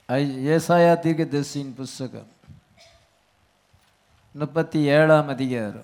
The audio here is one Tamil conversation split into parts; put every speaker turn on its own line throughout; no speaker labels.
ஐ- ஏசாயா தீர்க்கதரிசியின் புஸ்தகம் முப்பத்தி ஏழாம் அதிகாரம்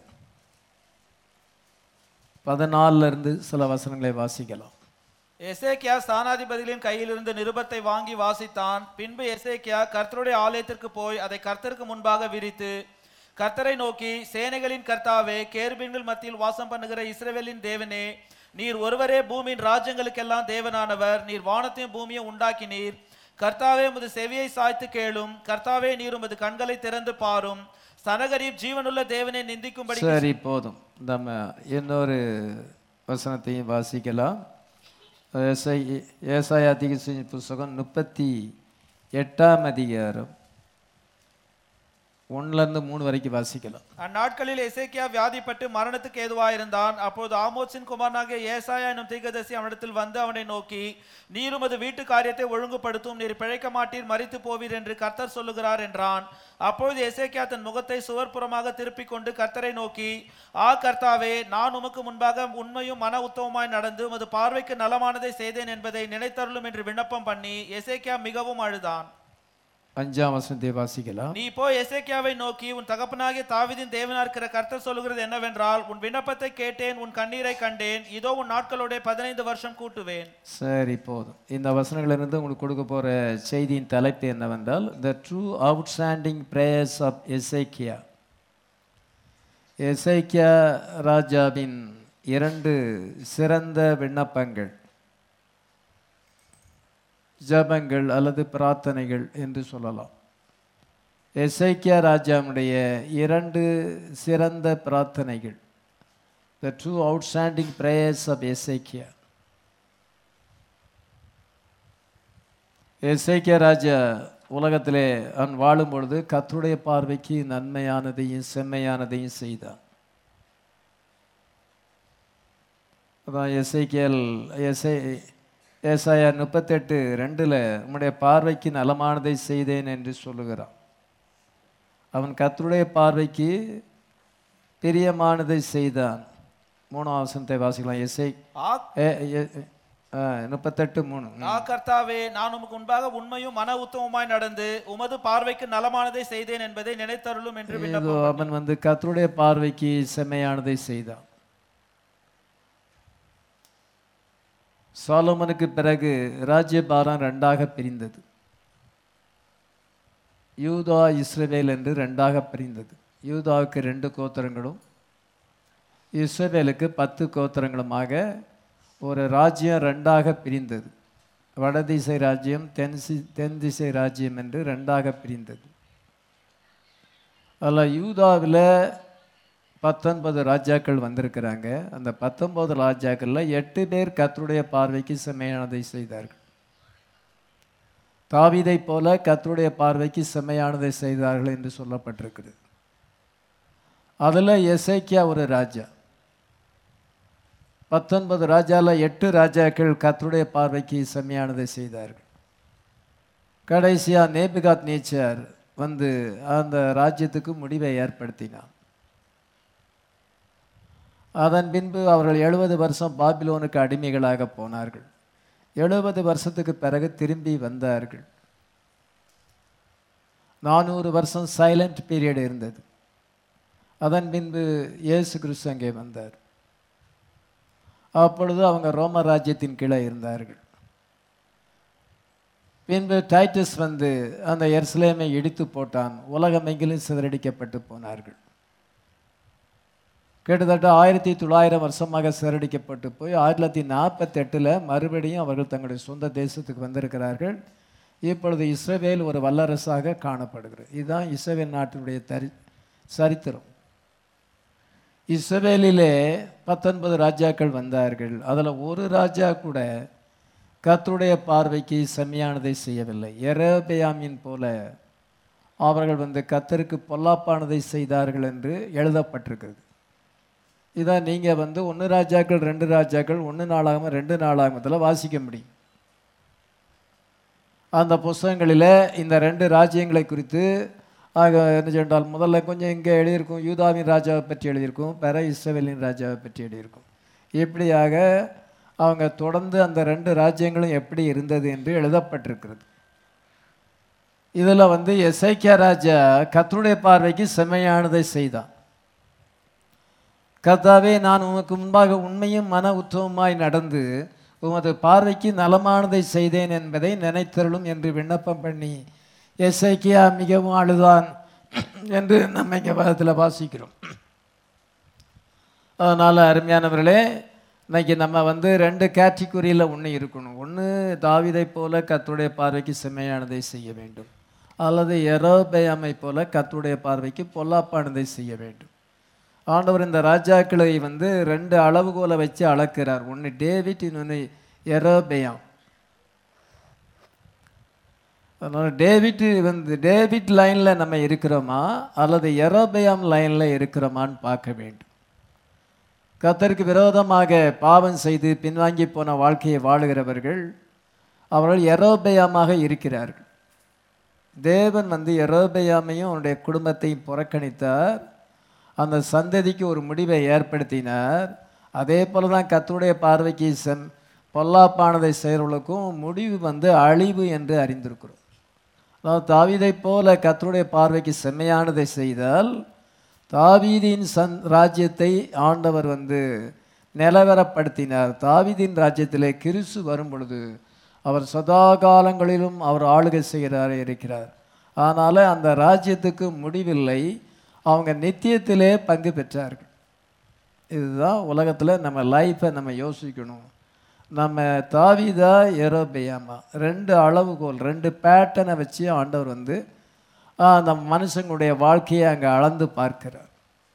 பதினாலில் இருந்து சில வசனங்களை வாசிக்கலாம்
எசேக்கியா ஸ்தானாதிபதிகளின் கையிலிருந்து நிருபத்தை வாங்கி வாசித்தான் பின்பு எசேக்கியா கர்த்தருடைய ஆலயத்திற்கு போய் அதை கர்த்தருக்கு முன்பாக விரித்து கர்த்தரை நோக்கி சேனைகளின் கர்த்தாவே கேருபீன்கள் மத்தியில் வாசம் பண்ணுகிற இஸ்ரவேலின் தேவனே நீர் ஒருவரே பூமியின் ராஜ்யங்களுக்கெல்லாம் தேவனானவர் நீர் வானத்தையும் பூமியும் உண்டாக்கினீர் கர்த்தாவே உமது செவியை சாய்த்து கேளும் கர்த்தாவே நீர் உமது கண்களை திறந்து பாரும் சனகரீப் ஜீவனுள்ள தேவனை நிந்திக்கும்படி
சரி போதும் நம்ம இன்னொரு வசனத்தையும் வாசிக்கலாம் ஏசை ஏசாயா தீர்க்கதரிசியின் புஸ்தகம் முப்பத்தி எட்டாம் அதிகாரம் ஒன்றுலேருந்து மூணு வரைக்கும் வாசிக்கலாம்
அந்நாட்களில் எசேக்கியா வியாதிப்பட்டு மரணத்துக்கு ஏதுவாயிருந்தான் அப்போது ஆமோத்சின் குமாரனாகிய ஏசாயா என்னும் தீர்க்கதரிசி அவனிடத்தில் வந்து அவனை நோக்கி நீரும் அது வீட்டு காரியத்தை ஒழுங்குபடுத்தும் நீர் பிழைக்க மாட்டீர் மரித்து போவீர் என்று கர்த்தர் சொல்லுகிறார் என்றான் அப்பொழுது எசேக்கியா தன் முகத்தை சுவர்புறமாக திருப்பிக் கொண்டு கர்த்தரை நோக்கி ஆ கர்த்தாவே நான் உமக்கு முன்பாக உண்மையும் மன உத்தமமாய் நடந்து உமது பார்வைக்கு நலமானதை செய்தேன் என்பதை நினைத்தருளும் என்று விண்ணப்பம் பண்ணி எசேக்கியா மிகவும் அழுதான்
அஞ்சாம் வசனத்தை வாசிக்கலாம்
நீ போய் எசேக்கியாவை நோக்கி உன் தகப்பனாகிய தாவீதின் தேவனா இருக்கிற கர்த்தர் சொல்லுகிறது என்னவென்றால் உன் விண்ணப்பத்தை கேட்டேன் உன் கண்ணீரை கண்டேன் இதோ உன் நாட்களோட பதினைந்து வருஷம் கூட்டுவேன்
சரி போதும் இந்த வசனங்களிலிருந்து உங்களுக்கு கொடுக்க போகிற செய்தியின் தலைப்பு என்னவென்றால் the two outstanding prayers of Hezekiah Hezekiah ராஜாவின் இரண்டு சிறந்த விண்ணப்பங்கள் ஜபங்கள் அல்லது பிரார்த்தனைகள் என்று சொல்லலாம் எசைக்கியா ராஜாவுடைய இரண்டு சிறந்த பிரார்த்தனைகள் the two outstanding prayers of Hezekiah Hezekiah ராஜா உலகத்திலே அவன் வாழும் பொழுது கர்த்தருடைய பார்வைக்கு நன்மையானதையும் செம்மையானதையும் செய்தான் அதான் எசைக்கியல் எசை ஏசாயா முப்பத்தெட்டு ரெண்டில் உம்முடைய பார்வைக்கு நலமானதை செய்தேன் என்று சொல்லுகிறான் அவன் கர்த்தருடைய பார்வைக்கு பிரியமானதை செய்தான் மூணாம் வசனத்தை வாசிக்கலாம் எசை
ஆ
ஏ- ஏ- ஆ, முப்பத்தெட்டு மூணு ம்.
ஆ கர்த்தாவே நான் உமக்கு முன்பாக உண்மையும் மன உத்தமமாய் நடந்து உமது பார்வைக்கு நலமானதை செய்தேன் என்பதை நினைத்தருளும் என்று
இதோ
விண்ணப்பம்
அவன் வந்து கர்த்தருடைய பார்வைக்கு செம்மையானதை செய்தான் சாலோமனுக்கு பிறகு ராஜ்யபாரம் ரெண்டாக பிரிந்தது யூதா இஸ்ரவேல் என்று ரெண்டாக பிரிந்தது யூதாவுக்கு ரெண்டு கோத்திரங்களும் இஸ்ரவேலுக்கு பத்து கோத்திரங்களுமாக ஒரு ராஜ்யம் ரெண்டாக பிரிந்தது வடதிசை ராஜ்யம் தென்சி தென் திசை ராஜ்யம் என்று ரெண்டாக பிரிந்தது அதில் யூதாவில் பத்தொன்பது ராஜாக்கள் வந்திருக்கிறாங்க அந்த பத்தொன்பது ராஜாக்களில் எட்டு பேர் கர்த்தருடைய பார்வைக்கு செம்மையானதை செய்தார்கள் தாவீதை போல கர்த்தருடைய பார்வைக்கு செம்மையானதை செய்தார்கள் என்று சொல்லப்பட்டிருக்குது அதில் எசேக்கியா ஒரு ராஜா பத்தொன்பது ராஜாவில் எட்டு ராஜாக்கள் கர்த்தருடைய பார்வைக்கு செம்மையானதை செய்தார்கள் கடைசியாக நேபிகாத் நேச்சர் வந்து அந்த ராஜ்யத்துக்கு முடிவை ஏற்படுத்தினான் அதன் பின்பு அவர்கள் எழுபது வருஷம் பாபிலோனுக்கு அடிமைகளாக போனார்கள் எழுபது வருஷத்துக்கு பிறகு திரும்பி வந்தார்கள் நானூறு வருஷம் சைலண்ட் பீரியட் இருந்தது அதன் பின்பு இயேசு கிறிஸ்து அங்கே வந்தார் அப்பொழுது அவங்க ரோம ராஜ்யத்தின் கீழே இருந்தார்கள் பின்பு டைட்டஸ் வந்து அந்த எருசலேமை இடித்து போட்டான் உலகமெங்கிலும் சிதறடிக்கப்பட்டு போனார்கள் கிட்டத்தட்ட ஆயிரத்தி தொள்ளாயிரம் வருஷமாக சிதறடிக்கப்பட்டு போய் ஆயிரத்தி தொள்ளாயிரத்தி நாற்பத்தெட்டில் மறுபடியும் அவர்கள் தங்களுடைய சொந்த தேசத்துக்கு வந்திருக்கிறார்கள் இப்பொழுது இஸ்ரவேல் ஒரு வல்லரசாக காணப்படுகிறது இதுதான் இஸ்ரவேல் நாட்டினுடைய தரி சரித்திரம் இஸ்ரவேலிலே பத்தொன்பது ராஜாக்கள் வந்தார்கள் அதில் ஒரு ராஜா கூட கர்த்தருடைய பார்வைக்கு செம்மையானதை செய்யவில்லை எரேபியாமின் போல அவர்கள் வந்து கத்தருக்கு பொல்லாப்பானதை செய்தார்கள் என்று எழுதப்பட்டிருக்கிறது இதான் நீங்கள் வந்து ஒன்று ராஜாக்கள் ரெண்டு ராஜாக்கள் ஒன்று நாளாகவும் ரெண்டு நாளாகமத்தில் வாசிக்க முடியும் அந்த புஸ்தகங்களில் இந்த ரெண்டு ராஜ்யங்களை குறித்து ஆக என்ன சொன்னால் முதல்ல கொஞ்சம் இங்கே எழுதியிருக்கும் யூதாவின் ராஜாவை பற்றி எழுதியிருக்கும் பிற இஸ்ரவேலின் ராஜாவை பற்றி எழுதியிருக்கும் இப்படியாக அவங்க தொடர்ந்து அந்த ரெண்டு ராஜ்யங்களும் எப்படி இருந்தது என்று எழுதப்பட்டிருக்கிறது இதில் வந்து எசைக்கியா ராஜா கர்த்தருடைய பார்வைக்கு செம்மையானதை செய்தான் கர்த்தாவே நான் உமக்கு முன்பாக உண்மையும் மன உத்தவமாய் நடந்து உமது பார்வைக்கு நலமானதை செய்தேன் என்பதை நினைத்தருளும் என்று விண்ணப்பம் பண்ணி எசைக்கியா மிகவும் அழுதான் என்று நம்ம இங்கே பதத்தில் வாசிக்கிறோம் அதனால் அருமையானவர்களே இன்னைக்கு நம்ம வந்து ரெண்டு கேட்டகரியில் ஒன்று இருக்கணும் ஒன்று தாவிதை போல கத்துடைய பார்வைக்கு செம்மையானதை செய்ய வேண்டும் அல்லது எரோபயாமை போல கத்துடைய பார்வைக்கு பொல்லாப்பானதை செய்ய வேண்டும் ஆண்டவர் இந்த ராஜாக்களை வந்து ரெண்டு அளவுகோலை வச்சு அளக்கிறார் ஒன்று டேவிட் இன்னொன்று எரோபயாம் அதனால் டேவிட் வந்து டேவிட் லைனில் நம்ம இருக்கிறோமா அல்லது எரோபயாம் லைனில் இருக்கிறோமான்னு பார்க்க வேண்டும் கத்தருக்கு விரோதமாக பாவம் செய்து பின்வாங்கி போன வாழ்க்கையை வாழுகிறவர்கள் அவர்கள் எரோபயாமாக இருக்கிறார்கள் தேவன் வந்து எரோபயாமையும் அவனுடைய குடும்பத்தையும் புறக்கணித்தார் அந்த சந்ததிக்கு ஒரு முடிவை ஏற்படுத்தினார் அதே போல தான் கத்துடைய பார்வைக்கு செம் பொல்லாப்பானதை செய்கிறவர்களுக்கும் முடிவு வந்து அழிவு என்று அறிந்திருக்கிறோம் அதாவது தாவீதைப் போல கத்தருடைய பார்வைக்கு செம்மையானதை செய்தால் தாவீதின் சந் ராஜ்யத்தை ஆண்டவர் வந்து நிலவரப்படுத்தினார் தாவீதின் ராஜ்யத்திலே கிறிஸ்து வரும் பொழுது அவர் சதா காலங்களிலும் அவர் ஆளுகை செய்கிறார் இருக்கிறார் அதனால் அந்த ராஜ்யத்துக்கு முடிவில்லை அவங்க நித்தியத்திலே பங்கு பெற்றார்கள் இதுதான் உலகத்தில் நம்ம லைஃப்பை நம்ம யோசிக்கணும் நம்ம தாவிதா எரோபெயாமா ரெண்டு அளவுகோல் ரெண்டு பேட்டனை வச்சு ஆண்டவர் வந்து ஆ, அந்த மனுஷங்களுடைய வாழ்க்கையை அங்கே அளந்து பார்க்கிறார்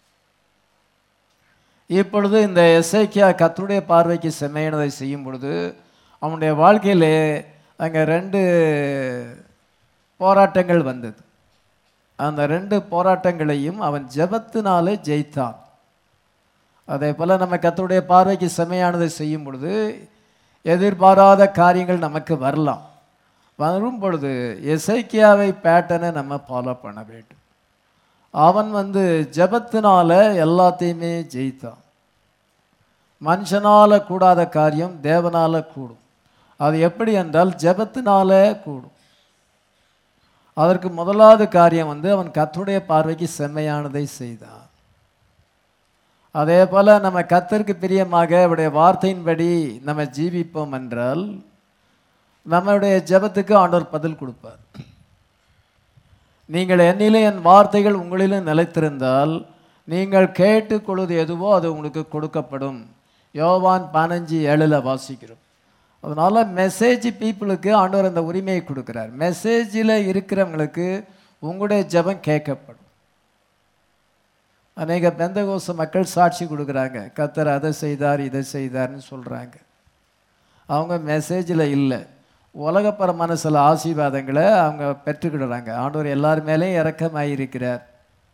இப்பொழுது இந்த எஸ்ஐக்கியா கத்தருடைய பார்வைக்கு செம்மையானதை செய்யும் பொழுது அவனுடைய வாழ்க்கையிலே அங்கே ரெண்டு போராட்டங்கள் வந்தது அந்த ரெண்டு போராட்டங்களையும் அவன் ஜெபத்தினாலே ஜெயித்தான் அதே போல் நம்ம கத்தருடைய பார்வைக்கு செம்மையானதை செய்யும் பொழுது எதிர்பாராத காரியங்கள் நமக்கு வரலாம் வரும் பொழுது எசைக்கியாவை பேட்டனை நம்ம ஃபாலோ பண்ண வேண்டும் அவன் வந்து ஜெபத்தினால எல்லாத்தையுமே ஜெயித்தான் மனுஷனால கூடாத காரியம் தேவனால கூடும் அது எப்படி என்றால் ஜெபத்தினால கூடும் அதற்கு முதலாவது காரியம் வந்து அவன் கர்த்தருடைய பார்வைக்கு செம்மையானதை செய்தான் அதே போல நம்ம கத்தருக்கு பிரியமாக அவருடைய வார்த்தையின்படி நம்ம ஜீவிப்போம் என்றால் நம்மளுடைய ஜெபத்துக்கு ஆண்டவர் பதில் கொடுப்பார் நீங்கள் என்னிலே என் வார்த்தைகள் உங்களிலும் நிலைத்திருந்தால் நீங்கள் கேட்டுக்கொள்வது எதுவோ அது உங்களுக்கு கொடுக்கப்படும் யோவான் பதினஞ்சு ஏழில் வாசிக்கிறோம் அதனால் மெசேஜ் பீப்புளுக்கு ஆண்டவர் அந்த உரிமையை கொடுக்குறார் மெசேஜில் இருக்கிறவங்களுக்கு உங்களுடைய ஜெபம் கேட்கப்படும் அநேக பெந்தகோச மக்கள் சாட்சி கொடுக்குறாங்க கத்தர் அதை செய்தார் இதை செய்தார்னு சொல்கிறாங்க அவங்க மெசேஜில் இல்லை உலகப்பரமான சில ஆசீர்வாதங்களை அவங்க பெற்றுக்கிடுறாங்க ஆண்டவர் எல்லார் மேலேயும் இரக்கமாக இருக்கிறார்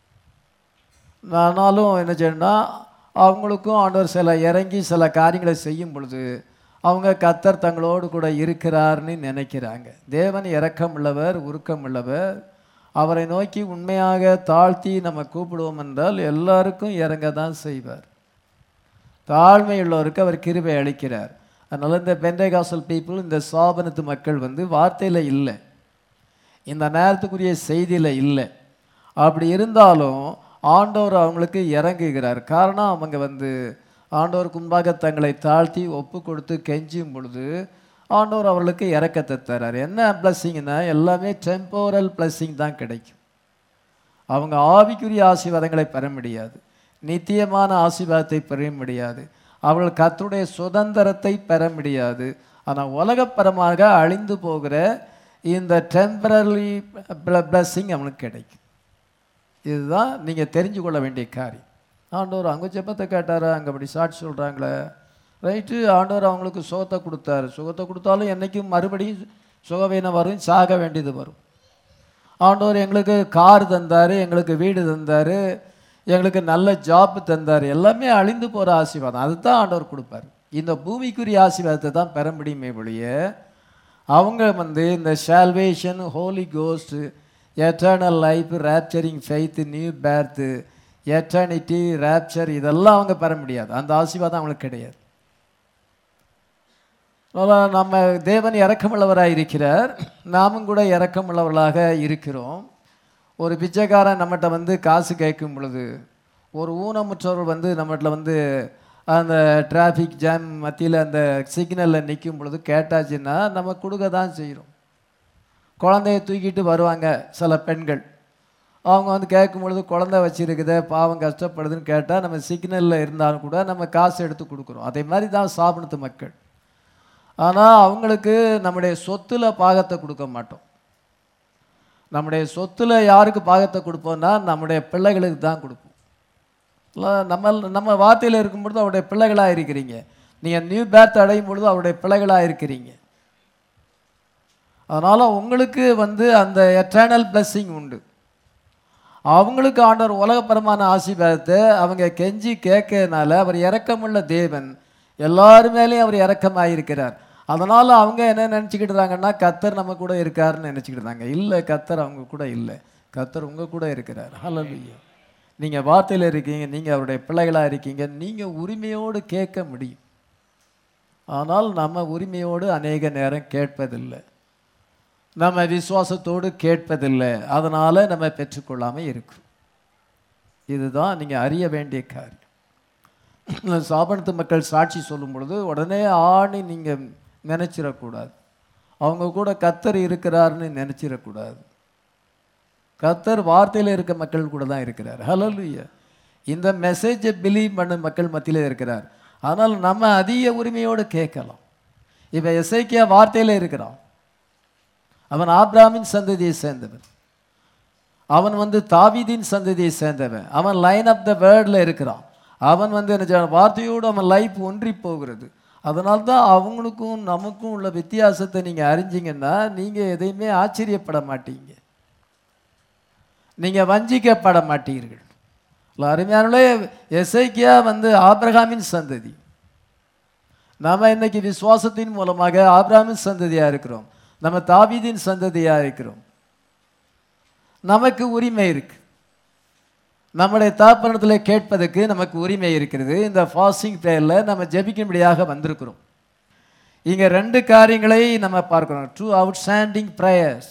ஆனாலும் என்ன செய்யணும்னா அவங்களுக்கும் ஆண்டவர் சில இறங்கி சில காரியங்களை செய்யும் பொழுது அவங்க கத்தர் தங்களோடு கூட இருக்கிறார்னு நினைக்கிறாங்க தேவன் இரக்கம் உள்ளவர் உருக்கம் உள்ளவர் அவரை நோக்கி உண்மையாக தாழ்த்தி நம்ம கூப்பிடுவோம் என்றால் எல்லாருக்கும் இறங்க தான் செய்வார் தாழ்மையுள்ளவருக்கு அவர் கிருபை அளிக்கிறார் அதனால் இந்த பெந்தைகாசல் பீப்புள் இந்த சாபனத்து மக்கள் வந்து வார்த்தையில் இல்லை இந்த நேரத்துக்குரிய செய்தியில் இல்லை அப்படி இருந்தாலும் ஆண்டவர் அவங்களுக்கு இறங்குகிறார் காரணம் அவங்க வந்து ஆண்டவருக்கு முன்பாக தங்களை தாழ்த்தி ஒப்பு கொடுத்து கெஞ்சும் பொழுது ஆண்டவர் அவர்களுக்கு இறக்கத்தை தர்றார் என்ன பிளஸ்ஸிங்னா எல்லாமே டெம்போரல் பிளஸ்ஸிங் தான் கிடைக்கும் அவங்க ஆவிக்குரிய ஆசீர்வாதங்களை பெற முடியாது நித்தியமான ஆசீர்வாதத்தை பெற முடியாது அவர்கள் கர்த்தருடைய சுதந்திரத்தை பெற முடியாது ஆனால் உலகப்பரமாக அழிந்து போகிற இந்த டெம்பரரி பிளஸ்ஸிங் அவனுக்கு கிடைக்கும் இதுதான் நீங்கள் தெரிஞ்சு கொள்ள வேண்டிய காரியம் ஆண்டவர் அங்கே ஜெபத்தை கேட்டாரா அங்கே அப்படி சாட்சி சொல்கிறாங்களே ரைட்டு ஆண்டவர் அவங்களுக்கு சுகத்தை கொடுத்தாரு சுகத்தை கொடுத்தாலும் என்றைக்கும் மறுபடியும் சுகவீனம் வரும் சாக வேண்டியது வரும் ஆண்டவர் எங்களுக்கு கார் தந்தார் எங்களுக்கு வீடு தந்தார் எங்களுக்கு நல்ல ஜாப் தந்தார் எல்லாமே அழிந்து போகிற ஆசீர்வாதம் அதுதான் ஆண்டவர் கொடுப்பார் இந்த பூமிக்குரிய ஆசீர்வாதத்தை தான் பெற முடியுமே ஒழிய அவங்க வந்து இந்த salvation holy ghost eternal life rapturing faith new birth eternity rapture இதெல்லாம் அவங்க பெற முடியாது அந்த ஆசீர்வாதம் அவங்களுக்கு கிடையாது அதனால் நம்ம தேவன் இரக்கமுள்ளவராக இருக்கிறார் நாமும் கூட இரக்கமுள்ளவர்களாக இருக்கிறோம் ஒரு பிச்சைக்காரன் நம்மகிட்ட வந்து காசு கேட்கும் பொழுது ஒரு ஊனமுற்றவர் வந்து நம்மகிட்ட வந்து அந்த டிராஃபிக் ஜாம் மத்தியில் அந்த சிக்னலில் நிற்கும் பொழுது கேட்டாச்சுன்னா நம்ம கொடுக்க தான் செய்கிறோம் குழந்தைய தூக்கிட்டு வருவாங்க சில பெண்கள் அவங்க வந்து கேட்கும் பொழுது குழந்தை வச்சிருக்குதே பாவம் கஷ்டப்படுதுன்னு கேட்டால் நம்ம சிக்னலில் இருந்தாலும் கூட நம்ம காசு எடுத்து கொடுக்குறோம் அதே மாதிரி தான் சாப்பிடுத்து மக்கள் ஆனால் அவங்களுக்கு நம்முடைய சொத்துல பாகத்தை கொடுக்க மாட்டோம் நம்முடைய சொத்துல யாருக்கு பாகத்தை கொடுப்போம்னா நம்முடைய பிள்ளைகளுக்கு தான் கொடுப்போம் இல்ல, நம்ம நம்ம வார்த்தையில் இருக்கும் பொழுது அவருடைய பிள்ளைகளாக இருக்கிறீங்க நீங்கள் நியூ பேர்த் அடையும் பொழுது அவருடைய பிள்ளைகளாக இருக்கிறீங்க அதனால் உங்களுக்கு வந்து அந்த எட்டர்னல் blessing உண்டு அவங்களுக்கு ஆண்டவர் உலகப்பரமான ஆசீர்வாதத்தை அவங்க கெஞ்சி கேட்கறதுனால அவர் இரக்கமுள்ள தேவன் எல்லாரு மேலேயும் அவர் இரக்கமாயிருக்கிறார் அதனால் அவங்க என்ன நினச்சிக்கிட்டுறாங்கன்னா கத்தர் நம்ம கூட இருக்காருன்னு நினச்சிக்கிட்டுறாங்க இல்லை கத்தர் அவங்க கூட இல்லை கத்தர் உங்கள் கூட இருக்கிறார் ஹalleluya நீங்கள் வார்த்தையில் இருக்கீங்க நீங்கள் அவருடைய பிள்ளைகளாக இருக்கீங்க நீங்கள் உரிமையோடு கேட்க முடியும் ஆனால் நம்ம உரிமையோடு அநேக நேரம் கேட்பதில்லை நம்ம விசுவாசத்தோடு கேட்பதில்லை அதனால் நம்ம பெற்றுக்கொள்ளாமல் இருக்கும் இதுதான் நீங்கள் அறிய வேண்டிய காரியம் சாபனத்து மக்கள் சாட்சி சொல்லும் பொழுது உடனே ஆணி நீங்கள் நினச்சிடக்கூடாது அவங்க கூட கத்தர் இருக்கிறாருன்னு நினச்சிடக்கூடாது கத்தர் வார்த்தையில் இருக்க மக்கள் கூட தான் இருக்கிறார் ஹalleluya இந்த மெசேஜை பிலீவ் பண்ண மக்கள் மத்தியிலே இருக்கிறார் ஆனால் நம்ம அதிக உரிமையோடு கேட்கலாம் இப்போ எஸ்ஐக்கியா வார்த்தையில் இருக்கிறான் அவன் ஆப்ராமின் சந்ததியை சேர்ந்தவன் அவன் வந்து தாவீதின் சந்ததியை சேர்ந்தவன் அவன் லைன் ஆஃப் த வேர்டில் இருக்கிறான் அவன் வந்து என்ன செய்றான்? வார்த்தையோடு அவன் லைஃப் ஒன்றி போகிறது அதனால தான் அவங்களுக்கும் நமக்கும் உள்ள வித்தியாசத்தை நீங்கள் அறிஞ்சீங்கன்னா நீங்கள் எதையுமே ஆச்சரியப்பட மாட்டீங்க நீங்கள் வஞ்சிக்கப்பட மாட்டீர்கள் இல்ல, அருமையானவர்களே எசைக்கியா வந்து ஆபிரகாமின் சந்ததி நாம இன்னைக்கு விசுவாசத்தின் மூலமாக ஆபிரகாமின் சந்ததியா இருக்கிறோம் நம்ம தாவீதின் சந்ததியா இருக்கிறோம் நமக்கு உரிமை இருக்கு நம்முடைய தாப்பனத்தில் கேட்பதற்கு நமக்கு உரிமை இருக்கிறது இந்த ஃபாஸ்டிங் ப்ரேயரில் நம்ம ஜெபிக்கும்படியாக வந்திருக்கிறோம் இங்க ரெண்டு காரியங்களை நம்ம பார்க்கிறோம் two outstanding prayers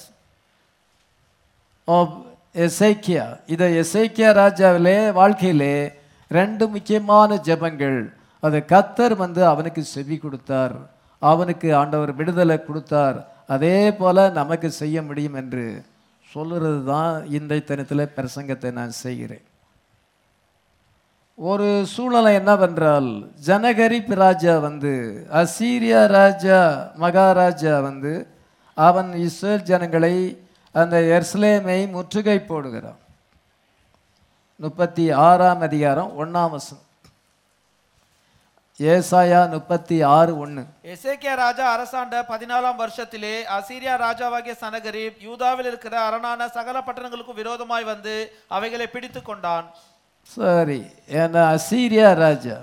of Hezekiah இதை எசைக்கியா ராஜாவிலே வாழ்க்கையிலே ரெண்டு முக்கியமான ஜெபங்கள் அது கத்தர் வந்து அவனுக்கு செவி கொடுத்தார் அவனுக்கு ஆண்டவர் விடுதலை கொடுத்தார் அதே போல நமக்கு செய்ய முடியும் என்று சொல்லுறது தான் இன்றைய தினத்தில் பிரசங்கத்தை நான் செய்கிறேன் ஒரு சூழ்நிலை என்னவென்றால் ஜனகரிப் ராஜா வந்து அசீரியா ராஜா மகாராஜா வந்து அவன் இஸ்ரேல் ஜனங்களை அந்த எர்ஸ்லேமை முற்றுகை போடுகிறான் முப்பத்தி ஆறாம் அதிகாரம் ஒண்ணாம் வசனம் ஏசாயா முப்பத்தி ஆறு ஒன்று
எசேக்கியா ராஜா அரசாண்ட பதினாலாம் வருஷத்திலே அசீரியா ராஜாவாகிய சனகரிப் யூதாவில் இருக்கிற அரணான சகல பட்டணங்களுக்கும் விரோதமாய் வந்து அவைகளை பிடித்து கொண்டான்
சரி ஏன்னா அசீரியா ராஜா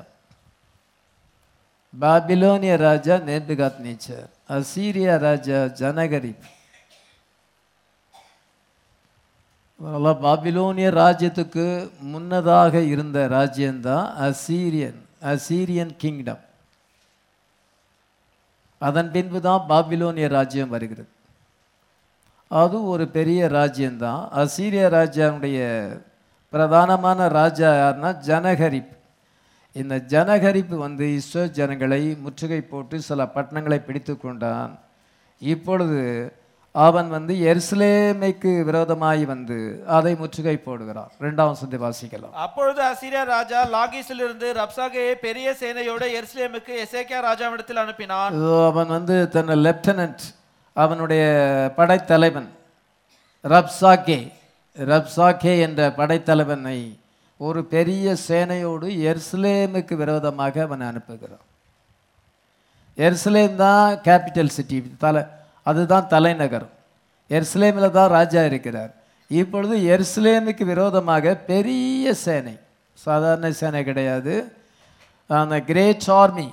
பாபிலோனிய ராஜா நேபுகாத் நேச்சர் அசீரியா ராஜா ஜனகரிப் அதெல்லாம் பாபிலோனிய ராஜ்யத்துக்கு முன்னதாக இருந்த ராஜ்யம்தான் அசீரியன் அசீரியன் கிங்டம் அதன் பின்பு தான் பாபிலோனிய ராஜ்யம் வருகிறது அது ஒரு பெரிய ராஜ்யம்தான் அசீரிய ராஜாவுடைய பிரதானமான ராஜா யாருன்னா ஜனகரிப் இந்த ஜனகரிப்பு வந்து இஸ்ரேல் ஜனங்களை முற்றுகை போட்டு சில பட்டணங்களை பிடித்து கொண்டான் இப்பொழுது அவன் வந்து எருசலேமைக்கு விரோதமாய் வந்து அதை முற்றுகை போடுகிறான் ரெண்டாம் சந்தை வாசிக்கலாம்
அப்பொழுது அசீரியா ராஜா லாகீஸிலிருந்து ரப்சாகையை பெரிய சேனையோட எருசலேமுக்கு எசேக்கியா ராஜாவிடத்தில் அனுப்பினான்
இதோ அவன் வந்து தன் லெப்டினன்ட் அவனுடைய படைத்தலைவன் ரப்சாக்கே ரப்சாக்கே என்ற படைத்தலைவனை ஒரு பெரிய சேனையோடு எருசலேமுக்கு விரோதமாக அவன் அனுப்புகிறான் எருசலேம் தான் கேபிட்டல் சிட்டி தலை அதுதான் தலைநகரம் எருசலேமில் தான் ராஜா இருக்கிறார் இப்பொழுது எருசலேமுக்கு விரோதமாக பெரிய சேனை சாதாரண சேனை கிடையாது அந்த great army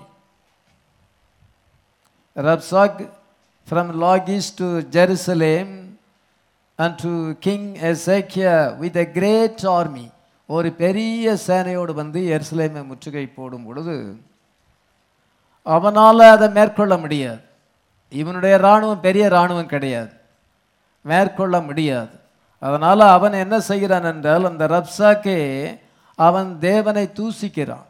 Rabshak from Logis to Jerusalem and to King Ezekiel with a great army ஒரு பெரிய சேனையோடு வந்து எருசலேமை முற்றுகை போடும் பொழுது அவனால் அதை மேற்கொள்ள முடியாது இவனுடைய இராணுவம் பெரிய இராணுவம் கிடையாது மேற்கொள்ள முடியாது அதனால் அவன் என்ன செய்கிறான் என்றால் அந்த ரப்சாக்கே அவன் தேவனை தூசிக்கிறான்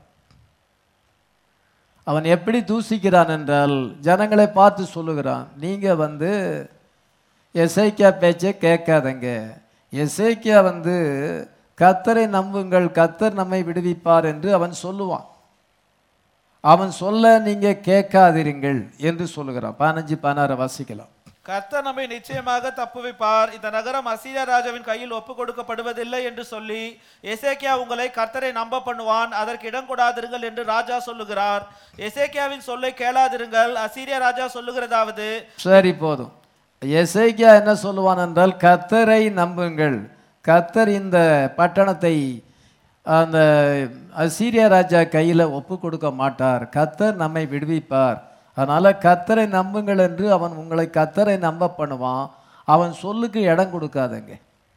அவன் எப்படி தூசிக்கிறான் என்றால் ஜனங்களை பார்த்து சொல்லுகிறான் நீங்கள் வந்து எசைக்கியா பேச்சை கேட்காதங்க எசைக்கியா வந்து கத்தரை நம்புங்கள் கத்தர் நம்மை விடுவிப்பார் என்று அவன் சொல்லுவான் அவன் சொல்ல நீங்க கேட்காதிருங்கள் என்று சொல்லுகிறான் பதினஞ்சு பதினாறு வாசிக்கலாம்
கர்த்தர் நம்மை நிச்சயமாக தப்புவிப்பார் இந்த நகரம் அசீரியா ராஜாவின் கையில் ஒப்பு கொடுக்கப்படுவதில்லை என்று சொல்லி எசேக்கியா உங்களை கர்த்தரை நம்ப பண்ணுவான் அதற்கு இடம் கொடாதிருங்கள் என்று ராஜா சொல்லுகிறார் எசேக்கியாவின் சொல்லை கேளாதிருங்கள் அசீரியா ராஜா சொல்லுகிறதாவது
சரி போதும் எசைக்கியா என்ன சொல்லுவான் என்றால் கத்தரை நம்புங்கள் கத்தர் இந்த பட்டணத்தை அந்த அசீரியா ராஜா கையில் ஒப்பு கொடுக்க மாட்டார் கத்தர் நம்மை விடுவிப்பார் அதனால கத்தரை நம்புங்கள் என்று அவன் உங்களை கத்தரை நம்ப பண்ணுவான் அவன் சொல்லுக்கு இடம் கொடுக்காதங்க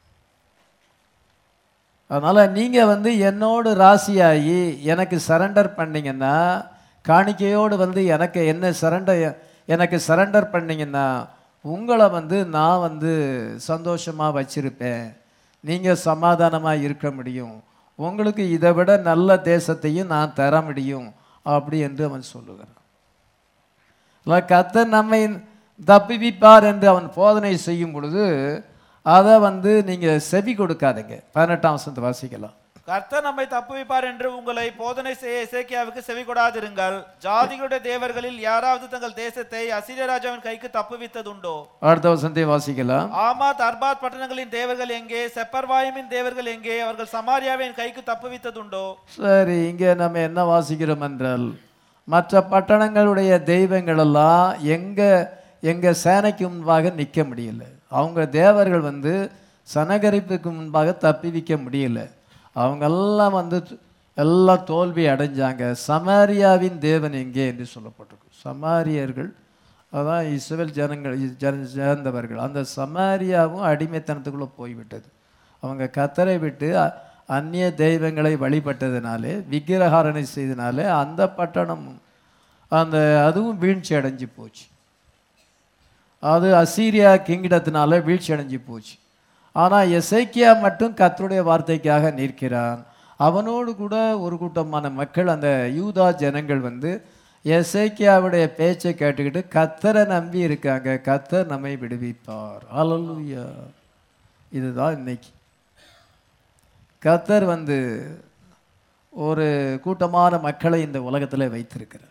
அதனால நீங்க வந்து என்னோடு ராசியாகி எனக்கு சரண்டர் பண்ணீங்கன்னா காணிக்கையோடு வந்து எனக்கு என்ன சரண்டர் எனக்கு சரண்டர் பண்ணீங்கன்னா உங்களை வந்து நான் வந்து சந்தோஷமா வச்சிருப்பேன் நீங்க சமாதானமா இருக்க முடியும் உங்களுக்கு இதை விட நல்ல தேசத்தையும் நான் தர முடியும் அப்படி என்று அவன் சொல்லுகிறான் இல்ல, கர்த்தர் நம்மை தப்புவிப்பார் என்று அவன் போதனை செய்யும் பொழுது அதை வந்து நீங்க செவி கொடுக்காதீங்க பதினெட்டாம் வசனத்தை வாசிக்கலாம்
கர்த்தர் நம்மை தப்புவிப்பார் என்று உங்களை போதனை செய்ய எசேக்கியாவுக்கு செவி கொடாதிருங்கள் ஜாதிகளுடைய தேவர்களில் யாராவது தங்கள் தேசத்தை அசீரிய ராஜாவின் கைக்கு தப்புவித்ததுண்டோ
அடுத்த வசனத்தை வாசிக்கலாம்
ஆமாத் அர்பாத் பட்டணங்களின் தேவர்கள் எங்கே செப்பர்வாயமின் தேவர்கள் எங்கே அவர்கள் சமாரியாவின் கைக்கு தப்புவித்ததுண்டோ
சரி இங்கே நம்ம என்ன வாசிக்கிறோம் என்றால் மற்ற பட்டணங்களுடைய தெய்வங்கள் எல்லாம் எங்க எங்க சேனைக்கு முன்பாக நிற்க முடியல அவங்க தேவர்கள் வந்து சனகரிப்புக்கு முன்பாக தப்பிவிக்க முடியல அவங்கெல்லாம் வந்து எல்லாம் தோல்வி அடைஞ்சாங்க சமாரியாவின் தேவன் எங்கே என்று சொல்லப்பட்டிருக்கு சமாரியர்கள் அதான் இஸ்ரவேல் ஜனங்கள் இ- ஜன சேர்ந்தவர்கள் அந்த சமாரியாவும் அடிமைத்தனத்துக்குள்ளே போய்விட்டது அவங்க கத்தரை விட்டு அ- அந்நிய தெய்வங்களை வழிபட்டதுனாலே விக்கிரகாரணை செய்தனாலே அந்த பட்டணம் அந்த அதுவும் வீழ்ச்சி அடைஞ்சு போச்சு அது அசீரியா கிங்கிடத்தினால வீழ்ச்சி அடைஞ்சு போச்சு ஆனால் எசேக்கியா மட்டும் கர்த்தருடைய வார்த்தைக்காக நிற்கிறான் அவனோடு கூட ஒரு கூட்டமான மக்கள் அந்த யூதா ஜனங்கள் வந்து எசேக்கியாவுடைய பேச்சை கேட்டுக்கிட்டு கத்தரை நம்பி இருக்காங்க கத்தர் நம்மை விடுவிப்பார் ஹalleluya இதுதான் இன்னைக்கு கத்தர் வந்து ஒரு கூட்டமான மக்களை இந்த உலகத்தில் வைத்திருக்கிறார்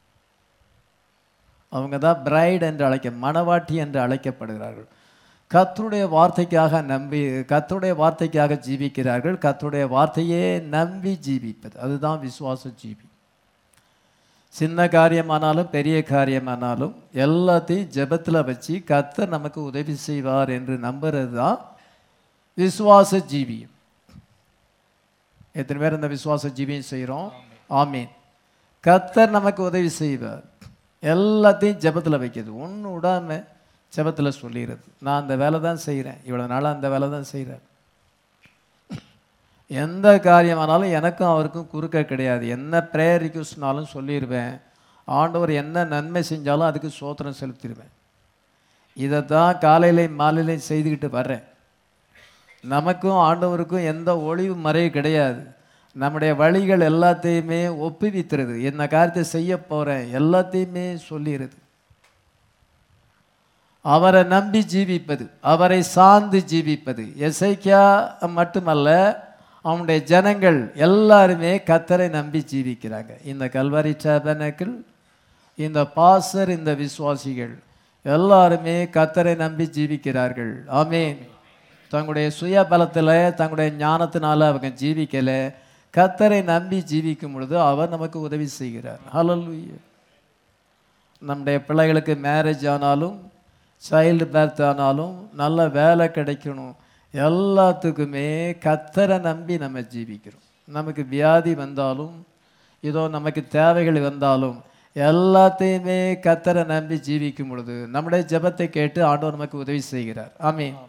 அவங்க தான் பிரைட் என்று அழைக்க மணவாட்டி என்று அழைக்கப்படுகிறார்கள் கர்த்தருடைய வார்த்தைக்காக நம்பி கர்த்தருடைய வார்த்தைக்காக ஜீவிக்கிறார்கள் கர்த்தருடைய வார்த்தையே நம்பி ஜீவிப்பது அதுதான் விசுவாச ஜீவி சின்ன காரியமானாலும் பெரிய காரியமானாலும் எல்லாத்தையும் ஜெபத்தில் வச்சு கர்த்தர் நமக்கு உதவி செய்வார் என்று நம்புறது தான் விசுவாச ஜீவியம் எத்தனை பேர் இந்த விசுவாச ஜீவியம் செய்கிறோம் ஆமீன் கர்த்தர் நமக்கு உதவி செய்வார் எல்லாத்தையும் ஜெபத்தில் வைக்கிறது ஒன்று விடாம ஜெபத்தில் சொல்லிடுறது நான் அந்த வேலை தான் செய்கிறேன் இவ்வளோ நாளாக அந்த வேலை தான் செய்கிறேன் எந்த காரியமானாலும் எனக்கும் அவருக்கும் குறுக்க கிடையாது என்ன ப்ரேயர் ரிக்வஸ்ட்னாலும் சொல்லிடுவேன் ஆண்டவர் என்ன நன்மை செஞ்சாலும் அதுக்கு சோத்திரம் செலுத்திடுவேன் இதை தான் காலையிலையும் மாலையிலையும் செய்துக்கிட்டு வர்றேன் நமக்கும் ஆண்டவருக்கும் எந்த ஒளிவு மறைவு கிடையாது நம்முடைய வழிகள் எல்லாத்தையுமே ஒப்புவித்துறது என்ன காரியத்தை செய்ய போகிறேன் எல்லாத்தையுமே சொல்லிடுது அவரை நம்பி ஜீவிப்பது அவரை சார்ந்து ஜீவிப்பது எசைக்கியா மட்டுமல்ல அவனுடைய ஜனங்கள் எல்லாருமே கத்தரை நம்பி ஜீவிக்கிறாங்க இந்த கல்வாரி டேபனக்கிள் இந்த பாசர் இந்த விசுவாசிகள் எல்லாருமே கத்தரை நம்பி ஜீவிக்கிறார்கள் ஆமென் தங்களுடைய சுய பலத்தில் தங்களுடைய ஞானத்தினால அவங்க ஜீவிக்கல கத்தரை நம்பி ஜீவிக்கும் பொழுது அவர் நமக்கு உதவி செய்கிறார் ஹalleluya நம்முடைய பிள்ளைகளுக்கு மேரேஜ் ஆனாலும் சைல்டு பேர்த் ஆனாலும் நல்ல வேலை கிடைக்கணும் எல்லாத்துக்குமே கத்தரை நம்பி நம்ம ஜீவிக்கிறோம் நமக்கு வியாதி வந்தாலும் இதோ நமக்கு தேவைகள் வந்தாலும் எல்லாத்தையுமே கத்தரை நம்பி ஜீவிக்கும் பொழுது நம்முடைய ஜெபத்தை கேட்டு ஆண்டவர் நமக்கு உதவி செய்கிறார் ஆமென்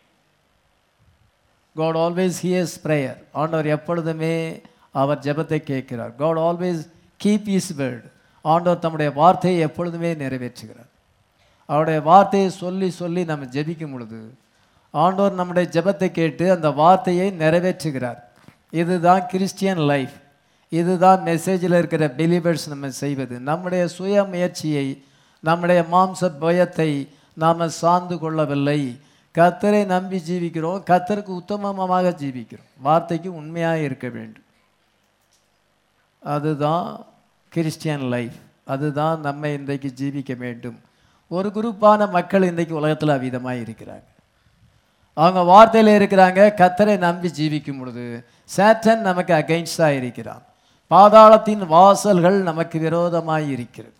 காட் ஆல்வேஸ் ஹியர்ஸ் ப்ரேயர் ஆண்டவர் எப்பொழுதுமே அவர் ஜெபத்தை கேட்கிறார் God always keep is word ஆண்டவர் தம்முடைய வார்த்தையை எப்பொழுதுமே நிறைவேற்றுகிறார் அவருடைய வார்த்தையை சொல்லி சொல்லி நம்ம ஜெபிக்கும் பொழுது ஆண்டவர் நம்முடைய ஜெபத்தை கேட்டு அந்த வார்த்தையை நிறைவேற்றுகிறார் இதுதான் கிறிஸ்டியன் லைஃப் இதுதான் மெசேஜில் இருக்கிற பிலீவர்ஸ் நம்ம செய்வது நம்முடைய சுய முயற்சியை நம்முடைய மாம்ச பயத்தை நாம் சார்ந்து கொள்ளவில்லை கத்தரை நம்பி ஜீவிக்கிறோம் கத்தருக்கு உத்தமமாக ஜீவிக்கிறோம் வார்த்தைக்கு உண்மையாக இருக்க வேண்டும் அதுதான் கிறிஸ்டியன் லைஃப் அதுதான் நம்ம இன்றைக்கு ஜீவிக்க வேண்டும் ஒரு குரூப்பான மக்கள் இன்றைக்கு உலகத்தில் அவிதமாக இருக்கிறாங்க அவங்க வார்த்தையில் இருக்கிறாங்க கத்தரை நம்பி ஜீவிக்கும் பொழுது சேட்டன் நமக்கு அகைன்ஸ்டாக இருக்கிறான் பாதாளத்தின் வாசல்கள் நமக்கு விரோதமாய் இருக்கிறது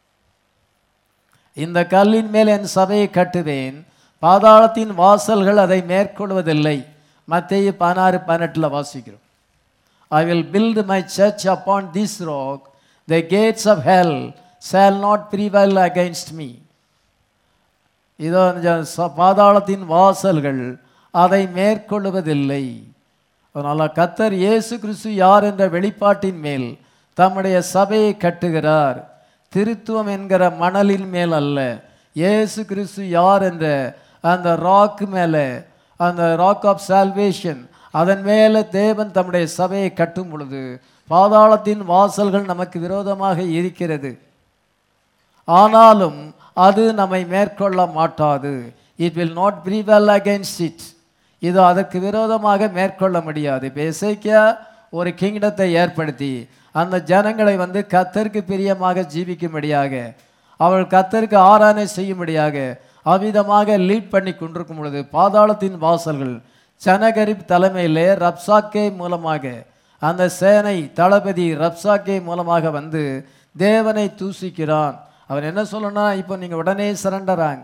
இந்த கல்லின் மேல் என் சபையை கட்டுவேன் பாதாளத்தின் வாசல்கள் அதை மேற்கொள்வதில்லை மத்திய பதினாறு பதினெட்டில் வாசிக்கிறோம் I will build my church upon this rock. The gates of hell shall not prevail against me. இதோ இந்த ச- பாதாளத்தின் வாசல்கள் அதை மேற்கொள்வதில்லை அதனால் கத்தர் இயேசு கிறிஸ்து யார் என்ற வெளிப்பாட்டின் மேல் தம்முடைய சபையை கட்டுகிறார் திருத்துவம் என்கிற மணலின் மேல் அல்ல இயேசு கிறிஸ்து யார் என்ற அந்த ராக் மேலே அந்த ராக் ஆஃப் சால்வேஷன் அதன் மேலே தேவன் தம்முடைய சபையை கட்டும் பொழுது பாதாளத்தின் வாசல்கள் நமக்கு விரோதமாக இருக்கிறது ஆனாலும் அது நம்மை மேற்கொள்ள மாட்டாது it will not prevail against it இது அதற்கு விரோதமாக மேற்கொள்ள முடியாது இப்போ எசேக்கியா ஒரு கிங்டத்தை ஏற்படுத்தி அந்த ஜனங்களை வந்து கத்தருக்கு பிரியமாக ஜீவிக்கும்படியாக அவள் கத்தருக்கு ஆராதனை செய்யும்படியாக அவ்விதமாக லீட் பண்ணி கொண்டிருக்கும் பொழுது பாதாளத்தின் வாசல்கள் சனகரிப் தலைமையிலே ரப்சாக்கே மூலமாக அந்த சேனை தளபதி ரப்சாக்கே மூலமாக வந்து தேவனை தூசிக்கிறான் அவன் என்ன சொல்லணும்னா இப்போ நீங்கள் உடனே சரண்டர் ஆங்க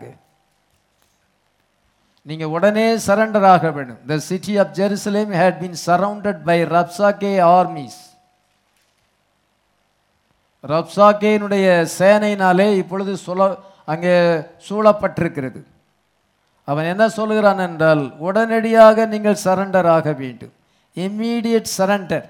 நீங்கள் உடனே சரண்டர் ஆக வேண்டும் the city of Jerusalem had been surrounded by Rabshakeh armies ரப்சாக்கேனுடைய சேனையினாலே இப்பொழுது சுல அங்கே சூழப்பட்டிருக்கிறது அவன் என்ன சொல்கிறான் என்றால் உடனடியாக நீங்கள் சரண்டர் ஆக வேண்டும் இம்மீடியட் சரண்டர்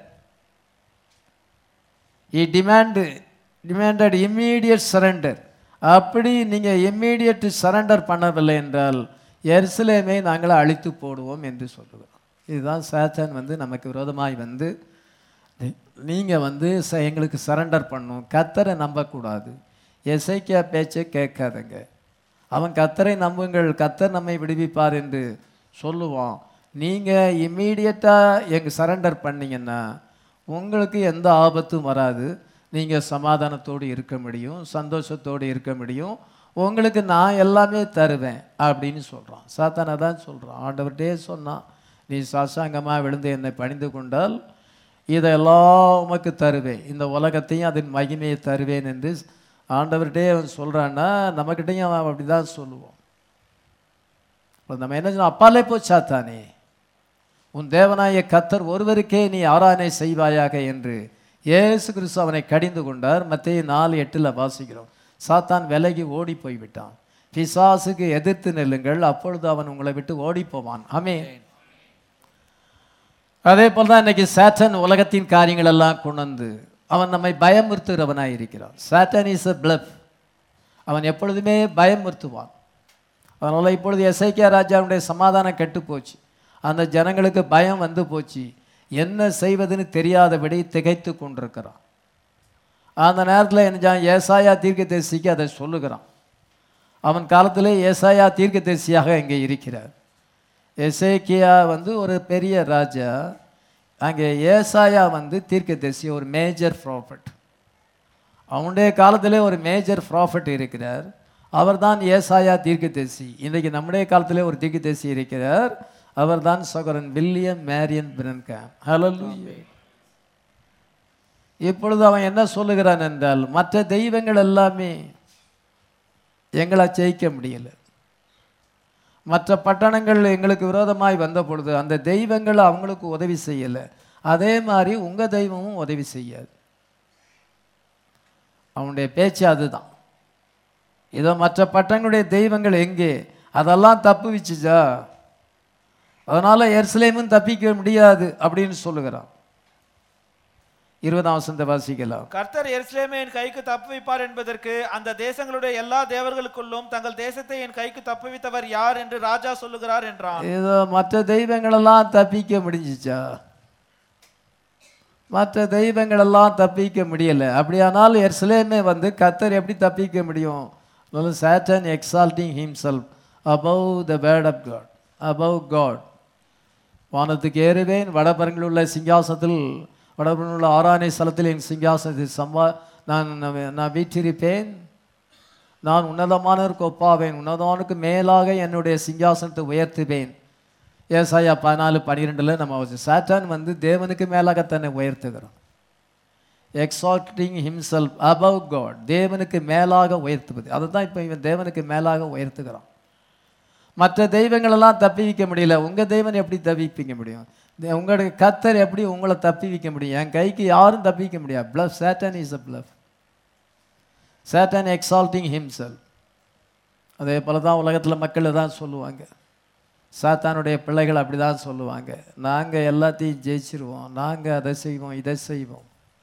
இ டிமாண்டு டிமாண்டட் இம்மீடியட் சரண்டர் அப்படி நீங்கள் இம்மீடியட் சரண்டர் பண்ணவில்லை என்றால் எருசலேமை நாங்கள் அழித்து போடுவோம் என்று சொல்லுகிறோம் இதுதான் சாத்தான் வந்து நமக்கு விரோதமாய் வந்து நீங்கள் வந்து ச- எங்களுக்கு சரண்டர் பண்ணும் கத்தரை நம்பக்கூடாது எசைக்கியா பேச்சை கேட்காதங்க அவன் கத்தரை நம்புங்கள் கத்தர் நம்மை விடுவிப்பார் என்று சொல்லுவான் நீங்கள் இம்மீடியட்டாக எங்க சரண்டர் பண்ணீங்கன்னா உங்களுக்கு எந்த ஆபத்தும் வராது நீங்கள் சமாதானத்தோடு இருக்க முடியும் சந்தோஷத்தோடு இருக்க முடியும் உங்களுக்கு நான் எல்லாமே தருவேன் அப்படின்னு சொல்கிறான் சாத்தானை தான் சொல்கிறான் ஆண்டவர்கிட்டே சொன்னான் நீ சாசாங்கமாக விழுந்து என்னை பணிந்து கொண்டால் இதெல்லாம் உமக்கு தருவேன் இந்த உலகத்தையும் அதன் மகிமையை தருவேன் என்று ஆண்டவர்கிட்டே அவன் சொல்கிறான்னா நம்மக்கிட்டையும் அவன் அப்படி தான் சொல்லுவோம் அப்ப நம்ம என்ன சொன்னோம் அப்பாலே போச்சாத்தானே உன் தேவனாய கத்தர் ஒருவருக்கே நீ ஆராதனை செய்வாயாக என்று இயேசு கிறிஸ்து அவனை கடிந்து கொண்டார் மத்திய நாலு எட்டில் வாசிக்கிறோம் சாத்தான் விலகி ஓடி போய்விட்டான் பிசாசுக்கு எதிர்த்து நில்லுங்கள் அப்பொழுது அவன் உங்களை விட்டு ஓடி போவான் ஆமே அதே போல் தான் இன்னைக்கு சாட்டன் உலகத்தின் காரியங்கள் எல்லாம் கொண்டு வந்து அவன் நம்மை பயமுறுத்துகிறவனாய் இருக்கிறான் சாட்டன் இஸ் a bluff அவன் எப்பொழுதுமே பயமுறுத்துவான் அதனால் இப்பொழுது எஸ்ஐகே ராஜாவுடைய சமாதானம் கெட்டு போச்சு அந்த ஜனங்களுக்கு பயம் வந்து போச்சு என்ன செய்வதுன்னு தெரியாதபடி திகைத்து கொண்டிருக்கிறான் அந்த நேரத்தில் என்ன ஏசாயா தீர்க்கதரிசிக்கு அதை சொல்லுகிறான் அவன் காலத்திலே ஏசாயா தீர்க்கதரிசியாக இங்கே இருக்கிறார் எசேக்கியா வந்து ஒரு பெரிய ராஜா அங்கே ஏசாயா வந்து தீர்க்கதரிசி ஒரு மேஜர் ப்ராஃபட் அவனுடைய காலத்திலே ஒரு மேஜர் ப்ராஃபட் இருக்கிறார் அவர்தான் ஏசாயா தீர்க்கதரிசி இன்றைக்கு நம்முடைய காலத்திலே ஒரு தீர்க்கதரிசி இருக்கிறார் அவர்தான் சகோதரன் வில்லியம் மேரியன் பிரன்காம் ஹalleluya இப்பொழுது அவன் என்ன சொல்லுகிறான் என்றால் மற்ற தெய்வங்கள் எல்லாமே எங்களை ஜெயிக்க முடியல மற்ற பட்டணங்கள் எங்களுக்கு விரோதமாய் வந்த பொழுது அந்த தெய்வங்கள் அவங்களுக்கு உதவி செய்யலை அதே மாதிரி உங்கள் தெய்வமும் உதவி செய்யாது அவனுடைய பேச்சு அதுதான் இதோ மற்ற பட்டங்களுடைய தெய்வங்கள் எங்கே அதெல்லாம் தப்பு வச்சுச்சா அதனால் எருசலேமும் தப்பிக்க முடியாது அப்படின்னு சொல்லுகிறான் இருபதாம் வசந்த வாசிக்கலாம்
கர்த்தர் எருசலேமை என் கைக்கு தப்புவிப்பார் என்பதற்கு அந்த தேசங்களுடைய எல்லா தேவர்களுக்குள்ளும் தங்கள் தேசத்தை என் கைக்கு தப்புவித்தவர் யார் என்று ராஜா சொல்லுகிறார் என்றான்
ஏதோ மற்ற தெய்வங்களெல்லாம் தப்பிக்க முடிஞ்சிச்சா மற்ற தெய்வங்களெல்லாம் தப்பிக்க முடியல அப்படியானால் எர்சலேமே வந்து கத்தர் எப்படி தப்பிக்க முடியும் Satan exalting himself above the word of God above God வானத்துக்கு ஏறுவேன் வடபரங்கில் உள்ள சிங்காசனத்தில் வடபரங்கில் உள்ள ஆராணை ஸ்தலத்தில் என் சிங்காசனத்தில் சம்பா நான் நான் வீற்றிருப்பேன் நான் உன்னதமானவருக்கு ஒப்பாவேன் உன்னதமானுக்கு மேலாக என்னுடைய சிங்காசனத்தை உயர்த்துவேன் ஏசாயா பதினாலு பன்னிரெண்டில் நம்ம சாத்தான் வந்து தேவனுக்கு மேலாக தன்னை உயர்த்துகிறோம் எக்ஸால்ட்டிங் himself above காட் தேவனுக்கு மேலாக உயர்த்துவது அதை தான் இப்போ இவன் தேவனுக்கு மேலாக உயர்த்துகிறான் மற்ற தெய்வங்களெல்லாம் தப்பி வைக்க முடியல உங்கள் தெய்வன் எப்படி தப்பிப்பிக்க முடியும் தே- உங்களுடைய கத்தர் எப்படி உங்களை தப்பி வைக்க முடியும் என் கைக்கு யாரும் தப்பிக்க முடியாது bluff Satan is a bluff Satan exalting himself அதே போல தான் உலகத்தில் மக்கள் தான் சொல்லுவாங்க சாத்தானுடைய பிள்ளைகள் அப்படி தான் சொல்லுவாங்க நாங்கள் எல்லாத்தையும் ஜெயிச்சிருவோம் நாங்கள் அதை செய்வோம் இதை செய்வோம்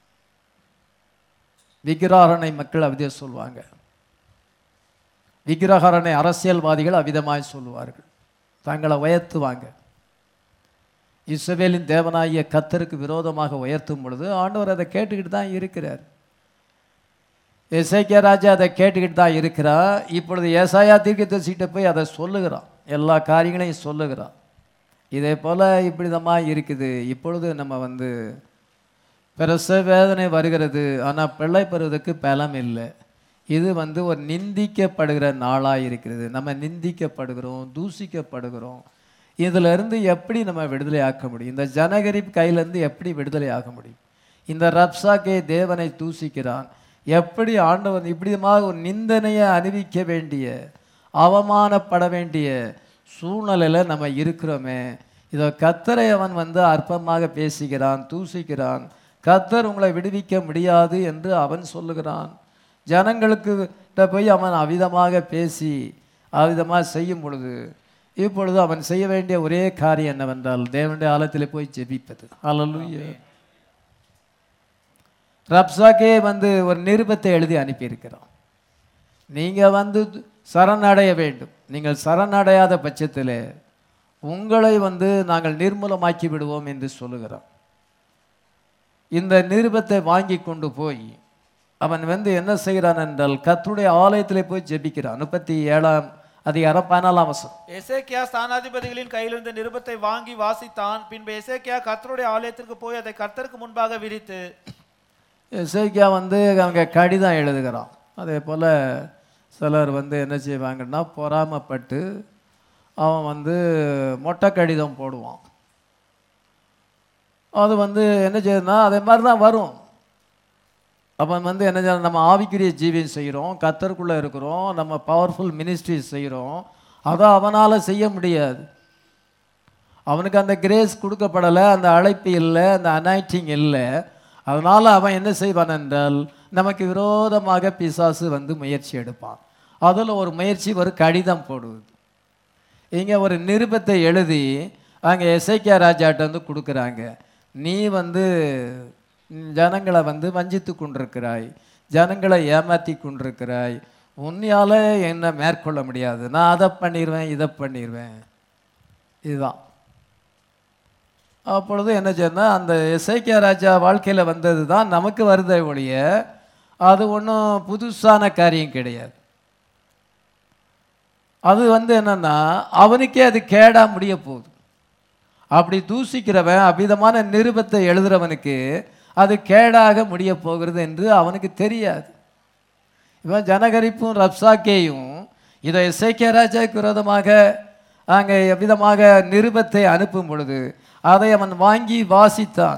விக்கிரகரணை மக்கள் அப்படியே சொல்லுவாங்க விக்கிரகரணை அரசியல்வாதிகள் அவ்விதமாய் சொல்லுவார்கள் தங்களை உயர்த்துவாங்க இஸ்ரவேலின் தேவனாகிய கத்தருக்கு விரோதமாக உயர்த்தும் பொழுது ஆண்டவர் அதை கேட்டுக்கிட்டு தான் இருக்கிறார் எசேக்கியா ராஜா அதை கேட்டுக்கிட்டு தான் இருக்கிறார் இப்பொழுது ஏசாயா தீர்க்கதரிசிகிட்ட போய் அதை சொல்லுகிறான் எல்லா காரியங்களையும் சொல்லுகிறான் இதே போல் இப்படிதமாக இருக்குது இப்பொழுது நம்ம வந்து பிரசவ வேதனை வருகிறது ஆனால் பிள்ளை பெறுவதற்கு பலம் இல்லை இது வந்து ஒரு நிந்திக்கப்படுகிற நாளாக இருக்கிறது நம்ம நிந்திக்கப்படுகிறோம் தூசிக்கப்படுகிறோம் இதிலிருந்து எப்படி நம்ம விடுதலை ஆக்க முடியும் இந்த ஜனகரிப் கையிலேருந்து எப்படி விடுதலை ஆக முடியும் இந்த ரப்சாக்கே தேவனை தூசிக்கிறான் எப்படி ஆண்டவன் இப்படிமாக ஒரு நிந்தனையை அணிவிக்க வேண்டிய அவமானப்பட வேண்டிய சூழ்நிலையில் நம்ம இருக்கிறோமே இதோ கத்தரை அவன் வந்து அற்பமாக பேசுகிறான் தூசிக்கிறான் கத்தர் உங்களை விடுவிக்க முடியாது என்று அவன் சொல்லுகிறான் ஜனங்களுக்கு கிட்ட போய் அவன் அவிதமாக பேசி அவிதமாக செய்யும் பொழுது இப்பொழுது அவன் செய்ய வேண்டிய ஒரே காரியம் என்னவென்றால் தேவனுடைய ஆலயத்தில் போய் ஜெபிப்பது அல்லேலூயா ரப்சாக்கே வந்து ஒரு நிருபத்தை எழுதி அனுப்பியிருக்கிறோம் நீங்கள் வந்து சரணடைய வேண்டும் நீங்கள் சரணடையாத பட்சத்தில் உங்களை வந்து நாங்கள் நிர்மூலமாக்கி விடுவோம் என்று சொல்லுகிறோம் இந்த நிருபத்தை வாங்கி கொண்டு போய் அவன் வந்து என்ன செய்கிறான் என்றால் கர்த்தருடைய ஆலயத்தில் போய் ஜெபிக்கிறான் முப்பத்தி ஏழாம் அதிகாரம் பதினாலாம் வசனம்
எசேக்கியா ஸ்தானாதிபதிகளின் கையிலிருந்த நிருபத்தை வாங்கி வாசித்தான் பின்பு எசேக்கியா கர்த்தருடைய ஆலயத்திற்கு போய் அதை கர்த்தருக்கு முன்பாக விரித்து
இசைக்கியா வந்து அவங்க கடிதம் எழுதுகிறான் அதே போல் சிலர் வந்து என்ன செய்வாங்கன்னா பொறாமைப்பட்டு அவன் வந்து மொட்டை கடிதம் போடுவான் அது வந்து என்ன செய்யுதுன்னா அதே மாதிரி தான் வரும் அவன் வந்து என்ன செய்ய நம்ம ஆவிக்குரிய ஜீவியம் செய்கிறோம் கத்தருக்குள்ளே இருக்கிறோம் நம்ம பவர்ஃபுல் மினிஸ்ட்ரி செய்கிறோம் அதை அவனால் செய்ய முடியாது அவனுக்கு அந்த கிரேஸ் கொடுக்கப்படலை அந்த அழைப்பு இல்லை அந்த அனாய்டிங் இல்லை அதனால் அவன் என்ன செய்வான் என்றால் நமக்கு விரோதமாக பிசாசு வந்து முயற்சி எடுப்பான் அதில் ஒரு முயற்சி ஒரு கடிதம் போடுவது இங்கே ஒரு நிருபத்தை எழுதி அங்கே எசைக்கியா ராஜாட்ட வந்து கொடுக்குறாங்க நீ வந்து ஜனங்களை வந்து வஞ்சித்து கொண்டிருக்கிறாய் ஜனங்களை ஏமாற்றி கொண்டிருக்கிறாய் உன்னையால் என்ன மேற்கொள்ள முடியாது நான் அதை பண்ணிடுவேன் இதை பண்ணிடுவேன் இதுதான் அப்பொழுது என்ன சொன்னால் அந்த எசைக்கியா ராஜா வாழ்க்கையில் வந்தது தான் நமக்கு வருதே ஒழிய அது ஒன்றும் புதுசான காரியம் கிடையாது அது வந்து என்னன்னா அவனுக்கே அது கேடா முடிய போகுது அப்படி தூசிக்கிறவன் அவ்விதமான நிருபத்தை எழுதுறவனுக்கு அது கேடாக முடிய போகிறது என்று அவனுக்கு தெரியாது இவன் ஜனகரிப்பும் ரப்சாக்கேயும் இதை இசைக்கிய ராஜாவுக்கு விரோதமாக அங்கே எவ்விதமாக நிருபத்தை அனுப்பும் பொழுது அதை அவன் வாங்கி வாசித்தான்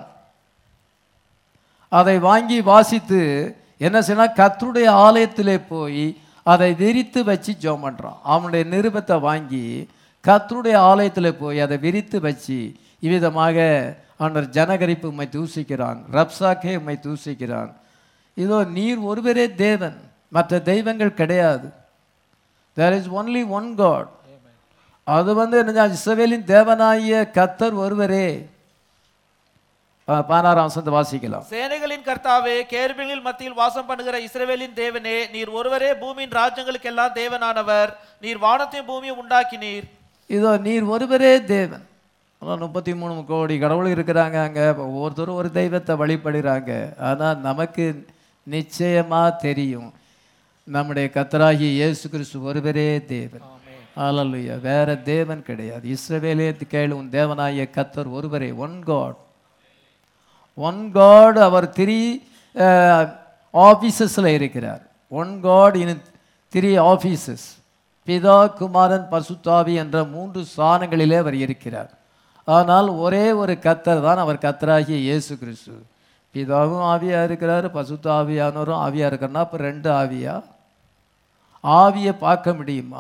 அதை வாங்கி வாசித்து என்ன செய்யலாம் கர்த்தருடைய ஆலயத்திலே போய் அதை விரித்து வச்சு ஜெபம் பண்ணுறான் அவனுடைய நிருபத்தை வாங்கி கர்த்தருடைய ஆலயத்தில் போய் அதை விரித்து வச்சு இவ்விதமாக அவனர் ஜனகரிப்பு உம்மை தூசிக்கிறான் ரப்சாக்கே உம்மை தூசிக்கிறான் இதோ நீர் ஒருவரே தேவன் மற்ற தெய்வங்கள் கிடையாது there is only one God அது வந்து என்ன இஸ்ரவேலின் தேவனாகிய கத்தர் ஒருவரே அஹ், பதினாறாம் வசனத்தை வாசிக்கலாம்
சேனைகளின் கர்த்தாவே கேருபீன்கள் மத்தியில் வாசம் பண்ணுகிற இஸ்ரவேலின் தேவனே நீர் ஒருவரே பூமியின் ராஜ்யங்களுக்கெல்லாம் தேவனானவர் நீர் வானத்தையும் பூமியும் உண்டாக்கினீர்
இதோ நீர் ஒருவரே தேவன் அதான் முப்பத்தி மூணு கோடி கடவுள் இருக்கிறாங்க அங்கே ஒவ்வொருத்தரும் ஒரு தெய்வத்தை வழிபடுறாங்க ஆனால் நமக்கு நிச்சயமாக தெரியும் நம்முடைய கத்தராகிய இயேசு கிறிஸ்து ஒருவரே தேவன் அல்லல்லுயா வேற தேவன் கிடையாது இஸ்ரவேலே கேளு உன் தேவனாகிய கத்தர் ஒருவரே ஒன் காட் ஒன் காட் அவர் த்ரீ ஆஃபீஸஸில் இருக்கிறார் one God in three offices பிதா குமாரன் பசுத்தாவி என்ற மூன்று ஸ்தானங்களிலே அவர் இருக்கிறார் ஆனால் ஒரே ஒரு கத்தர் தான் அவர் கத்தராகிய இயேசு கிறிஸ்து பிதாவும் ஆவியா இருக்கிறாரு பசுத்த ஆவியானவரும் ஆவியா இருக்கிறனா அப்போ ரெண்டு ஆவியா ஆவியை பார்க்க முடியுமா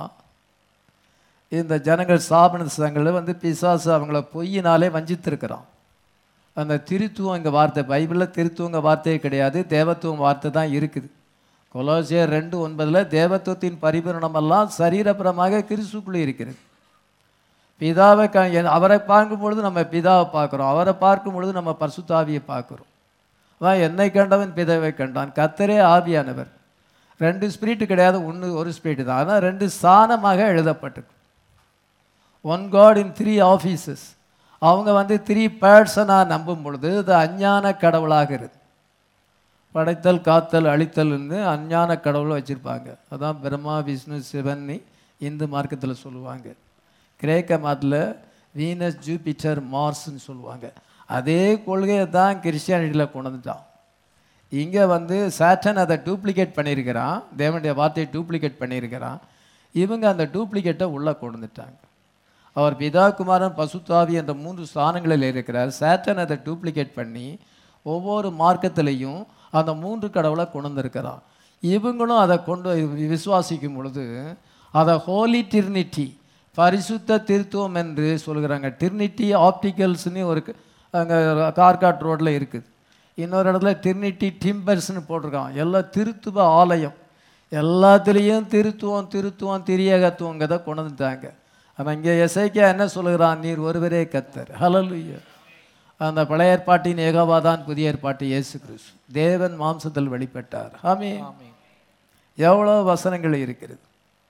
இந்த ஜனங்கள் ஸ்தாபன சங்கங்களில் வந்து பிசாசு அவங்கள பொய்யினாலே வஞ்சித்திருக்கிறான் அந்த திருத்துவம் இங்கே வார்த்தை பைபிளில் திருத்துவங்க வார்த்தையே கிடையாது தேவத்துவம் வார்த்தை தான் இருக்குது கொலோசியர் ரெண்டு ஒன்பதில் தேவத்துவத்தின் பரிபூரணமெல்லாம் சரீரபுரமாக கிறிஸ்துக்குள்ளே இருக்கிறது பிதாவை க என்- அவரை பார்க்கும் பொழுது நம்ம பிதாவை பார்க்குறோம் அவரை பார்க்கும் பொழுது நம்ம பரிசுத்தாவியை பார்க்குறோம் அதான் என்னை கண்டவன் பிதாவை கண்டான் கத்தரே ஆவியானவர் ரெண்டு ஸ்பிரிட் கிடையாது ஒன்று ஒரு ஸ்பிரிட் தான் ஆனால் ரெண்டு ஸ்தானமாக எழுதப்பட்டிருக்கு one God in three offices அவங்க வந்து த்ரீ பேர்சனாக நம்பும் பொழுது அது அஞ்ஞான கடவுளாகிறது படைத்தல் காத்தல் அழித்தல்னு அஞ்ஞான கடவுளை வச்சுருப்பாங்க அதான் பிரம்மா விஷ்ணு சிவன்னு இந்து மார்க்கத்தில் சொல்லுவாங்க கிரேக்க மாத்தில் வீனஸ் ஜூபிட்டர் மார்ஸ்ன்னு சொல்லுவாங்க அதே கொள்கையை தான் கிறிஸ்டியானிட்டியில் கொண்டு வந்துட்டான் இங்கே வந்து சாட்டன் அதை டூப்ளிகேட் பண்ணியிருக்கிறான் தேவனுடைய வார்த்தையை டூப்ளிகேட் பண்ணியிருக்கிறான் இவங்க அந்த டூப்ளிகேட்டை உள்ளே கொண்டு வந்துட்டாங்க அவர் பிதா குமாரன் பசுத்தாவி என்ற மூன்று ஸ்தானங்களில் இருக்கிறார் சாட்டன் அதை டூப்ளிகேட் பண்ணி ஒவ்வொரு மார்க்கத்திலையும் அந்த மூன்று கடவுளை கொண்டு வந்திருக்கிறான் இவங்களும் அதை கொண்டு விசுவாசிக்கும் பொழுது அதை ஹோலி டிர்னிட்டி பரிசுத்த திருத்துவம் என்று சொல்கிறாங்க டிர்னிட்டி ஆப்டிகல்ஸ்னு ஒரு அங்கே கார்காட் ரோட்டில் இருக்குது இன்னொரு இடத்துல டிர்னிட்டி டிம்பர்ஸ்னு போட்டிருக்கான் எல்லாம் திருத்துவ ஆலயம் எல்லாத்துலேயும் திருத்துவம் திருத்துவம் திரியகத்துவங்கிறத கொண்டு வந்துட்டாங்க ஆனால் இங்கே எசைக்கா என்ன சொல்லுகிறான் நீர் ஒருவரே கத்தர் ஹலலுயா அந்த பழைய ஏற்பாட்டின் ஏகவா தான் புதிய ஏற்பாட்டு இயேசு கிறிஸ்து தேவன் மாம்சத்தில் வெளிப்பட்டார் ஆமே எவ்வளோ வசனங்கள் இருக்கிறது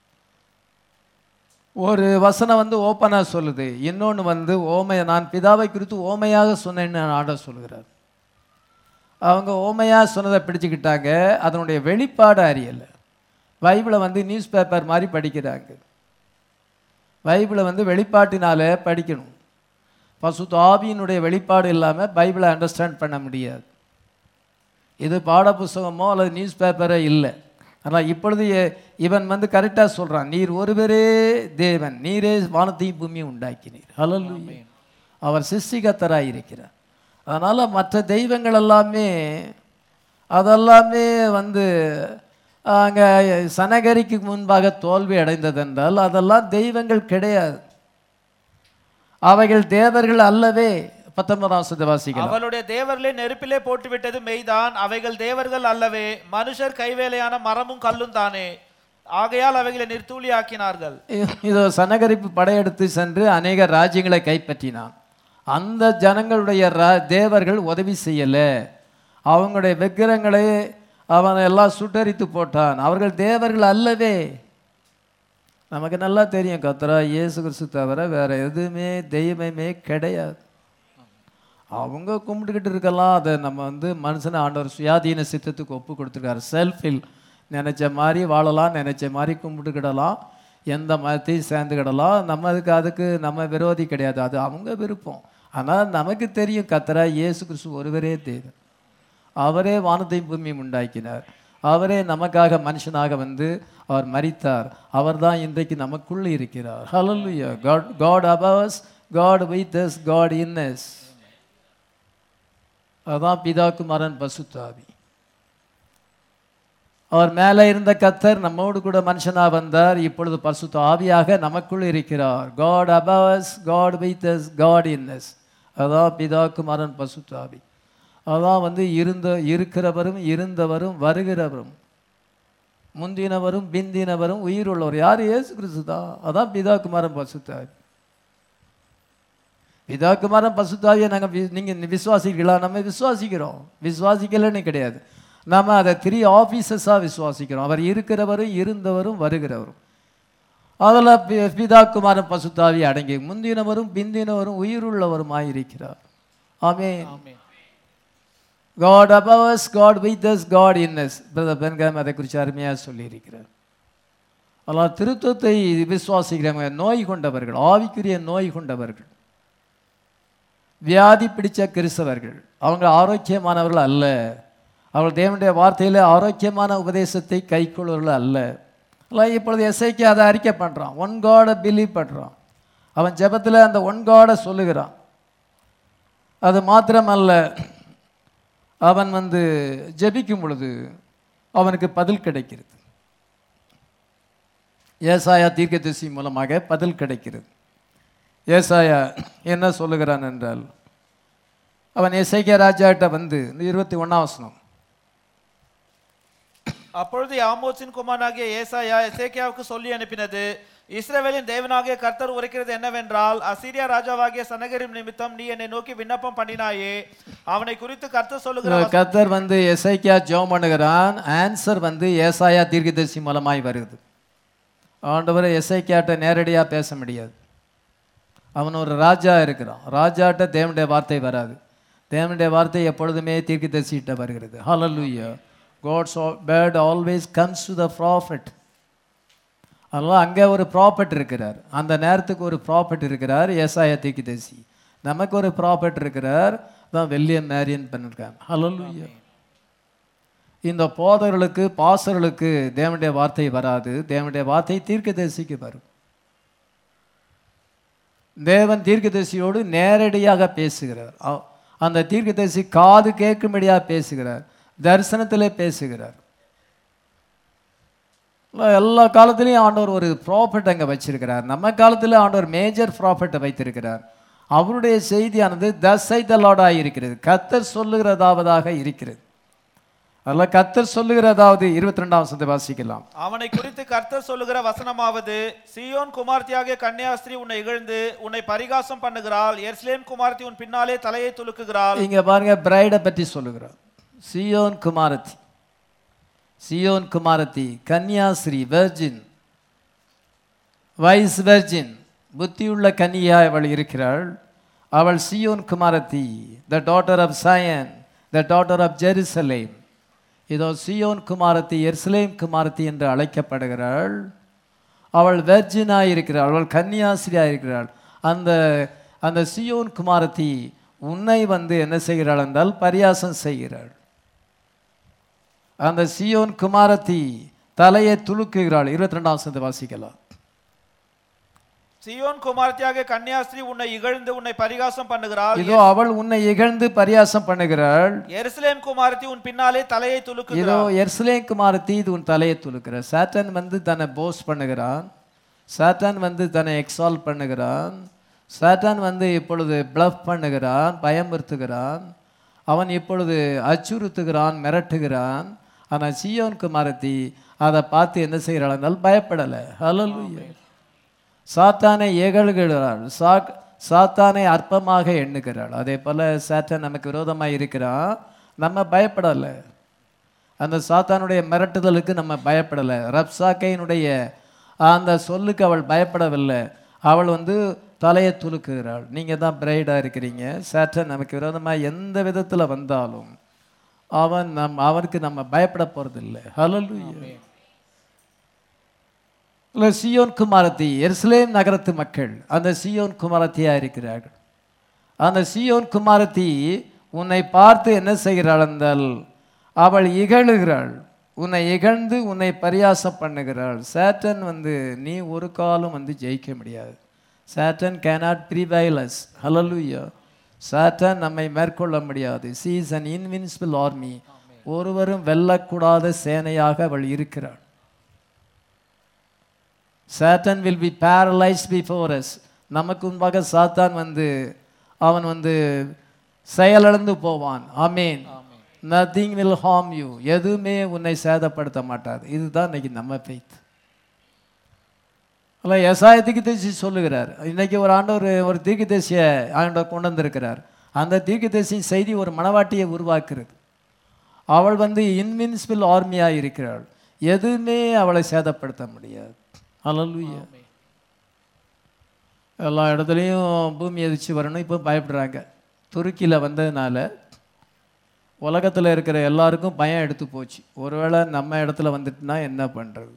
ஒரு வசனம் வந்து ஓப்பனாக சொல்லுது இன்னொன்று வந்து ஓமைய நான் பிதாவை குறித்து ஓமையாக சொன்னேன்னு ஆட சொல்லுகிறார் அவங்க ஓமையாக சொன்னதை பிடிச்சுக்கிட்டாங்க அதனுடைய வெளிப்பாடு அறியலை பைபிளை வந்து நியூஸ் பேப்பர் மாதிரி படிக்கிறாங்க பைபிளை வந்து வெளிப்பாட்டினால படிக்கணும் பசுத்த ஆவியினுடைய வெளிப்பாடு இல்லாமல் பைபிளை அண்டர்ஸ்டாண்ட் பண்ண முடியாது இது பாடப்புஸ்தகமோ அல்லது நியூஸ் பேப்பரே இல்லை ஆனால் இப்பொழுது எ- இவன் வந்து கரெக்டாக சொல்கிறான் நீர் ஒருவரே தேவன் நீரே வானத்தையும் பூமியும் உண்டாக்கினீர் ஹalleluya அவர் சிருஷ்டிகத்தராக இருக்கிறார் அதனால் மற்ற தெய்வங்கள் எல்லாமே அதெல்லாமே வந்து அங்கே சனகரிக்கு முன்பாக தோல்வி அடைந்ததென்றால் அதெல்லாம் தெய்வங்கள் கிடையாது அவைகள் தேவர்கள் அல்லவே பத்தொன்பதாம் வசனத்தை வாசிக்கலாம்
அவளுடைய தேவர்களே நெருப்பிலே போட்டு விட்டது மெய்தான் அவைகள் தேவர்கள் அல்லவே மனுஷர் கைவேலையான மரமும் கல்லும் தானே ஆகையால் அவைகளை நிர்த்தூளியாக்கினார்கள்
இதோ சனகரிப்பு படையெடுத்து சென்று அநேக ராஜ்யங்களை கைப்பற்றினான் அந்த ஜனங்களுடைய ரா- தேவர்கள் உதவி செய்யலை அவங்களுடைய விக்கிரங்களை அவன் எல்லாம் சுட்டரித்து போட்டான் அவர்கள் தேவர்கள் அல்லவே நமக்கு நல்லா தெரியும் கத்தரா இயேசு கிறிஸ்து தவிர வேற எதுவுமே தெய்வமே கிடையாது அவங்க கும்பிட்டுக்கிட்டு இருக்கலாம் அதை நம்ம வந்து மனுஷனை ஆண்டவர் சுயாதீன சித்தத்துக்கு ஒப்பு கொடுத்துருக்காரு செல்ஃபில் நினச்ச மாதிரி வாழலாம் நினச்ச மாதிரி கும்பிட்டுக்கிடலாம் எந்த மதத்தையும் சேர்ந்துக்கிடலாம் நம்ம அதுக்கு அதுக்கு நம்ம விரோதி கிடையாது அது அவங்க விருப்பம் ஆனால் நமக்கு தெரியும் கத்தரா இயேசு கிறிஸ்து ஒருவரே தேவன் அவரே வானத்தையும் பூமியும் உண்டாக்கினார் அவரே நமக்காக மனுஷனாக வந்து அவர் மரித்தார் அவர்தான் இன்றைக்கு நமக்குள் இருக்கிறார் ஹalleluya God God above us God with us God in us அதான் பிதா குமாரன் பசுத்தாவி அவர் மேலே இருந்த கத்தர் நம்மோடு கூட மனுஷனாக வந்தார் இப்பொழுது பரிசுத்த ஆவியாக நமக்குள் இருக்கிறார் God above God with us God in us அதான் பிதா குமாரன் பசுத்தாவி அதான் வந்து இருந்த இருக்கிறவரும் இருந்தவரும் வருகிறவரும் முந்தினவரும் பிந்தினவரும் உயிருள்ளவர் யார் இயேசு கிறிஸ்து தான் அதான் பிதா குமாரன் பசுத்தாவி பிதாக்குமாரன் பசுத்தாவியை நாங்கள் வி நீங்கள் விசுவாசிக்கிறீங்களா நம்ம விசுவாசிக்கிறோம் விசுவாசிக்கலன்னு கிடையாது நம்ம அதை த்ரீ ஆஃபீஸஸாக விசுவாசிக்கிறோம் அவர் இருக்கிறவரும் இருந்தவரும் வருகிறவரும் அதில் பி- பிதாக்குமாரன் பசுத்தாவி அடங்கி முந்தினவரும் பிந்தினவரும் உயிருள்ளவருமாய் இருக்கிறார் ஆமென்
ஆமென்
God above us God with us God in us brother Branham அதை குறித்து அருமையாக சொல்லியிருக்கிறார் ஆனால் திருத்தத்தை விசுவாசிக்கிறவங்க நோய் கொண்டவர்கள் ஆவிக்குரிய நோய் கொண்டவர்கள் வியாதி பிடிச்ச கிறிஸ்தவர்கள் அவங்க ஆரோக்கியமானவர்கள் அல்ல அவர்கள் தேவனுடைய வார்த்தையில் ஆரோக்கியமான உபதேசத்தை கைக்கொள்வர்கள் அல்ல எல்லாம் இப்பொழுது எஸ்ஐக்கு அதை அறிக்கை பண்ணுறான் ஒன் காடை பிலீவ் பண்ணுறான் அவன் ஜெபத்தில் அந்த ஒன் காடை சொல்லுகிறான் அது மாத்திரமல்ல அவன் வந்து ஜெபிக்கும் பொழுது அவனுக்கு பதில் கிடைக்கிறது ஏசாயா தீர்க்கதரிசி மூலமாக பதில் கிடைக்கிறது ஏசாயா என்ன சொல்லுகிறான் என்றால் அவன் எசைக்கிய ராஜாட்ட வந்து இருபத்தி ஒன்றாம் வசனம்
அப்பொழுது ஆமோசின் குமாரனாகிய ஏசாயா எசேக்கியாவுக்கு சொல்லி அனுப்பினது இஸ்ரவேலின் தேவனாகிய கர்த்தர் உரைக்கிறது என்னவென்றால் அசீரியா ராஜாவாகிய சனகரிம் நிமித்தம் நீ என்னை நோக்கி விண்ணப்பம் பண்ணினாயே அவனை குறித்து கர்த்தர் சொல்லுகிற
கத்தர் வந்து எசைக்கியா ஜெபம் பண்ணுகிறான் ஆன்சர் வந்து ஏசாயா தீர்க்கதரிசி மூலமாய் வருது ஆண்டவர் எசைக்கியாட்ட நேரடியாக பேச முடியாது அவன் ஒரு ராஜா இருக்கிறான் ராஜாட்ட தேவனுடைய வார்த்தை வராது தேவனுடைய வார்த்தை எப்பொழுதுமே தீர்க்கதரிசிகிட்ட வருகிறது ஹalleluya God's word always comes to the prophet அதனால் அங்கே ஒரு ப்ராஃபிட் இருக்கிறார் அந்த நேரத்துக்கு ஒரு ப்ராஃபிட் இருக்கிறார் ஏசாயா தீர்க்கதரிசி நமக்கு ஒரு ப்ராஃபிட் இருக்கிறார் தான் வெள்ளியம் மேரியன் பண்ணிருக்காங்க ஹalleluya இந்த போதர்களுக்கு பாசர்களுக்கு தேவனுடைய வார்த்தை வராது தேவனுடைய வார்த்தை தீர்க்கதரிசிக்கு வரும் தேவன் தீர்க்கதரிசியோடு நேரடியாக பேசுகிறார் அ- அந்த தீர்க்கதரிசி காது கேட்கும்படியாக பேசுகிறார் தரிசனத்திலே பேசுகிறார் எல்லா காலத்திலையும் ஆண்டவர் ஒரு ப்ராஃபிட் அங்கே வச்சிருக்கிறார் நம்ம காலத்தில் ஆண்டவர் மேஜர் ப்ராஃபிட்டை வைத்திருக்கிறார் அவருடைய செய்தியானது தசை தலாடாக இருக்கிறது கத்தர் சொல்லுகிறதாவதாக இருக்கிறது அதில் கத்தர் சொல்லுகிறதாவது இருபத்தி ரெண்டாம் வசனத்தை வாசிக்கலாம்
அவனை குறித்து கர்த்தர் சொல்லுகிற வசனமாவது சீயோன் குமார்த்தியாகிய கன்னியாஸ்திரி உன்னை இகழ்ந்து உன்னை பரிகாசம் பண்ணுகிறாள் எர்ஸ்லேம் குமார்த்தி உன் பின்னாலே தலையை துலுக்குகிறாள்
இங்க பாருங்க பிரைடை பற்றி சொல்லுகிறார் சியோன் குமாரத்தி சியோன் குமாரத்தி கன்னியாஸ்ரீ வெர்ஜின் வைஸ் வெர்ஜின் புத்தியுள்ள கன்னியா அவள் இருக்கிறாள் அவள் சியோன் குமாரத்தி the daughter of Zion the daughter of Jerusalem இதோ சியோன் குமாரத்தி எருசலேம் குமாரத்தி என்று அழைக்கப்படுகிறாள் அவள் வெர்ஜினாக இருக்கிறாள் அவள் கன்னியாசிரியாக இருக்கிறாள் அந்த அந்த சியோன் குமாரத்தி உன்னை வந்து என்ன செய்கிறாள் என்றால் பரியாசம் செய்கிறாள் அந்த சியோன் குமாரத்தி தலையை துலுக்குகிறாள் இருபத்தி ரெண்டாம் வசனத்தை வாசிக்கலாம்
சீயோன் குமார்த்தியாகிய கன்னியாஸ்திரி உன்னை இகழ்ந்து உன்னை பரிகாசம் பண்ணுகிறாள்
இதோ அவள் உன்னை இகழ்ந்து பரியாசம் பண்ணுகிறாள்
எருசலேம் குமாரத்தி உன் பின்னாலே தலையை துலுக்குகிறாள்
இதோ எர்சலேம் குமாரத்தி இது உன் தலையை துலுக்கிற சாத்தான் வந்து தன்னை போஸ் பண்ணுகிறான் சாத்தான் வந்து தன்னை எக்ஸால் பண்ணுகிறான் சாத்தான் வந்து இப்பொழுது ப்ளஃப் பண்ணுகிறான் பயமுறுத்துகிறான் அவன் இப்பொழுது அச்சுறுத்துகிறான் மிரட்டுகிறான் ஆனால் சியோன் குமாரத்தி அதை பார்த்து என்ன செய்கிறாள் என்றால் பயப்படலை ஹalleluya சாத்தானை ஏகழுகிறாள் சா சாத்தானை அற்பமாக எண்ணுகிறாள் அதே போல் சாத்தான் நமக்கு விரோதமாக இருக்கிறான் நம்ம பயப்படலை அந்த சாத்தானுடைய மிரட்டுதலுக்கு நம்ம பயப்படலை ரப்சாக்கையினுடைய அந்த சொல்லுக்கு அவள் பயப்படவில்லை அவள் வந்து தலையை துலுக்குகிறாள் நீங்கள் தான் பிரைடாக இருக்கிறீங்க சாத்தான் நமக்கு விரோதமாக எந்த விதத்தில் வந்தாலும் அவன் நம் அவனுக்கு நம்ம பயப்பட போகிறதில்லை ஹalleluya இல்லை சியோன் குமாரத்தி எருசலேம் நகரத்து மக்கள் அந்த சியோன் குமாரத்தியாக இருக்கிறார்கள் அந்த சியோன் குமாரத்தி உன்னை பார்த்து என்ன செய்கிறாள் என்றால் அவள் இகழுகிறாள் உன்னை இகழ்ந்து உன்னை பரியாசம் பண்ணுகிறாள் சேட்டன் வந்து நீ ஒரு காலம் வந்து ஜெயிக்க முடியாது சேட்டன் cannot prevail us ஹalleluya சாட்டன் நம்மை மேற்கொள்ள முடியாது சீஸ் அன் இன்வின்சிபிள் ஆர்மி ஒருவரும் வெல்லக்கூடாத சேனையாக அவள் இருக்கிறாள் சாத்தான் will be paralysed before us நமக்கு முன்பாக சாத்தான் வந்து அவன் வந்து செயலிழந்து போவான் ஆமீன் நத்திங் வில் ஹார்ம் யூ எதுவுமே உன்னை சேதப்படுத்த மாட்டாது இதுதான் இன்னைக்கு நம்ம ஃபெய்த் இல்லை எசாய தீர்க்கதரிசி சொல்லுகிறார் இன்னைக்கு ஒரு ஆண்டவர் ஒரு தீர்க்கதரிசியை ஆண்டவர் கொண்டு வந்திருக்கிறார் அந்த தீர்க்கதரிசியின் செய்தி ஒரு மணவாட்டியை உருவாக்குறது அவள் வந்து இன்வின்சிபிள் ஆர்மியாக இருக்கிறாள் எதுவுமே அவளை சேதப்படுத்த முடியாது அல்லேலூயா எல்லா இடத்துலையும் பூமி எதிர்ச்சி வரணும் இப்போ பயப்படுறாங்க துருக்கியில் வந்ததுனால உலகத்தில் இருக்கிற எல்லாருக்கும் பயம் எடுத்து போச்சு ஒருவேளை நம்ம இடத்துல வந்துட்டுனா என்ன பண்ணுறது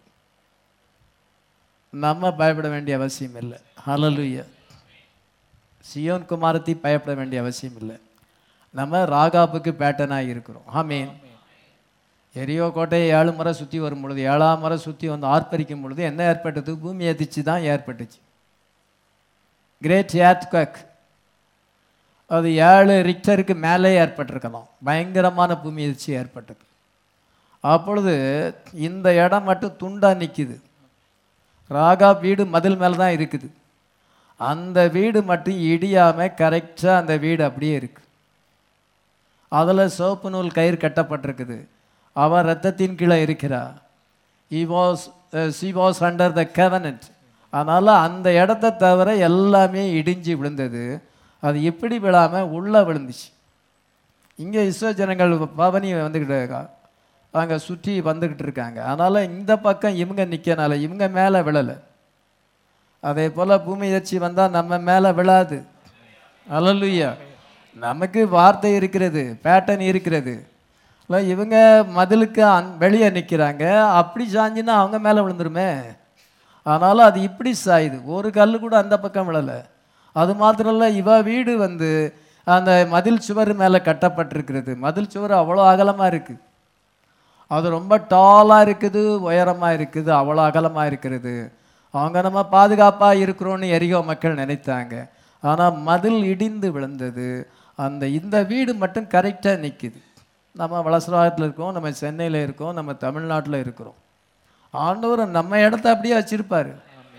நம்ம பயப்பட வேண்டிய அவசியம் இல்லை ஹalleluya சியோன் குமாரத்தி பயப்பட வேண்டிய அவசியம் இல்லை நம்ம ராகாப்புக்கு பேட்டனாக இருக்கிறோம் ஆமீன் எரியோ கோட்டையை ஏழு முறை சுற்றி வரும் பொழுது ஏழாம் முறை சுற்றி வந்து ஆர்ப்பரிக்கும் பொழுது என்ன ஏற்பட்டது பூமி எதிர்ச்சி தான் ஏற்பட்டுச்சு கிரேட் ஏர்த்குவேக் அது ஏழு ரிக்டருக்கு மேலே ஏற்பட்டிருக்கலாம் பயங்கரமான பூமி எதிர்ச்சி ஏற்பட்டது அப்பொழுது இந்த இடம் மட்டும் துண்டா நிற்கிது ராகா வீடு மதில் மேலே தான் இருக்குது அந்த வீடு மட்டும் இடியாமல் கரெக்டாக அந்த வீடு அப்படியே இருக்கு அதில் சோப்பு நூல் கயிறு கட்டப்பட்டிருக்குது அவன் ரத்தத்தின் கீழே இருக்கிறா he was she was under the covenant அதனால் அந்த இடத்த தவிர எல்லாமே இடிஞ்சு விழுந்தது அது இப்படி விழாமல் உள்ளே விழுந்துச்சு இங்கே இஸ்ரோ ஜனங்கள் பவனி வந்துக்கிட்டு அங்கே சுற்றி வந்துக்கிட்டு இருக்காங்க அதனால் இந்த பக்கம் இவங்க நிற்கனால இவங்க மேலே விழலை அதே போல் பூமி எதிர்ச்சி வந்தால் நம்ம மேலே விழாது அல்லலுயா நமக்கு வார்த்தை இருக்கிறது பேட்டர்ன் இருக்கிறது இல்லை இவங்க மதிலுக்கு அந் வெளியே நிற்கிறாங்க அப்படி சாஞ்சுன்னா அவங்க மேலே விழுந்துருமே அதனால் அது இப்படி சாயுது ஒரு கல் கூட அந்த பக்கம் விழலை அது மாத்திரம் இல்லை இவ வீடு வந்து அந்த மதில் சுவர் மேலே கட்டப்பட்டிருக்கிறது மதில் சுவர் அவ்வளோ அகலமாக இருக்குது அது ரொம்ப டாலாக இருக்குது உயரமாக இருக்குது அவ்வளோ அகலமாக இருக்கிறது அவங்க நம்ம பாதுகாப்பாக இருக்கிறோன்னு எரியோ மக்கள் நினைத்தாங்க ஆனால் மதில் இடிந்து விழுந்தது அந்த இந்த வீடு மட்டும் கரெக்டாக நிற்கிது நம்ம வளசராகத்தில் இருக்கோம் நம்ம சென்னையில் இருக்கோம் நம்ம தமிழ்நாட்டில் இருக்கிறோம் ஆண்டவர் நம்ம இடத்த அப்படியே வச்சிருப்பாரு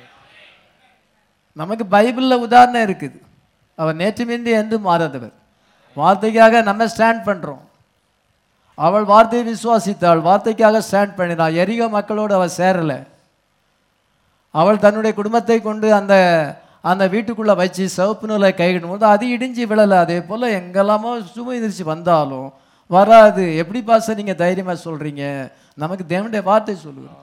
நமக்கு பைபிளில் உதாரணம் இருக்குது அவர் நேற்றுமின்றி என்று மாறாதவர் வார்த்தைக்காக நம்ம ஸ்டாண்ட் பண்ணுறோம் அவள் வார்த்தையை விசுவாசித்தாள் வார்த்தைக்காக ஸ்டாண்ட் பண்ணினாள் எரிகோ மக்களோடு அவள் சேரலை அவள் தன்னுடைய குடும்பத்தை கொண்டு அந்த அந்த வீட்டுக்குள்ளே வச்சு சிவப்பு நூலை கையிடும் போது அது இடிஞ்சு விழலை அதே போல் எங்கெல்லாமோ சுமை எதிர்ச்சி வந்தாலும் வராது எப்படி பாச நீங்கள் தைரியமாக சொல்கிறீங்க நமக்கு தேவனுடைய வார்த்தை சொல்லுகிறோம்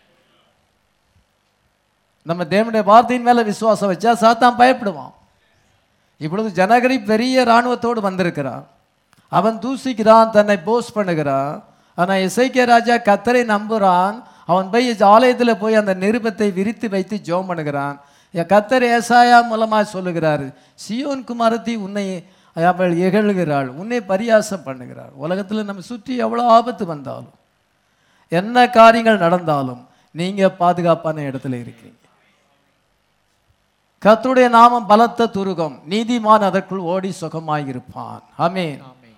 நம்ம தேவனுடைய வார்த்தையின் மேலே விசுவாசம் வச்சா சாத்தான் பயப்படுவான் இப்பொழுது ஜனகரி பெரிய இராணுவத்தோடு வந்திருக்கிறான் அவன் தூசிக்கிறான் தன்னை போஸ் பண்ணுகிறான் ஆனால் இசைக்கிய ராஜா கத்தரை நம்புகிறான் அவன் போய் ஆலயத்தில் போய் அந்த நிருபத்தை விரித்து வைத்து ஜோம் பண்ணுகிறான் என் கத்தர் ஏசாயா மூலமாக சொல்லுகிறார் சியோன் குமாரத்தி உன்னை அவள் இகழ்கிறாள் உன்னை பரியாசம் பண்ணுகிறாள் உலகத்தில் நம்ம சுற்றி எவ்வளோ ஆபத்து வந்தாலும் என்ன காரியங்கள் நடந்தாலும் நீங்கள் பாதுகாப்பான இடத்துல இருக்கீங்க கர்த்தருடைய நாமம் பலத்த துருகம் நீதிமான் அதற்குள் ஓடி சுகமாயிருப்பான் ஆமென்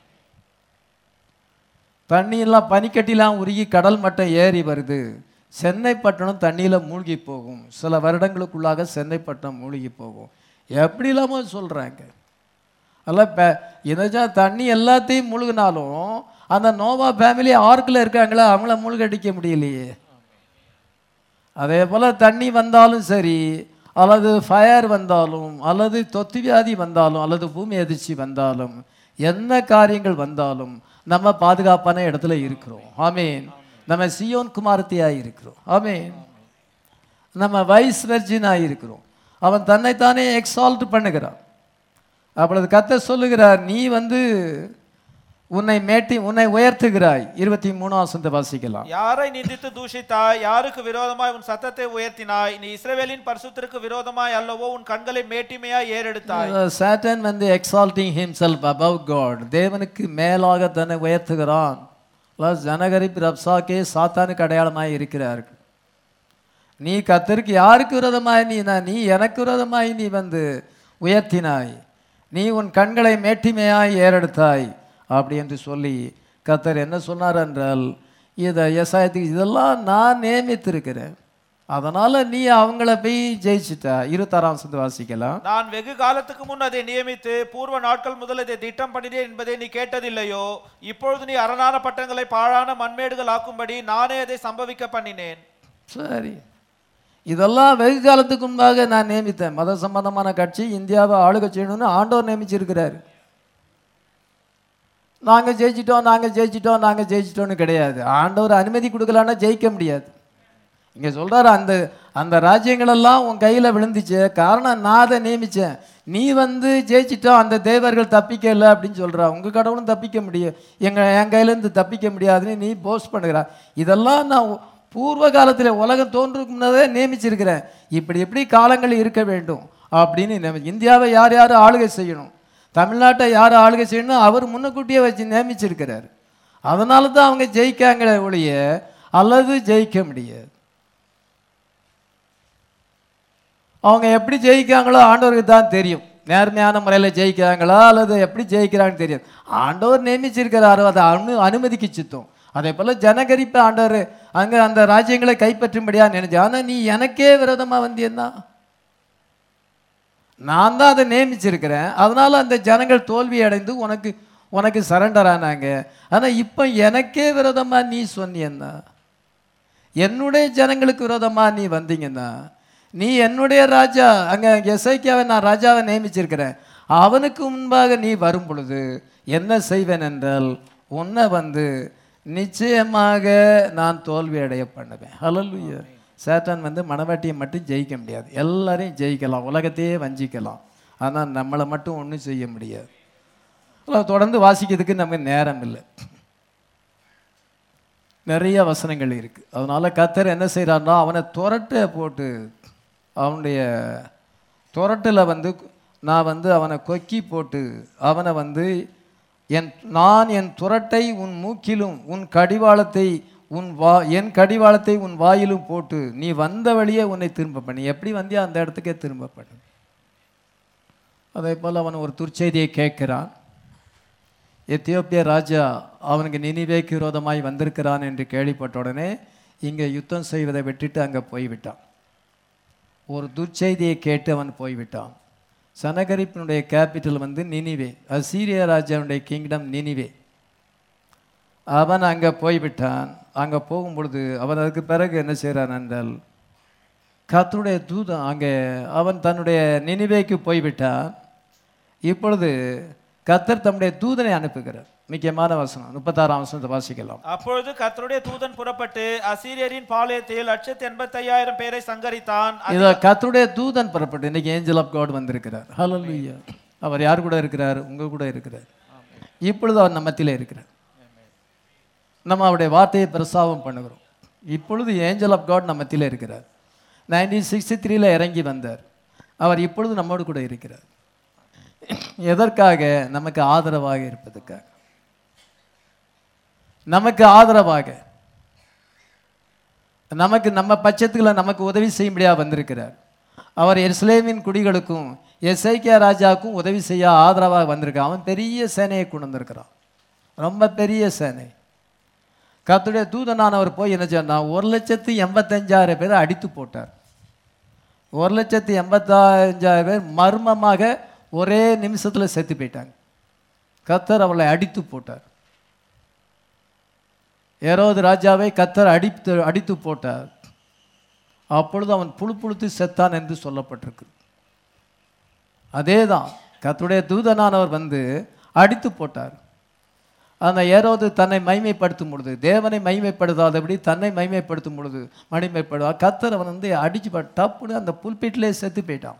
தண்ணியெல்லாம் பனிக்கட்டிலாம் உருகி கடல் மட்டம் ஏறி வருது சென்னை பட்டணம் தண்ணியில் மூழ்கி போகும் சில வருடங்களுக்குள்ளாக சென்னை பட்டணம் மூழ்கி போகும் எப்படி இல்லாமல் சொல்கிறாங்க அதெல்லாம் இப்போ இதாச்சா தண்ணி எல்லாத்தையும் முழுகினாலும் அந்த நோவா ஃபேமிலி ஆர்க்கில் இருக்காங்களே அவங்கள மூழ்கடிக்க முடியலையே அதே போல் தண்ணி வந்தாலும் சரி அல்லது ஃபயர் வந்தாலும் அல்லது தொத்து வியாதி வந்தாலும் அல்லது பூமி அதிர்ச்சி வந்தாலும் என்ன காரியங்கள் வந்தாலும் நம்ம பாதுகாப்பான இடத்துல இருக்கிறோம் ஆமீன் நம்ம சியோன் குமாரத்தியாக இருக்கிறோம் ஆமீன் நம்ம வைஸ் வெர்ஜினாக இருக்கிறோம் அவன் தன்னைத்தானே எக்ஸால்ட் பண்ணுகிறான் அப்பொழுது கத்த சொல்லுகிறார் நீ வந்து உன்னை மேட்டி உன்னை உயர்த்துகிறாய் இருபத்தி மூணாம் வசனத்தை வாசிக்கலாம்
யாரை நிந்தித்து தூஷித்தாய் யாருக்கு விரோதமாய் உன் சத்தத்தை உயர்த்தினாய் நீ இஸ்ரவேலின் பரிசுத்திற்கு விரோதமாய் அல்லவோ உன் கண்களை மேட்டிமையாய் ஏறெடுத்தாய்
சாட்டன் வந்து எக்ஸால்ட்டிங் ஹிம்செல்ஃப் above காட் தேவனுக்கு மேலாக தன்னை உயர்த்துகிறான் ப்ளஸ் ஜனகரிப் ரப்சாக்கே சாத்தானுக்கு அடையாளமாய் இருக்கிறார்கள் நீ கத்தருக்கு யாருக்கு விரோதமாய் நீ நான் நீ எனக்கு விரோதமாய் நீ வந்து உயர்த்தினாய் நீ உன் கண்களை மேட்டிமையாய் ஏறெடுத்தாய் அப்படி என்று சொல்லி கத்தர் என்ன சொன்னார் என்றால் இதை எசாயத்துக்கு இதெல்லாம் நான் நியமித்திருக்கிறேன் அதனால் நீ அவங்கள போய் ஜெயிச்சிட்டா இருபத்தாறாம் சந்து வாசிக்கலாம்
நான் வெகு காலத்துக்கு முன் அதை நியமித்து பூர்வ நாட்கள் முதல் இதை திட்டம் பண்ணினேன் என்பதை நீ கேட்டதில்லையோ இப்பொழுது நீ அரணான பட்டங்களை பாழான மண்மேடுகள் ஆக்கும்படி நானே அதை சம்பவிக்க பண்ணினேன்
சரி இதெல்லாம் வெகு காலத்துக்கு முன்பாக நான் நியமித்தேன் மத சம்பந்தமான கட்சி இந்தியாவை ஆளுகை செய்யணும்னு ஆண்டவர் நியமிச்சிருக்கிறாரு நாங்கள் ஜெயிச்சிட்டோம் நாங்கள் ஜெயிச்சிட்டோம் நாங்கள் ஜெயிச்சிட்டோம்னு கிடையாது ஆண்டவர் அனுமதி கொடுக்கலான்னா ஜெயிக்க முடியாது இங்கே சொல்றாரு அந்த அந்த ராஜ்யங்களெல்லாம் உன் கையில் விழுந்துச்சு காரணம் நான் அதை நியமித்தேன் நீ வந்து ஜெயிச்சிட்டோம் அந்த தேவர்கள் தப்பிக்கல அப்படின்னு சொல்றா உங்கள் கடவுளும் தப்பிக்க முடியும் எங்கள் என் கையிலேருந்து தப்பிக்க முடியாதுன்னு நீ போஸ்ட் பண்ணுகிறா இதெல்லாம் நான் உ- பூர்வ காலத்தில் உலகம் தோன்றுக்கு முன்னதே நியமிச்சிருக்கிறேன் இப்படி எப்படி காலங்கள் இருக்க வேண்டும் அப்படின்னு நியமி இந்தியாவை யார் யார் ஆளுகை செய்யணும் தமிழ்நாட்டை யார் ஆளுகை செய்யணும் அவர் முன்னக்கூட்டியே வச்சு நியமிச்சிருக்கிறார் அதனால தான் அவங்க ஜெயிக்காங்களே ஒழிய அல்லது ஜெயிக்க முடியாது அவங்க எப்படி ஜெயிக்காங்களோ ஆண்டவருக்கு தான் தெரியும் நேர்மையான முறையில் ஜெயிக்கிறாங்களா அல்லது எப்படி ஜெயிக்கிறாங்கன்னு தெரியாது ஆண்டவர் நியமிச்சிருக்கிறாரு அதை அனு அனுமதிக்கு சித்தம் அதே போல் ஜனகரிப்பு ஆண்டவர் அங்கே அந்த ராஜ்யங்களை கைப்பற்றும்படியா நினைச்சு ஆனால் நீ எனக்கே விரோதமாக வந்தியன்னா நான் தான் அதை நியமிச்சிருக்கிறேன் அதனால அந்த ஜனங்கள் தோல்வி அடைந்து உனக்கு உனக்கு சரண்டர் ஆனாங்க ஆனால் இப்போ எனக்கே விரோதமாக நீ சொன்னியன்னா என்னுடைய ஜனங்களுக்கு விரோதமாக நீ வந்தீங்கன்னா நீ என்னுடைய ராஜா அங்கே எசைக்கியாவை நான் ராஜாவை நியமிச்சிருக்கிறேன் அவனுக்கு முன்பாக நீ வரும் பொழுது என்ன செய்வேன் என்றால் உன்னை வந்து நிச்சயமாக நான் தோல்வி அடைய பண்ணுவேன் ஹalleluya சேத்தான் வந்து மனவாட்டியை மட்டும் ஜெயிக்க முடியாது எல்லாரையும் ஜெயிக்கலாம் உலகத்தையே வஞ்சிக்கலாம் ஆனால் நம்மளை மட்டும் ஒன்றும் செய்ய முடியாது அதெல்லாம் தொடர்ந்து வாசிக்கிறதுக்கு நமக்கு நேரம் இல்லை நிறைய வசனங்கள் இருக்கு அதனால கத்தர் என்ன செய்கிறாருன்னா அவனை துரட்ட போட்டு அவனுடைய துரட்டில் வந்து நான் வந்து அவனை கொக்கி போட்டு அவனை வந்து என் நான் என் துரட்டை உன் மூக்கிலும் உன் கடிவாளத்தை உன் வா என் கடிவாளத்தை உன் வாயிலும் போட்டு நீ வந்த வழியே உன்னை திரும்ப பண்ணி எப்படி வந்தியோ அந்த இடத்துக்கே திரும்ப பண்ணு அதே போல் அவன் ஒரு துர்ச்செய்தியை கேட்கிறான் எத்தியோப்பிய ராஜா அவனுக்கு நினிவேக்கு விரோதமாய் வந்திருக்கிறான் என்று கேள்விப்பட்ட உடனே இங்கே யுத்தம் செய்வதை விட்டுட்டு அங்கே போய்விட்டான் ஒரு துர்ச்செய்தியை கேட்டு அவன் போய்விட்டான் சனகரிப்பினுடைய கேபிட்டல் வந்து நினிவே அசீரிய ராஜாவுடைய கிங்டம் நினிவே அவன் அங்கே போய்விட்டான் அங்கே போகும்பொழுது அவன் அதுக்கு பிறகு என்ன செய்கிறான் என்றால் கர்த்தருடைய தூதன் அங்கே அவன் தன்னுடைய நினிவேக்கு போய்விட்டான் இப்பொழுது கத்தர் தம்முடைய தூதனை அனுப்புகிறார் முக்கியமான வசனம் முப்பத்தாறாம் வசனத்தை வாசிக்கலாம்
அப்பொழுது கர்த்தருடைய தூதன் புறப்பட்டு அசீரியரின் பாளையத்தில் லட்சத்தி எண்பத்தி ஐயாயிரம் பேரை சங்கரித்தான்
இதை கத்தருடைய தூதன் புறப்பட்டு இன்னைக்கு ஏஞ்சல் ஆஃப் காட் வந்திருக்கிறார் ஹalleluya அவர் யார் கூட இருக்கிறார் உங்க கூட இருக்கிறார் இப்பொழுது அவர் நம்ம மத்தியிலே இருக்கிறார் நம்ம அவருடைய வார்த்தையை பிரசாவம் பண்ணுகிறோம் இப்பொழுது ஏஞ்சல் ஆஃப் காட் நம்ம மத்தியிலே இருக்கிறார் நைன்டீன் சிக்ஸ்டி த்ரீல இறங்கி வந்தார் அவர் இப்பொழுது நம்மோடு கூட இருக்கிறார் எதற்காக நமக்கு ஆதரவாக இருப்பதற்காக நமக்கு ஆதரவாக நமக்கு நம்ம பட்சத்துல நமக்கு உதவி செய்யும்படியா வந்திருக்கிறார் அவர் எருசலேமின் குடிகளுக்கும் எஸ்ஐகே ராஜாவுக்கும் உதவி செய்ய ஆதரவாக வந்திருக்கான் அவன் பெரிய சேனையை கொண்டு வந்திருக்கிறான் ரொம்ப பெரிய சேனை கர்த்தருடைய தூதனானவர் போய் என்ன சொன்னா ஒரு லட்சத்து எண்பத்தஞ்சாயிரம் பேரை அடித்து போட்டார் ஒரு லட்சத்து எண்பத்தஞ்சாயிரம் பேர் மர்மமாக ஒரே நிமிஷத்துல செத்து போயிட்டாங்க கத்தர் அவளை அடித்து போட்டார் ஏரோது ராஜாவை கத்தர் அடித்து அடித்து போட்டார் அப்பொழுது அவன் புழு புழுத்து செத்தான் என்று சொல்லப்பட்டிருக்கு அதே தான் கர்த்தருடைய தூதனானவர் வந்து அடித்து போட்டார் அந்த ஏரோது தன்னை மைமைப்படுத்தும் பொழுது தேவனை மைமைப்படுத்தாதபடி தன்னை மைமைப்படுத்தும் பொழுது மணிமைப்படுவா கத்தர் அவன் வந்து அடிச்சு பா- டப்புன்னு அந்த புல்பீட்டிலே செத்து போயிட்டான்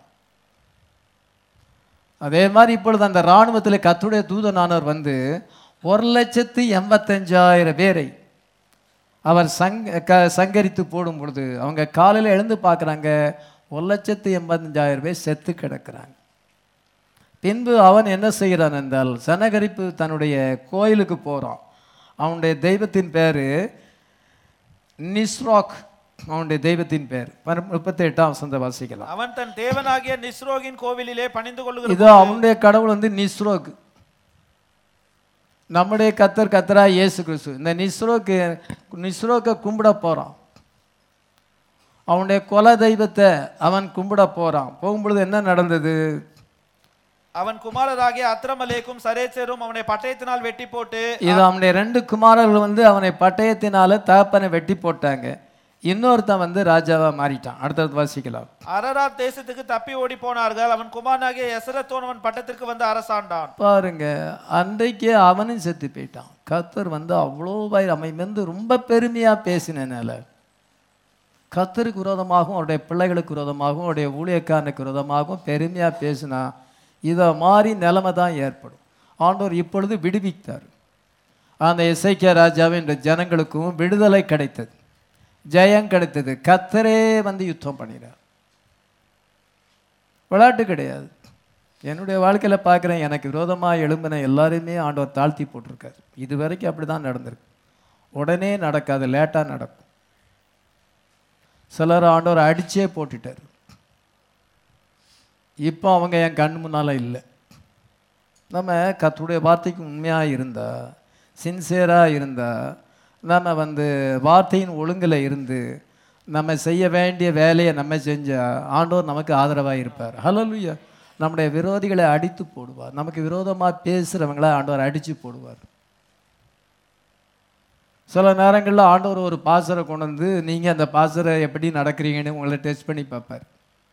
அதே மாதிரி இப்பொழுது அந்த இராணுவத்தில் கத்துடைய தூதனானவர் வந்து ஒரு லட்சத்து எண்பத்தஞ்சாயிரம் பேரை அவர் சங் க சங்கரித்து போடும் பொழுது அவங்க காலையில் எழுந்து பார்க்குறாங்க ஒரு லட்சத்து எண்பத்தஞ்சாயிரம் பேர் செத்து கிடக்கிறாங்க பின்பு அவன் என்ன செய்கிறான் என்றால் சனகரிப்பு தன்னுடைய கோயிலுக்கு போகிறான் அவனுடைய தெய்வத்தின் பேர் நிஸ்ராக் அவனுடைய தெய்வத்தின் பேர் முப்பத்தி எட்டாம் வசந்த வாசிக்கலாம்
அவன் தன் தேவனாகிய நிஸ்ரோகின் கோவிலிலே பணிந்து கொள்ளுகிற
இதோ அவனுடைய கடவுள் வந்து நிஸ்ரோக் நம்முடைய கத்தர் கத்தரா இயேசு கிறிஸ்து இந்த நிஸ்ரோக்கு நிஸ்ரோக்கை கும்பிட போகிறான் அவனுடைய குல தெய்வத்தை அவன் கும்பிட போகிறான் போகும்பொழுது என்ன நடந்தது
அவன் குமாரராகிய அத்ரமலேக்கும் சரேச்சரும் அவனை பட்டயத்தினால் வெட்டி போட்டு
இது அவனுடைய ரெண்டு குமாரர்கள் வந்து அவனை பட்டயத்தினால தகப்பனை வெட்டி போட்டாங்க இன்னொருத்தன் வந்து ராஜாவா மாறிட்டான் அடுத்தது வாசிக்கலாம்
அரராத் தேசத்துக்கு தப்பி ஓடி போனார்கள் அவன் குமாரனாகிய எசரத்தோனவன் பட்டத்திற்கு வந்து அரசாண்டான்
பாருங்க அன்றைக்கே அவனும் செத்து போயிட்டான் கத்தர் வந்து அவ்வளோ பயிர் அவன் வந்து ரொம்ப பெருமையாக பேசினனால கத்தருக்கு விரோதமாகவும் அவருடைய பிள்ளைகளுக்கு விரோதமாகவும் அவருடைய ஊழியக்காரனுக்கு விரோதமாகவும் பெருமையாக பேசினா இதை மாதிரி நிலைமை தான் ஏற்படும் ஆண்டவர் இப்பொழுது விடுவித்தார் அந்த இசைக்கிய ராஜாவின் இந்த ஜனங்களுக்கும் விடுதலை கிடைத்தது ஜெயம் கிடைத்தது கத்தரே வந்து யுத்தம் பண்ணினார் விளையாட்டு கிடையாது என்னுடைய வாழ்க்கையில் பார்க்குறேன் எனக்கு விரோதமாக எழும்பின எல்லாரையுமே ஆண்டவர் தாழ்த்தி போட்டிருக்காரு இது வரைக்கும் அப்படி தான் நடந்திருக்கு உடனே நடக்காது லேட்டாக நடக்கும் சிலர் ஆண்டவர் அடிச்சே போட்டுட்டார் இப்போ அவங்க என் கண் முன்னால் இல்லை நம்ம கத்துடைய வார்த்தைக்கு உண்மையாக இருந்தா சின்சியராக இருந்தா நம்ம வந்து வார்த்தையின் ஒழுங்கில் இருந்து நம்ம செய்ய வேண்டிய வேலையை நம்ம செஞ்சால் ஆண்டவர் நமக்கு ஆதரவாக இருப்பார் ஹலலுயா நம்முடைய விரோதிகளை அடித்து போடுவார் நமக்கு விரோதமாக பேசுகிறவங்கள ஆண்டவர் அடித்து போடுவார் சில நேரங்களில் ஆண்டவர் ஒரு பாசரை கொண்டு வந்து நீங்கள் அந்த பாசரை எப்படி நடக்கிறீங்கன்னு உங்களை டெஸ்ட் பண்ணி பார்ப்பார்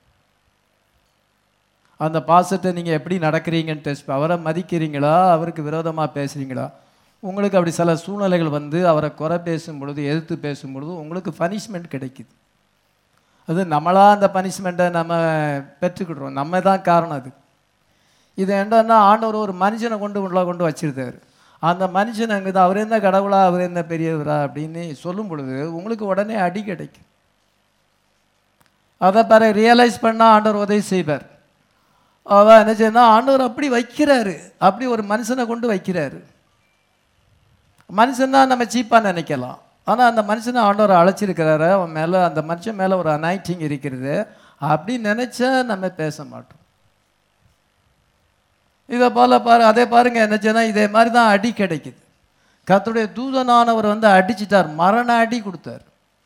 அந்த பாசத்தை நீங்கள் எப்படி நடக்கிறீங்கன்னு டெஸ்ட் அவரை மதிக்கிறீங்களா அவருக்கு விரோதமாக பேசுகிறீங்களா உங்களுக்கு அப்படி சில சூழ்நிலைகள் வந்து அவரை குறை பேசும் பொழுது எதிர்த்து பேசும் பொழுது உங்களுக்கு பனிஷ்மெண்ட் கிடைக்குது அது நம்மளா அந்த பனிஷ்மெண்ட்டை நம்ம பெற்றுக்கிடுறோம் நம்ம தான் காரணம் அது இது என்னன்னா ஆண்டவர் ஒரு மனுஷனை கொண்டு உள்ள கொண்டு வச்சிருந்தாரு அந்த மனுஷன் அங்கே அவர் என்ன கடவுளா அவர் என்ன பெரியவரா அப்படின்னு சொல்லும் பொழுது உங்களுக்கு உடனே அடி கிடைக்கும் அதை பிறகு ரியலைஸ் பண்ணால் ஆண்டவர் உதவி செய்வார் அவன் என்ன செய்யணும் ஆண்டவர் அப்படி வைக்கிறாரு அப்படி ஒரு மனுஷனை கொண்டு வைக்கிறாரு மனுஷன் தான் நம்ம சீப்பாக நினைக்கலாம் ஆனால் அந்த மனுஷனை ஆண்டவர் அழைச்சிருக்கிறாரு அவன் மேலே அந்த மனுஷன் மேலே ஒரு அனாய்டிங் இருக்கிறது அப்படி நினச்சா நம்ம பேச மாட்டோம் இதை போல பாரு அதே பாருங்க என்ன செய்யணும் இதே மாதிரி தான் அடி கிடைக்குது கர்த்தருடைய தூதனானவர் வந்து அடிச்சிட்டார் மரண அடி கொடுத்தார்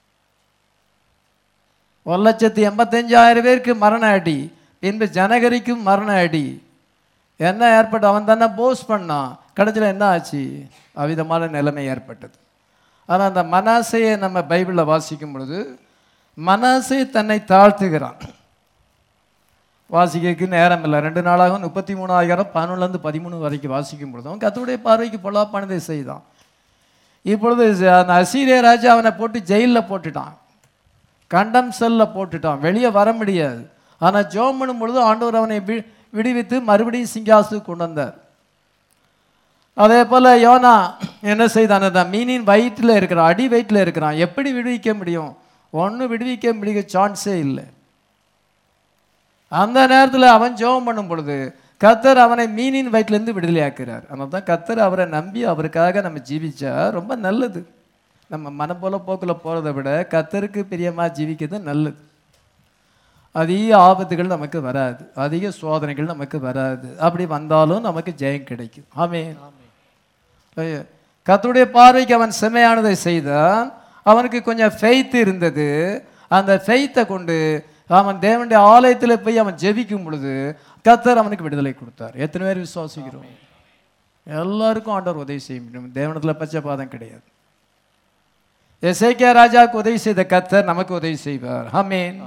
ஒரு லட்சத்தி எண்பத்தஞ்சாயிரம் பேருக்கு மரண அடி பின்பு ஜனகரிக்கும் மரண அடி என்ன ஏற்பட்டு அவன் தானே போஸ் பண்ணான் கடைசியில் என்ன ஆச்சு அவ்விதமான நிலைமை ஏற்பட்டது ஆனால் அந்த மனாசையை நம்ம பைபிளில் வாசிக்கும் பொழுது மனாசை தன்னை தாழ்த்துகிறான் வாசிக்கிறதுக்கு நேரம் இல்லை ரெண்டு நாளாக முப்பத்தி மூணாயிரம் பதினொன்றுலேருந்து பதிமூணு வரைக்கும் வாசிக்கும் பொழுது அவன் கத்துடைய பார்வைக்கு பொல்லாப்பானதை செய்தான் இப்பொழுது அந்த அசீரிய ராஜா அவனை போட்டு ஜெயிலில் போட்டுட்டான் கண்டம் செல்ல போட்டுட்டான் வெளியே வர முடியாது ஆனால் ஜோம் பண்ணும் பொழுது ஆண்டவர் அவனை வி விடுவித்து மறுபடியும் சிங்காசுக்கு கொண்டு வந்தார் அதே போல் யோனா என்ன செய்தான் அந்த மீனின் வயிற்றில் இருக்கிறான் அடி வயிற்றில் இருக்கிறான் எப்படி விடுவிக்க முடியும் ஒன்றும் விடுவிக்க முடிய சான்ஸே இல்லை அந்த நேரத்தில் அவன் ஜெபம் பண்ணும் பொழுது கத்தர் அவனை மீனின் வயிற்றிலேருந்து விடுதலையாக்குறார் அதனால தான் கத்தர் அவரை நம்பி அவருக்காக நம்ம ஜீவிச்சா ரொம்ப நல்லது நம்ம மனம் போல போக்கில் போகிறத விட கத்தருக்கு பிரியமாக ஜீவிக்கிறது நல்லது அதிக ஆபத்துகள் நமக்கு வராது அதிக சோதனைகள் நமக்கு வராது அப்படி வந்தாலும் நமக்கு ஜெயம் கிடைக்கும் ஆமே கத்தருடைய பார்வைக்கு அவன் செம்மையானதை செய்தான் அவனுக்கு கொஞ்சம் ஃபெய்த் இருந்தது அந்த ஃபெய்த்தை கொண்டு அவன் தேவனுடைய ஆலயத்தில் போய் அவன் ஜெபிக்கும் பொழுது கத்தர் அவனுக்கு விடுதலை கொடுத்தார் எத்தனை பேர் விசுவாசிக்கிறோம் எல்லாருக்கும் ஆண்டவர் உதவி செய்ய முடியும் தேவனத்தில் பச்சைபாதம் கிடையாது எசேக்கியா ராஜாவுக்கு உதவி செய்த கத்தர் நமக்கு உதவி செய்வார் ஆமீன்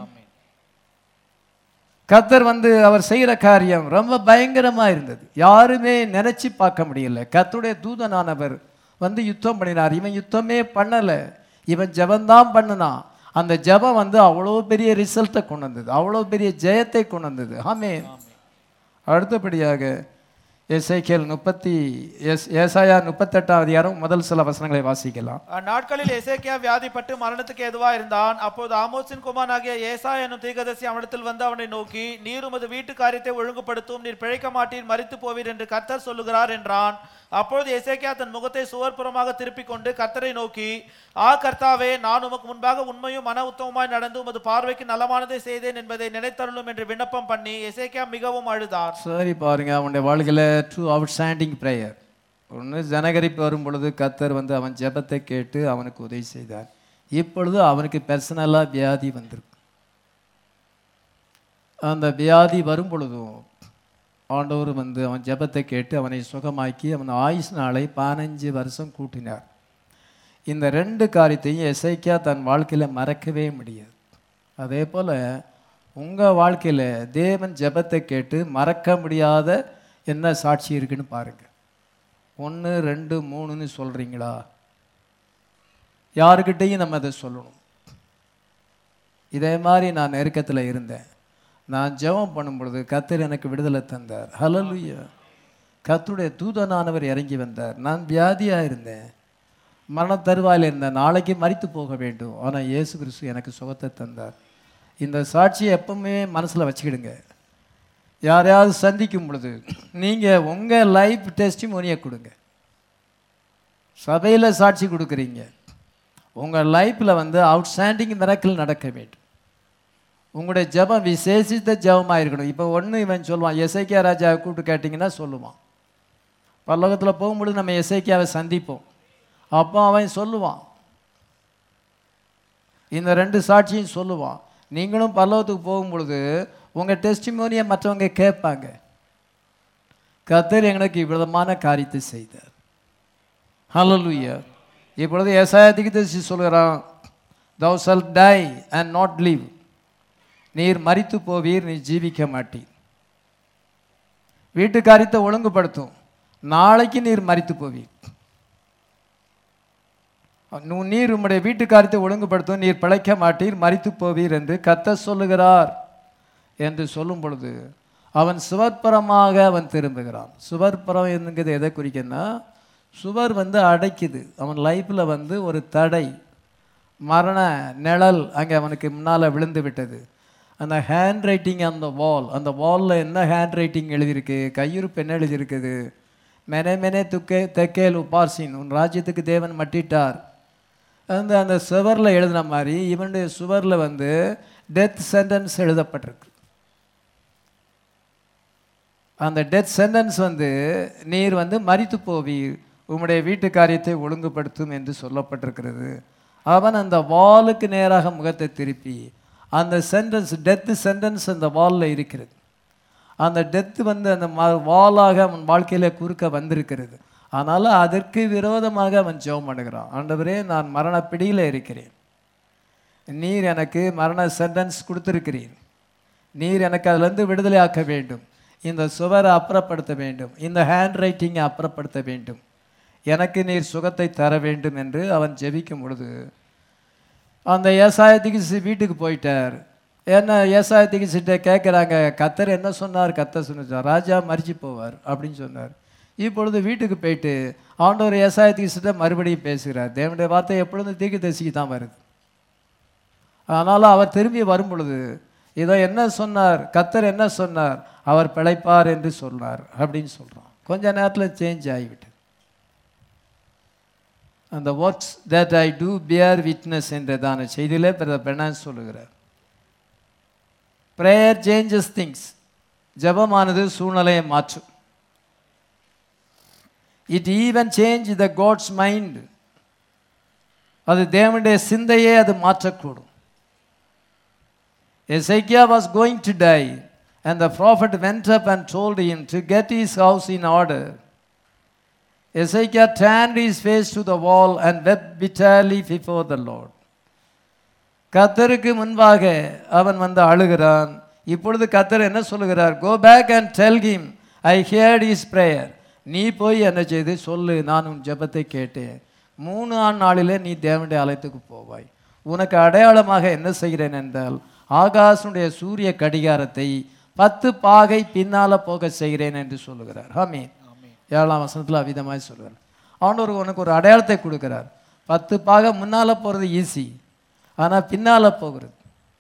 கத்தர் வந்து அவர் செய்கிற காரியம் ரொம்ப பயங்கரமா இருந்தது யாருமே நினைச்சு பார்க்க முடியல கத்தருடைய தூதனானவர் வந்து யுத்தம் பண்ணினார் இவன் யுத்தமே பண்ணல இவன் ஜெபந்தான் பண்ணினான் அந்த ஜெபம் வந்து அவ்வளோ பெரிய ரிசல்ட்டை கொண்டு வந்தது அவ்வளோ பெரிய ஜெயத்தை கொண்டு வந்தது ஆமே அடுத்தபடியாக எஸ்ஐகேல் முப்பத்தி எஸ் ஏசாயா முப்பத்தெட்டாம் அதிகாரம் முதல் சில வசனங்களை வாசிக்கலாம்
அந்நாட்களில் எசேக்கியா வியாதிப்பட்டு மரணத்துக்கு எதுவா இருந்தான் அப்போது ஆமோசின் குமாரனாகிய ஏசா என்னும் தீர்க்கதரிசி அவனிடத்தில் வந்து அவனை நோக்கி நீர் உமது வீட்டு காரியத்தை ஒழுங்குபடுத்தும் நீர் பிழைக்க மாட்டீர் மரித்து போவீர் என்று கர்த்தர் சொல்லுகிறார் என்றான் அப்பொழுது எசேக்கியா தன் முகத்தை சுவர்புறமாக திருப்பிக் கொண்டு கர்த்தரை நோக்கி ஆ கர்த்தாவே நான் உமக்கு முன்பாக உண்மையும் மன உத்தமமாய் நடந்து உமது பார்வைக்கு நலமானதை செய்தேன் என்பதை நினைத்தருளும் என்று விண்ணப்பம் பண்ணி எசேக்கியா மிகவும் அழுதார்
சரி பாருங்க அவனுடைய வாழ்க்கையில் ட்ரூ அவுட்ஸ்டாண்டிங் ப்ரேயர் ஒன்று ஜனகரிப்பு வரும் பொழுது கத்தர் வந்து அவன் ஜெபத்தை கேட்டு அவனுக்கு உதவி செய்தார் இப்பொழுது அவனுக்கு பர்சனலாக வியாதி வந்திருக்கு அந்த வியாதி வரும் பொழுதும் ஆண்டவர் வந்து அவன் ஜெபத்தை கேட்டு அவனை சுகமாக்கி அவன் ஆயுஷ் நாளை பதினஞ்சு வருஷம் கூட்டினார் இந்த ரெண்டு காரியத்தையும் எசைக்கியா தன் வாழ்க்கையில் மறக்கவே முடியாது அதே போல் உங்கள் வாழ்க்கையில் தேவன் ஜெபத்தை கேட்டு மறக்க முடியாத என்ன சாட்சி இருக்குன்னு பாருங்கள் ஒன்று ரெண்டு மூணுன்னு சொல்கிறீங்களா யாருக்கிட்டையும் நம்ம அதை சொல்லணும் இதே மாதிரி நான் நெருக்கத்தில் இருந்தேன் நான் ஜெபம் பண்ணும் பொழுது கத்தர் எனக்கு விடுதலை தந்தார் ஹலலுயா கத்தருடைய தூதனானவர் இறங்கி வந்தார் நான் வியாதியாக இருந்தேன் மரண தருவாயில் இருந்தேன் நாளைக்கு மறித்து போக வேண்டும் ஆனால் இயேசு கிறிஸ்து எனக்கு சுகத்தை தந்தார் இந்த சாட்சியை எப்பவுமே மனசில் வச்சுக்கிடுங்க யாரையாவது சந்திக்கும் பொழுது நீங்கள் உங்கள் லைஃப் டெஸ்டிமோனியை கொடுங்க சபையில் சாட்சி கொடுக்குறீங்க உங்கள் லைஃப்பில் வந்து அவுட்ஸ்டாண்டிங் மிரக்கல் நடக்க வேண்டும் உங்களுடைய ஜெபம் விசேஷித்த ஜெபமாக இருக்கணும் இப்போ ஒன்று இவன் சொல்லுவான் எசைக்கியா ராஜாவை கூப்பிட்டு கேட்டிங்கன்னா சொல்லுவான் பல்லோகத்தில் போகும்பொழுது நம்ம எசைக்கியாவை சந்திப்போம் அப்போ அவன் சொல்லுவான் இந்த ரெண்டு சாட்சியும் சொல்லுவான் நீங்களும் பல்லவத்துக்கு போகும்பொழுது உங்கள் டெஸ்டிமோனியை மற்றவங்க கேட்பாங்க கத்தர் எங்களுக்கு இவ்விதமான காரியத்தை செய்தார் ஹalleluya இப்பொழுது ஏசாயத்துக்கு தரிசி சொல்கிறான் thou shalt die and not live நீர் மரித்து போவீர் நீ ஜீவிக்க மாட்டீர் வீட்டு காரியத்தை ஒழுங்குபடுத்தும் நாளைக்கு நீர் மரித்து போவீர் நு- நீர் உம்முடைய வீட்டு காரியத்தை ஒழுங்குபடுத்தும் நீர் பிழைக்க மாட்டீர் மரித்து போவீர் என்று கத்த சொல்லுகிறார் என்று சொல்லும் பொழுது அவன் சுவர்புறமாக அவன் திரும்புகிறான் சுவர்புறம் என்கிறது எதை குறிக்குன்னா சுவர் வந்து அடைக்குது அவன் லைஃப்பில் வந்து ஒரு தடை மரண நிழல் அங்கே அவனுக்கு முன்னால் விழுந்து விட்டது அந்த ஹேண்ட் ரைட்டிங் அந்த வால் அந்த வாலில் என்ன ஹேண்ட் ரைட்டிங் எழுதியிருக்கு கையிருப்பு என்ன எழுதியிருக்குது மெனே மெனே துக்கே தெக்கேல் உபார்சின் உன் ராஜ்யத்துக்கு தேவன் மட்டிட்டார் அந்த அந்த சுவரில் எழுதின மாதிரி இவனுடைய சுவரில் வந்து டெத் சென்டென்ஸ் எழுதப்பட்டிருக்கு அந்த டெத் சென்டென்ஸ் வந்து நீர் வந்து மரித்து போவீர் உம்முடைய வீட்டு காரியத்தை ஒழுங்குபடுத்தும் என்று சொல்லப்பட்டிருக்கிறது அவன் அந்த வாலுக்கு நேராக முகத்தை திருப்பி அந்த சென்டென்ஸ் டெத்து சென்டென்ஸ் அந்த வாலில் இருக்கிறது அந்த டெத்து வந்து அந்த ம- வாலாக அவன் வாழ்க்கையில் குறுக்க வந்திருக்கிறது அதனால் அதற்கு விரோதமாக அவன் ஜெபம் பண்ணுகிறான் ஆண்டவரே நான் மரணப்பிடியில் இருக்கிறேன் நீர் எனக்கு மரண சென்டென்ஸ் கொடுத்திருக்கிறீர் நீர் எனக்கு அதிலிருந்து விடுதலை ஆக்க வேண்டும் இந்த சுவரை அப்புறப்படுத்த வேண்டும் இந்த ஹேண்ட் ரைட்டிங்கை அப்புறப்படுத்த வேண்டும் எனக்கு நீர் சுகத்தை தர வேண்டும் என்று அவன் ஜெபிக்கும் பொழுது அந்த ஏசாயத்துக்கு சி- வீட்டுக்கு போயிட்டார் என்ன ஏசாயத்துக்கு சிட்ட கேட்குறாங்க கத்தர் என்ன சொன்னார் கத்தர் சொன்னார் ராஜா மறிச்சு போவார் அப்படின்னு சொன்னார் இப்பொழுது வீட்டுக்கு போயிட்டு ஆண்டவர் ஏசாயத்துக்கு சிட்ட மறுபடியும் பேசுகிறார் தேவனுடைய வார்த்தை எப்பொழுதும் தீர்க்க தரிசிக்கு தான் வருது அதனால் அவர் திரும்பி வரும் பொழுது இதோ என்ன சொன்னார் கத்தர் என்ன சொன்னார் அவர் பிழைப்பார் என்று சொன்னார் அப்படின்னு சொல்கிறான் கொஞ்ச நேரத்தில் சேஞ்ச் ஆகிவிட்டது அந்த works that I do bear witness என்றதான செய்தியிலே பிரதர் பெர்னான் சொல்லுகிறார் ப்ரேயர் சேஞ்சஸ் திங்ஸ் ஜெபமானது சூழ்நிலையை மாற்றும் it even change the God's mind அது தேவனுடைய சிந்தையே அது மாற்றக்கூடும் Ezekiel was going to die, and the prophet went up and told him to get his house in order. Ezekiel turned his face to the wall and wept bitterly before the Lord. கத்தருக்கு முன்பாக அவன் வந்து அழுகிறான் இப்பொழுது கத்தர் என்ன சொல்லுகிறார் go back and tell him I heard his prayer நீ போய் என்ன செய்து சொல்லு நான் உன் ஜெபத்தை கேட்டேன் மூணு ஆண் நாளிலே நீ தேவனுடைய ஆலயத்துக்கு போவாய் உனக்கு அடையாளமாக என்ன செய்கிறேன் என்றால் ஆகாசனுடைய சூரிய கடிகாரத்தை பத்து பாகை பின்னால போக செய்கிறேன் என்று சொல்லுகிறார் ஆமீன் ஏழாம் வசனத்தில் அவிதமாய் சொல்லுவார் ஆண்டவர் உனக்கு ஒரு அடையாளத்தை கொடுக்கிறார் பத்து பாக முன்னால் போகிறது ஈஸி ஆனால் பின்னால் போகிறது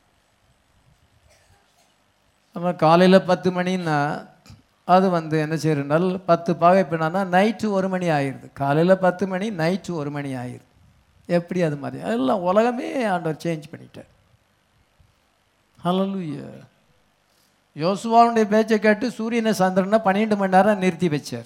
நம்ம காலையில் பத்து மணின்னா அது வந்து என்ன செய்யறதுனால் பத்து பாகை பின்னான்னா நைட்டு ஒரு மணி ஆயிடுது காலையில் பத்து மணி நைட்டு ஒரு மணி ஆயிடுது எப்படி அது மாதிரி எல்லாம் உலகமே ஆண்டவர் சேஞ்ச் பண்ணிட்டார் ஹalleluya யோசுவாவுடைய பேச்சை கேட்டு சூரியனை சந்திரனை பன்னிரெண்டு மணி நேரம் நிறுத்தி வச்சார்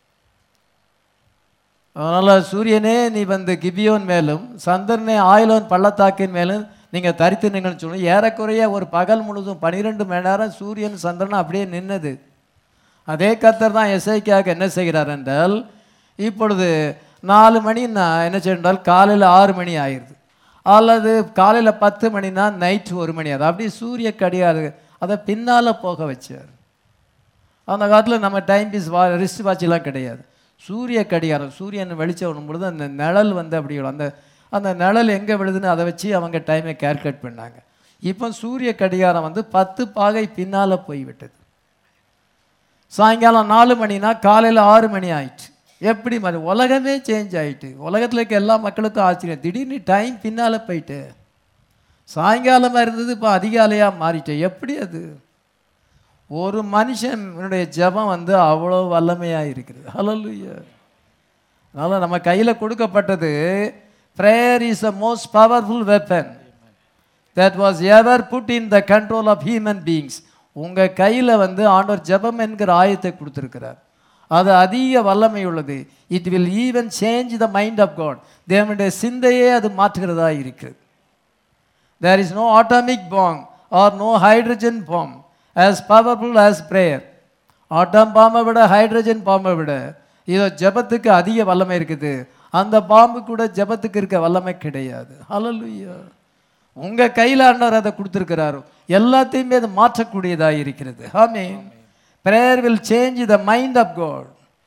அதனால் சூரியனே நீ வந்து கிபியோன் மேலும் சந்திரனே ஆயிலோன் பள்ளத்தாக்கின் மேலும் நீங்கள் தரித்து நிங்கள்னு சொல்லி ஏறக்குறைய ஒரு பகல் முழுதும் பன்னிரெண்டு மணி நேரம் சூரியன் சந்திரன் அப்படியே நின்னது அதே கத்தர் தான் எஸ்ஐக்காக என்ன செய்கிறார் என்றால் இப்பொழுது நாலு மணின்னா என்ன செய்யணும் காலையில் ஆறு மணி ஆயிடுது அல்லது காலையில் பத்து மணினா நைட் ஒரு மணி அது அப்படியே சூரிய கடிகாரு அதை பின்னால் போக வச்சார் அந்த காலத்தில் நம்ம டைம் பீஸ் வா ரிஸ்ட் வாட்செல்லாம் கிடையாது சூரிய கடிகாரம் சூரியன் வெளிச்சம் வரும் பொழுது அந்த நிழல் வந்து அப்படி விழும். அந்த அந்த நிழல் எங்கே விழுதுன்னு அதை வச்சு அவங்க டைமை கேல்குலேட் பண்ணாங்க இப்போ சூரிய கடிகாரம் வந்து பத்து பாகை பின்னால் போய்விட்டது சாயங்காலம் நாலு மணினா காலையில் ஆறு மணி ஆயிடுச்சு எப்படி மாதிரி உலகமே சேஞ்ச் ஆயிட்டு உலகத்தில் இருக்க எல்லா மக்களுக்கும் ஆச்சரியம் திடீர்னு டைம் பின்னால் போயிட்டு சாயங்காலமாக இருந்தது இப்போ அதிகாலையாக மாறிட்டு எப்படி அது ஒரு மனுஷனுடைய ஜெபம் வந்து அவ்வளோ வல்லமையாக இருக்குது ஹalleluya அதனால் நம்ம கையில் கொடுக்கப்பட்டது prayer is a most powerful weapon that was ever put in the control of human beings உங்கள் கையில் வந்து ஆண்டவர் ஜெபம் என்கிற ஆயத்தை கொடுத்துருக்கிறார் அது அதிக வல்லமை உள்ளது it will even change the mind of God தேவனுடைய சிந்தையே அது மாற்றுகிறதா இருக்குது there is no atomic bomb or no hydrogen bomb as powerful as prayer ஆட்டம் பாம்பை விட ஹைட்ரஜன் பாம்பை விட இதோ ஜெபத்துக்கு அதிக வல்லமை இருக்குது அந்த பாம்பு கூட ஜெபத்துக்கு இருக்க வல்லமை கிடையாது ஹalleluya உங்க கையில் ஆண்டவர் அதை கொடுத்துருக்கிறாரோ எல்லாத்தையுமே அது மாற்றக்கூடியதாக இருக்கிறது ஆமென் prayer will change the mind of god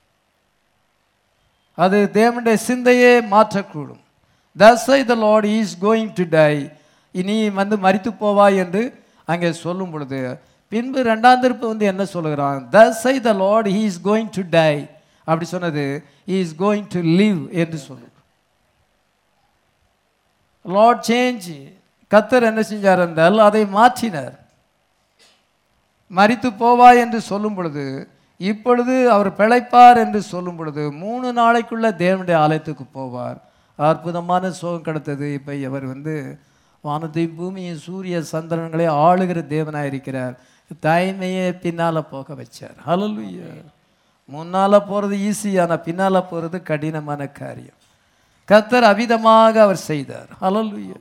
அது தேவனுடைய சிந்தையே மாற்றக்கூடும் thus say the lord is going to die இனி வந்து மரித்து போவாய் என்று அங்கே சொல்லும் பொழுது பின்பு ரெண்டாம் திருப்பு வந்து என்ன சொல்லுகிறான் thus say the lord he is going to die அப்படி சொன்னது he is going to live என்று சொல்லு லார்ட் சேஞ்ச் கத்தர் என்ன செஞ்சார் என்றால் அதை மாற்றினார் மரித்து போவாய் என்று சொல்லும் பொழுது இப்பொழுது அவர் பிழைப்பார் என்று சொல்லும் பொழுது மூணு நாளைக்குள்ள தேவனுடைய ஆலயத்துக்கு போவார் அற்புதமான சோகம் கிடைத்தது இப்போ இவர் வந்து வானத்தையும் பூமியும் சூரிய சந்திரன்களை ஆளுகிற தேவனாக இருக்கிறார் தாய்மையே பின்னால் போக வச்சார் ஹalleluya முன்னால் போகிறது ஈஸி ஆனால் பின்னால் போகிறது கடினமான காரியம் கத்தர் அவிதமாக அவர் செய்தார் ஹalleluya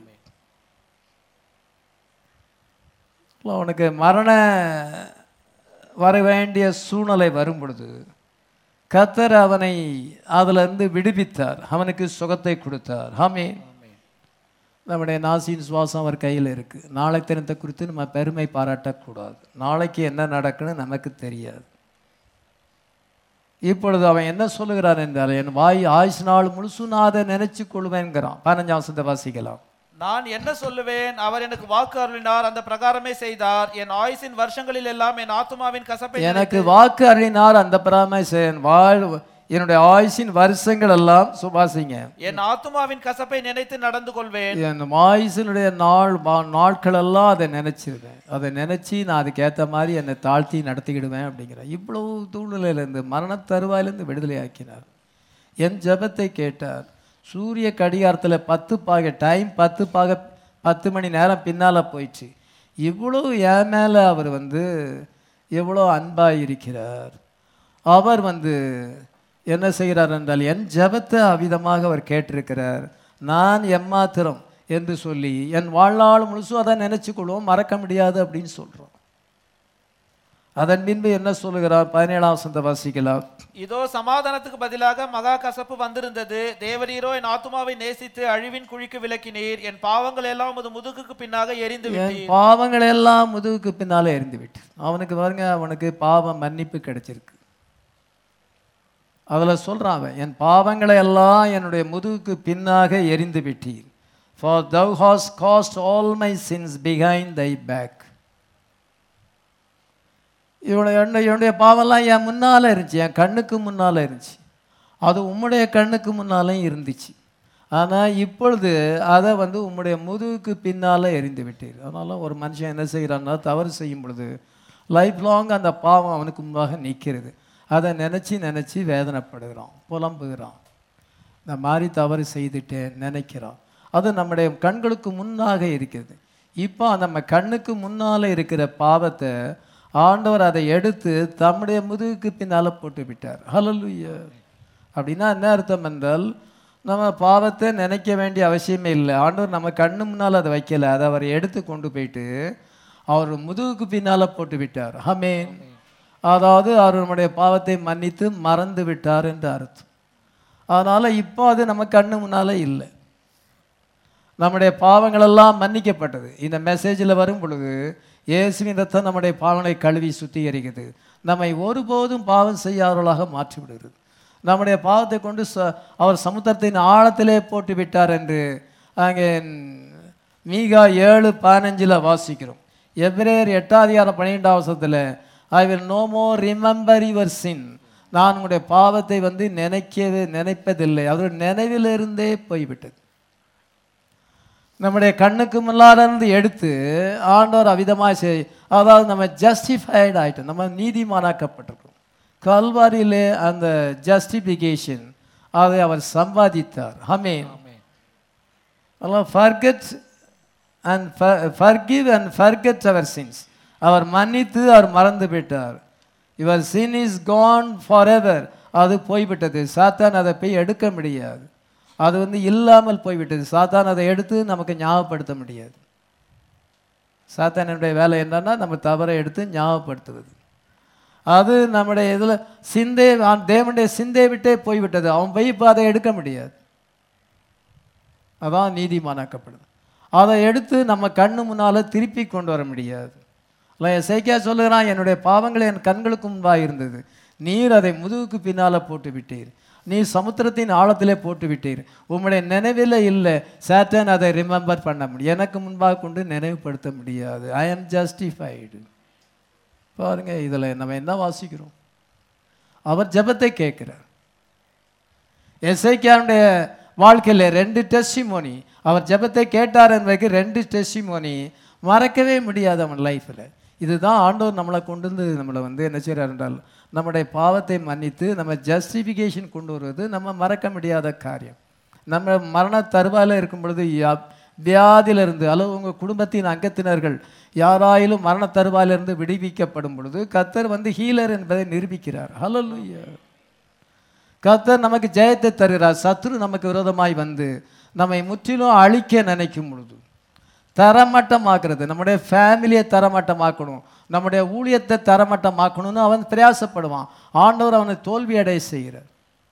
அவனுக்கு மரண வர வேண்டிய சூழ்நிலை வரும் பொழுது கத்தர் அவனை அதிலிருந்து விடுவித்தார் அவனுக்கு சுகத்தை கொடுத்தார் ஆமே நம்முடைய நாசியின் சுவாசம் அவர் கையில் இருக்குது நாளை தினத்தை குறித்து நம்ம பெருமை பாராட்டக்கூடாது நாளைக்கு என்ன நடக்குன்னு நமக்கு தெரியாது இப்பொழுது அவன் என்ன சொல்லுகிறான் என்றால் என் வாய் ஆயுசு நாள் முழுசும் நான் அதை நினைச்சு கொள்வேன்கிறான் பதினஞ்சாம் வசனத்தை வாசிக்கலாம்
நான் என்ன சொல்லுவேன் அவர் எனக்கு வாக்கு அருளினார் அந்த பிரகாரமே செய்தார் என் ஆயுசின் வருஷங்களில் எல்லாம் என் ஆத்துமாவின் கசப்பை
எனக்கு வாக்கு அருளினார் அந்த பராமரிசன் வாழ் என்னுடைய ஆயுசின் வருஷங்கள் எல்லாம் சுபாசிங்க
என் ஆத்துமாவின் கசப்பை நினைத்து நடந்து கொள்வேன்
என் ஆயுசினுடைய நாள் வா- நாட்கள் எல்லாம் அதை நினைச்சிருவேன் அதை நினைச்சு நான் அதுக்கேற்ற மாதிரி என்னை தாழ்த்தி நடத்திக்கிடுவேன் அப்படிங்கிறேன் இவ்வளவு சூழ்நிலையிலேருந்து மரண தருவாயிலேருந்து விடுதலை ஆக்கினார் என் ஜெபத்தை கேட்டார் சூரிய கடிகாரத்தில் பத்து பாக டைம் பத்து பாக பத்து மணி நேரம் பின்னால் போயிடுச்சு இவ்வளோ என் மேலே அவர் வந்து எவ்வளோ அன்பாக இருக்கிறார் அவர் வந்து என்ன செய்கிறார் என்றால் என் ஜெபத்தை அவிதமாக அவர் கேட்டிருக்கிறார் நான் எம்மாத்திரம் என்று சொல்லி என் வாழ்நாள் முழுசும் அதை நினைச்சு கொள்வோம் மறக்க முடியாது அப்படின்னு சொல்கிறோம் அதன் பின்பு என்ன சொல்லுகிறார் பதினேழாம் வசனத்தை வாசிக்கலாம்
இதோ சமாதானத்துக்கு பதிலாக மகா கசப்பு வந்திருந்தது தேவரீரோ என் ஆத்துமாவை நேசித்து அழிவின் குழிக்கு விலக்கினீர் என் பாவங்கள் எல்லாம் உமது முதுகுக்கு பின்னாக எரிந்து
என்
விட்டீர்
பாவங்கள் எல்லாம் முதுகுக்கு பின்னாலே எரிந்து விட்டு அவனுக்கு பாருங்க அவனுக்கு பாவ மன்னிப்பு கிடைச்சிருக்கு அதில் சொல்றான் அவன் என் பாவங்களை எல்லாம் என்னுடைய முதுகுக்கு பின்னாக எரிந்து விட்டீர் for thou hast caused all my sins behind thy back இவனுடைய என்னுடைய என்னுடைய பாவம்லாம் என் முன்னால் இருந்துச்சு என் கண்ணுக்கு முன்னால் இருந்துச்சு அது உம்முடைய கண்ணுக்கு முன்னாலையும் இருந்துச்சு ஆனால் இப்பொழுது அதை வந்து உம்முடைய முதுகுக்கு பின்னால் எரிந்து விட்டீர் அதனால ஒரு மனுஷன் என்ன செய்கிறான்னா தவறு செய்யும் பொழுது லைஃப் லாங் அந்த பாவம் அவனுக்கு முன்பாக நிற்கிறது அதை நினச்சி நினச்சி வேதனைப்படுகிறான் புலம்புகிறான் இந்த மாதிரி தவறு செய்துட்டேன் நினைக்கிறான் அது நம்முடைய கண்களுக்கு முன்னாக இருக்கிறது இப்போ நம்ம கண்ணுக்கு முன்னால் இருக்கிற பாவத்தை ஆண்டவர் அதை எடுத்து தம்முடைய முதுகுக்கு பின்னால் போட்டு விட்டார் ஹalleluya அப்படின்னா என்ன அர்த்தம் என்றால் நம்ம பாவத்தை நினைக்க வேண்டிய அவசியமே இல்லை ஆண்டவர் நம்ம கண்ணு முன்னால் அதை வைக்கல அதை அவர் எடுத்து கொண்டு போயிட்டு அவர் முதுகுக்கு பின்னால் போட்டு விட்டார் ஆமென் அதாவது அவர் நம்முடைய பாவத்தை மன்னித்து மறந்து விட்டார் என்று அர்த்தம் அதனால் இப்போ அது நம்ம கண்ணு முன்னால் இல்லை நம்முடைய பாவங்களெல்லாம் மன்னிக்கப்பட்டது இந்த மெசேஜில் வரும் பொழுது இயேசுவின் ரத்தம் நம்முடைய பாவங்களை கழுவி சுத்திகரிக்குது நம்மை ஒருபோதும் பாவம் செய்யாதவர்களாக மாற்றி விடுகிறது நம்முடைய பாவத்தை கொண்டு ச அவர் சமுத்திரத்தின் ஆழத்திலே போட்டு விட்டார் என்று அங்கே மீகா ஏழு பதினஞ்சில் வாசிக்கிறோம் எப்ரேர் எட்டாதிகாரம் பன்னிரெண்டாம் வருஷத்தில் I will no more remember your sin நான் உங்களுடைய பாவத்தை வந்து நினைக்கவே நினைப்பதில்லை அவர் நினைவிலிருந்தே போய்விட்டது நம்முடைய கண்ணுக்கு முன்னால இருந்து எடுத்து ஆண்டவர் அவிதமாக செய் அதாவது நம்ம ஜஸ்டிஃபைடு ஆயிட்டோம் நம்ம நீதிமானாக்கப்பட்டிருக்கோம் கல்வாரியிலே அந்த ஜஸ்டிஃபிகேஷன் அதை அவர் சம்பாதித்தார் ஹமேன் அதெல்லாம் forget and forgive and forget அவர் சின்ஸ் அவர் மன்னித்து அவர் மறந்து விட்டார் இவர் sin is gone for ever அது போய்விட்டது சாத்தான் அதை போய் எடுக்க முடியாது அது வந்து இல்லாமல் போய்விட்டது சாத்தான் அதை எடுத்து நமக்கு ஞாபகப்படுத்த முடியாது சாத்தானுடைய வேலை என்னன்னா நம்ம தவறை எடுத்து ஞாபகப்படுத்துவது அது நம்முடைய இதில் சிந்தே அவன் தேவனுடைய சிந்தை விட்டே போய்விட்டது அவன் போய் இப்போ அதை எடுக்க முடியாது அதான் நீதிமானாக்கப்படுது அதை எடுத்து நம்ம கண்ணு முன்னால் திருப்பி கொண்டு வர முடியாது இல்லை எசைக்கியா சொல்லுகிறான் என்னுடைய பாவங்கள் என் கண்களுக்கு முன்பாக இருந்தது நீர் அதை முதுகுக்கு பின்னால் போட்டு விட்டீர் நீ சமுத்திரத்தின் ஆழத்திலே போட்டு விட்டீர் உம்முடைய நினைவில் இல்லை சேட்டன் அதை ரிமெம்பர் பண்ண முடியும் எனக்கு முன்பாக கொண்டு நினைவுபடுத்த முடியாது ஐ am ஜஸ்டிஃபைடு பாருங்க இதில் நம்ம என்ன வாசிக்கிறோம் அவர் ஜெபத்தை கேட்கிறார் எஸ்ஐக்கியாருடைய வாழ்க்கையில் ரெண்டு டெஸ்டிமோனி அவர் ஜெபத்தை கேட்டார் என்பதற்கு ரெண்டு டெஸ்டிமோனி மறக்கவே முடியாது அவன் லைஃப்பில் இதுதான் ஆண்டவர் நம்மளை கொண்டு வந்து நம்மளை வந்து என்ன செய்கிறார் என்றால் நம்முடைய பாவத்தை மன்னித்து நம்ம ஜஸ்டிஃபிகேஷன் கொண்டு வருவது நம்ம மறக்க முடியாத காரியம் நம்ம மரண தருவாயில் இருக்கும் பொழுது யா- வியாதியிலிருந்து அல்லது உங்கள் குடும்பத்தின் அங்கத்தினர்கள் யாராயிலும் மரண தருவாயிலிருந்து விடுவிக்கப்படும் பொழுது கத்தர் வந்து ஹீலர் என்பதை நிரூபிக்கிறார் ஹalleluya கர்த்தர் நமக்கு ஜெயத்தை தருகிறார் சத்ரு நமக்கு விரோதமாய் வந்து நம்மை முற்றிலும் அழிக்க நினைக்கும் பொழுது தரமட்டமாக்குறது நம்முடைய ஃபேமிலியை தரமட்டமாக்கணும் நம்முடைய ஊழியத்தை தரமட்டமாக்கணும்னு அவன் பிரயாசப்படுவான் ஆண்டவர் அவனை தோல்வி அடைய செய்கிறார்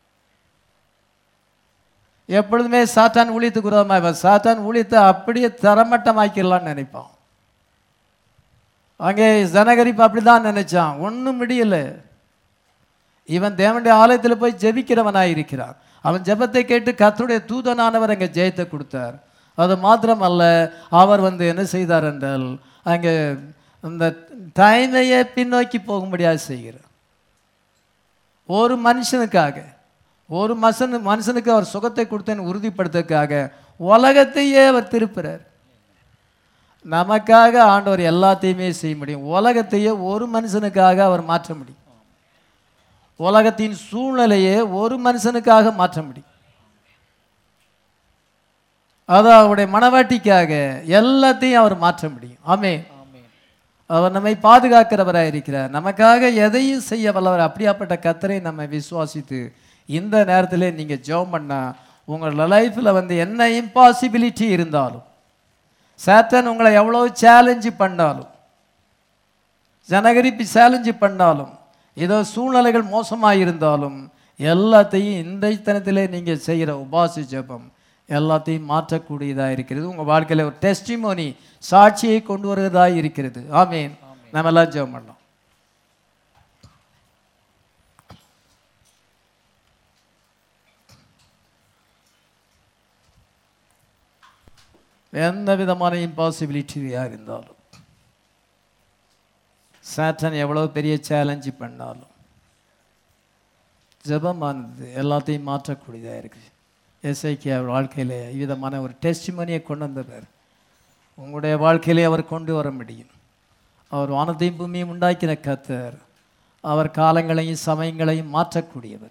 எப்பொழுதுமே சாத்தான் ஊழியத்துக்கு விரோதமாக இருப்பான். சாத்தான் ஊழியத்தை அப்படியே தரமட்டமாக்கிடலாம்னு நினைப்பான் அங்கே ஜனகரிப்பு அப்படிதான் நினைச்சான் ஒன்றும் முடியல இவன் தேவனுடைய ஆலயத்தில் போய் ஜெபிக்கிறவனாய் இருக்கிறார் அவன் ஜெபத்தை கேட்டு கர்த்தருடைய தூதனானவர் அங்கே ஜெயத்தை கொடுத்தார் அது மாத்திரமல்ல அவர் வந்து என்ன செய்தார் என்றால் அங்கே அந்த டைமையை பின்னோக்கி போகும்படியாக செய்கிறார் ஒரு மனுஷனுக்காக ஒரு மனுஷனு மனுஷனுக்கு அவர் சுகத்தை கொடுத்தேன்னு உறுதிப்படுத்துறதுக்காக உலகத்தையே அவர் திருப்புறார் நமக்காக ஆண்டவர் எல்லாத்தையுமே செய்ய முடியும் உலகத்தையே ஒரு மனுஷனுக்காக அவர் மாற்ற முடியும் உலகத்தின் சூழ்நிலையை ஒரு மனுஷனுக்காக மாற்ற முடியும் அது அவருடைய மனவாட்டிக்காக எல்லாத்தையும் அவர் மாற்ற முடியும் ஆமே அவர் நம்மை பாதுகாக்கிறவராக இருக்கிறார் நமக்காக எதையும் செய்ய வல்லவர் அப்படியாப்பட்ட கத்தரை நம்ம விசுவாசித்து இந்த நேரத்தில் நீங்கள் ஜெபம் பண்ணா உங்களோட லைஃப்பில் வந்து என்ன இம்பாசிபிலிட்டி இருந்தாலும் சேத்தன் உங்களை எவ்வளோ சேலஞ்சு பண்ணாலும் ஜனகரிப்பு சேலஞ்சு பண்ணாலும் ஏதோ சூழ்நிலைகள் மோசமாக இருந்தாலும் எல்லாத்தையும் இன்றைத்தனத்திலே நீங்கள் செய்கிற உபாசி ஜெபம் எல்லாத்தையும் மாற்றக்கூடியதாக இருக்கிறது உங்கள் வாழ்க்கையில் ஒரு டெஸ்டிமோனி சாட்சியை கொண்டு வருவதாக இருக்கிறது ஆமீன் நம்ம எல்லாம் ஜெபம் பண்ணோம் எந்த விதமான இம்பாசிபிலிட்டியாக இருந்தாலும் சாட்டன் எவ்வளோ பெரிய சேலஞ்சு பண்ணாலும் ஜெபமானது எல்லாத்தையும் மாற்றக்கூடியதாக இருக்குது எஸ்ஐக்கு அவர் வாழ்க்கையில் விதமான ஒரு டெஸ்டிமனியை கொண்டு வந்தவர் உங்களுடைய வாழ்க்கையிலே அவர் கொண்டு வர முடியும் அவர் வானத்தையும் பூமியும் உண்டாக்கின கத்தர் அவர் காலங்களையும் சமயங்களையும் மாற்றக்கூடியவர்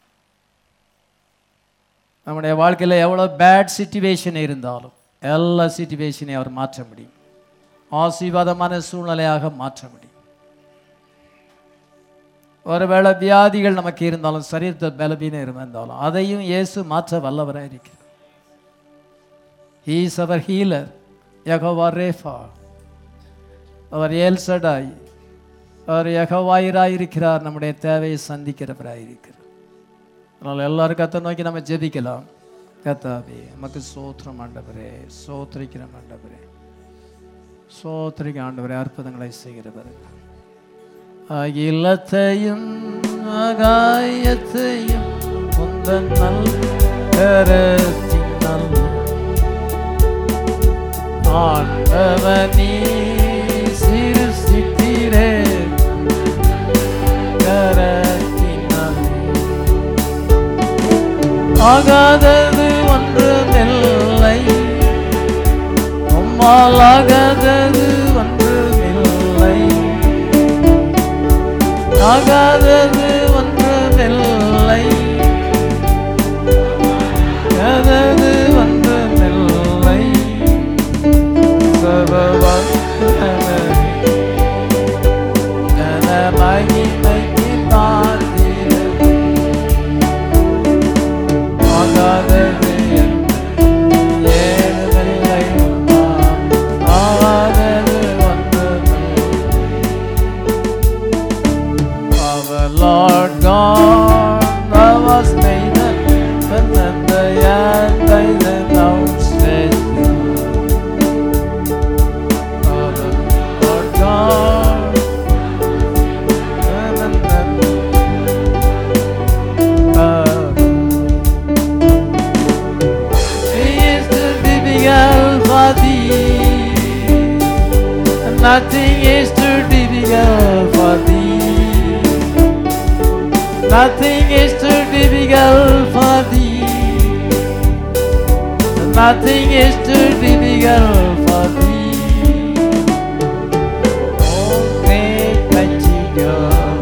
நம்முடைய வாழ்க்கையில் எவ்வளோ பேட் சுச்சுவேஷன் இருந்தாலும் எல்லா சுச்சுவேஷனையும் அவர் மாற்ற முடியும் ஆசீர்வாதமான சூழ்நிலையாக மாற்ற முடியும் ஒருவேளை வியாதிகள் நமக்கு இருந்தாலும் சரீரத்தில் பலவீனம் இருந்தாலும் அதையும் இயேசு மாற்ற வல்லவராக இருக்கிறார் ஹீஸ் அவர் ஹீலர் யகோவா ரேஃபா அவர் ஏல்சடாய் அவர் யகவாயிராய் இருக்கிறார் நம்முடைய தேவையை சந்திக்கிறவராய் இருக்கிறார் அதனால் எல்லாரும் கத்தை நோக்கி நம்ம ஜெபிக்கலாம் கத்தாவே நமக்கு சோத்திரம் ஆண்டவரே சோத்திரிக்கிறோம் ஆண்டவரே சோத்திரிக்க ஆண்டவரே அற்புதங்களை செய்கிறவர் அகிலத்தையும் ஆகாயத்தையும் உந்தன் நல் கரத்தினால் ஆண்டவனே சிருஷ்டித்தீரே கரத்தினாலே ஆகாதது ஒன்றுமில்லை உம்மால் ஆகாதது ஒன்றுமில்லை ஆகாதது ஒன்றுமில்லை ஆகாதது ஒன்றுமில்லை சர்வவல்லவரே, ஜன மகிமைக்கு பாத்திரரே, ஆகாதது என்று ஏதுமில்லை உம்மால், ஆகாதது ஒன்றுமில்லை. Our Lord God, thou hast made the heaven and the earth by the outstretched arm. Our Lord God, heaven and earth. He is too difficult for thee. Nothing is too difficult for thee. Nothing is too difficult for thee. Nothing is too difficult for thee. Oh, great mighty God,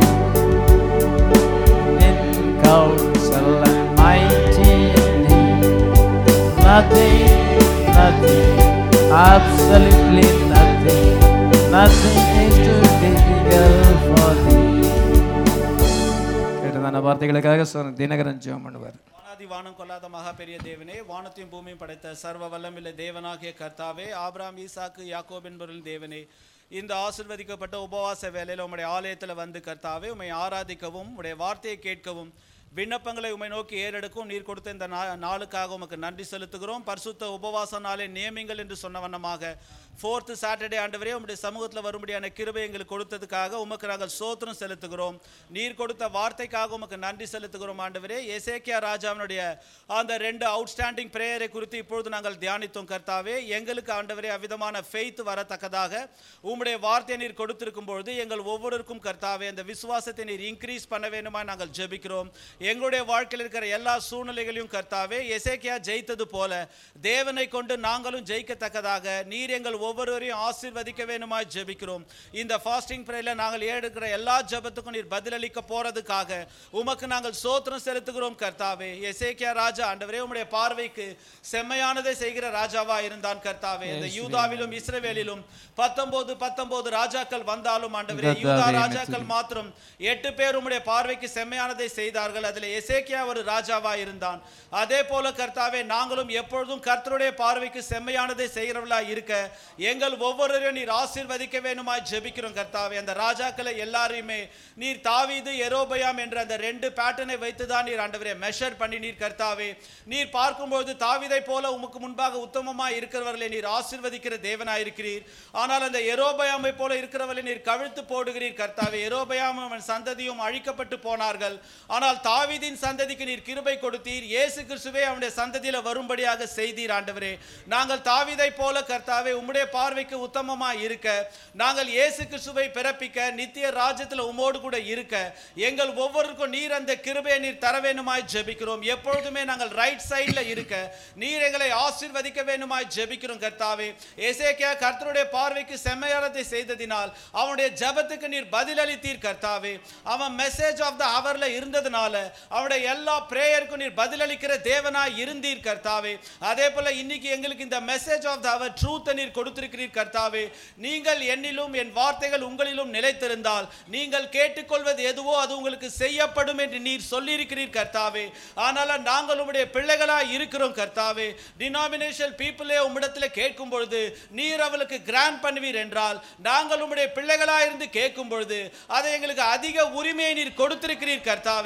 in counsel and mighty indeed. Nothing, nothing, absolutely nothing. Nothing is too difficult for thee. கேட்டதான வார்த்தைகளுக்காக சொன்ன தினகரன் ஜெபம் பண்ணுவார்
வானாதி வானம் கொள்ளாத மகா பெரிய தேவனே வானத்தையும் பூமியும் படைத்த சர்வ வல்லமில்ல தேவனாகிய கர்த்தாவே ஆபிராம் ஈசாக்கு யாக்கோப் என்பவரின் தேவனே இந்த ஆசிர்வதிக்கப்பட்ட உபவாச வேலையில் உம்முடைய ஆலயத்தில் வந்து கர்த்தாவே உம்மை ஆராதிக்கவும் உம்முடைய வார்த்தையை கேட்கவும் விண்ணப்பங்களை உம்மை நோக்கி ஏறெடுக்கும் நீர் கொடுத்த இந்த நா- நாளுக்காக உமக்கு நன்றி செலுத்துகிறோம் பரிசுத்த உபவாச நாளை நியமிங்கள் என்று சொன்ன வண்ணமாக ஃபோர்த்து சாட்டர்டே ஆண்டவரே உம்முடைய சமூகத்தில் வரும்படியான கிருபை எங்களுக்கு கொடுத்ததுக்காக உமக்கு நாங்கள் சோத்திரம் செலுத்துகிறோம் நீர் கொடுத்த வார்த்தைக்காக உமக்கு நன்றி செலுத்துகிறோம் ஆண்டவரே எசேக்கியா ராஜாவினுடைய அந்த ரெண்டு அவுட்ஸ்டாண்டிங் பிரேயரை குறித்து இப்பொழுது நாங்கள் தியானித்தோம் கர்த்தாவே எங்களுக்கு ஆண்டவரே அவ்விதமான ஃபெய்த் வரத்தக்கதாக உம்முடைய வார்த்தையை நீர் கொடுத்திருக்கும் பொழுது எங்கள் ஒவ்வொருவருக்கும் கர்த்தாவே அந்த விசுவாசத்தை நீர் இன்க்ரீஸ் பண்ண வேண்டுமா நாங்கள் ஜெபிக்கிறோம் எங்களுடைய வாழ்க்கையில் இருக்கிற எல்லா சூழ்நிலைகளையும் கர்த்தாவே எசேக்கியா ஜெயித்தது போல தேவனை கொண்டு நாங்களும் ஜெயிக்கத்தக்கதாக நீர் எங்கள் ஒவ்வொருவரையும் ஆசீர்வதிக்க வேண்டுமாய் ஜெபிக்கிறோம் இந்த ஃபாஸ்டிங் பிரேயர்ல நாங்கள் எடுக்கிற எல்லா ஜெபத்துக்கும் நீர் பதிலளிக்க போறதுக்காக உமக்கு நாங்கள் சோத்திரம் செலுத்துகிறோம் கர்த்தாவே எசேக்கியா ராஜா ஆண்டவரே உம்முடைய பார்வைக்கு செம்மையானதை செய்கிற ராஜாவா இருந்தான் கர்த்தாவே இந்த யூதாவிலும் இஸ்ரவேலிலும் பத்தொன்பது பத்தொன்பது ராஜாக்கள் வந்தாலும் ஆண்டவரே யூதா
கர்த்தாவே,
ராஜாக்கள் மாத்திரம் எட்டு பேர் உம்முடைய பார்வைக்கு செம்மையானதை செய்தார்கள் அதில் எசேக்கியா ஒரு ராஜாவா இருந்தான் அதே போல கர்த்தாவே நாங்களும் எப்பொழுதும் கர்த்தருடைய பார்வைக்கு செம்மையானதை செய்கிறவர்களா இருக்க எங்கள் ஒவ்வொருவரையும் நீர் ஆசீர்வதிக்க வேணுமாய் ஜெபிக்கிறோம் கர்த்தாவே அந்த ராஜாக்களை எல்லாரையுமே நீர் தாவீது எரோபயாம் என்ற அந்த ரெண்டு பேட்டர்னை வைத்து தான் நீர் ஆண்டவரே மெஷர் பண்ணி நீர் கர்த்தாவே நீர் பார்க்கும்போது தாவீதை போல உமக்கு முன்பாக உத்தமமாய் இருக்கிறவர்களை நீர் ஆசீர்வதிக்கிற தேவனாய் இருக்கிறீர் ஆனால் அந்த எரோபயாமை போல இருக்கிறவர்களை நீர் கவிழ்த்து போடுகிறீர் கர்த்தாவே எரோபயாம் அவன் சந்ததியும் அழிக்கப்பட்டு போனார்கள் ஆனால் தாவீதின் சந்ததிக்கு நீர் கிருபை கொடுத்தீர் இயேசு கிறிஸ்துவே அவனுடைய சந்ததியில வரும்படியாக செய்தீர் ஆண்டவரே நாங்கள் தாவீதை போல கர்த்தாவே உம்முடைய பார்வைக்கு உத்தமமாய் இருக்க நாங்கள் இயேசு கிறிஸ்துவை பிறப்பிக்க நித்திய ராஜ்யத்தில் உமோடு கூட இருக்க எங்கள் ஒவ்வொருக்கும் நீர் அந்த கிருபையை நீர் தர வேணுமாய் ஜெபிக்கிறோம் எப்பொழுதுமே நாங்கள் ரைட் சைடுல இருக்க நீர் எங்களை ஆசீர்வதிக்க வேணுமாய் ஜெபிக்கிறோம் கர்த்தாவே எசேக்கியா கர்த்தருடைய பார்வைக்கு செம்மையானதை செய்ததினால் அவனுடைய ஜெபத்துக்கு நீர் பதிலளித்தீர் கர்த்தாவே அவன் மெசேஜ் ஆஃப் த ஹவர்ல இருந்ததுனால அவனுடைய எல்லா பிரேயருக்கும் நீர் பதிலளிக்கிற தேவனாய் இருந்தீர் கர்த்தாவே அதே போல இன்னைக்கு எங்களுக்கு இந்த message of the hour truth நீர் கொடுத்திருக்கிறீர் கர்த்தாவே நீங்கள் என்னிலும் என் வார்த்தைகள் உங்களிலும் நிலைத்திருந்தால் நீங்கள் கேட்டுக்கொள்வது எதுவோ அது உங்களுக்கு செய்யப்படும் என்று நீர் சொல்லியிருக்கிறீர் கர்த்தாவே ஆனால் நாங்கள் உம்முடைய பிள்ளைகளாய் இருக்கிறோம் கர்த்தாவே டினாமினேஷன் பீப்புளே உம்மிடத்தில் கேட்கும் பொழுது நீர் அவளுக்கு கிராண்ட் பண்ணுவீர் என்றால் நாங்கள் உம்முடைய பிள்ளைகளாய் இருந்து கேட்கும் பொழுது அதை எங்களுக்கு அதிக உரிமையை நீர் கொடுத்திருக்கிறீர் கர்த்தாவே உம்முடைய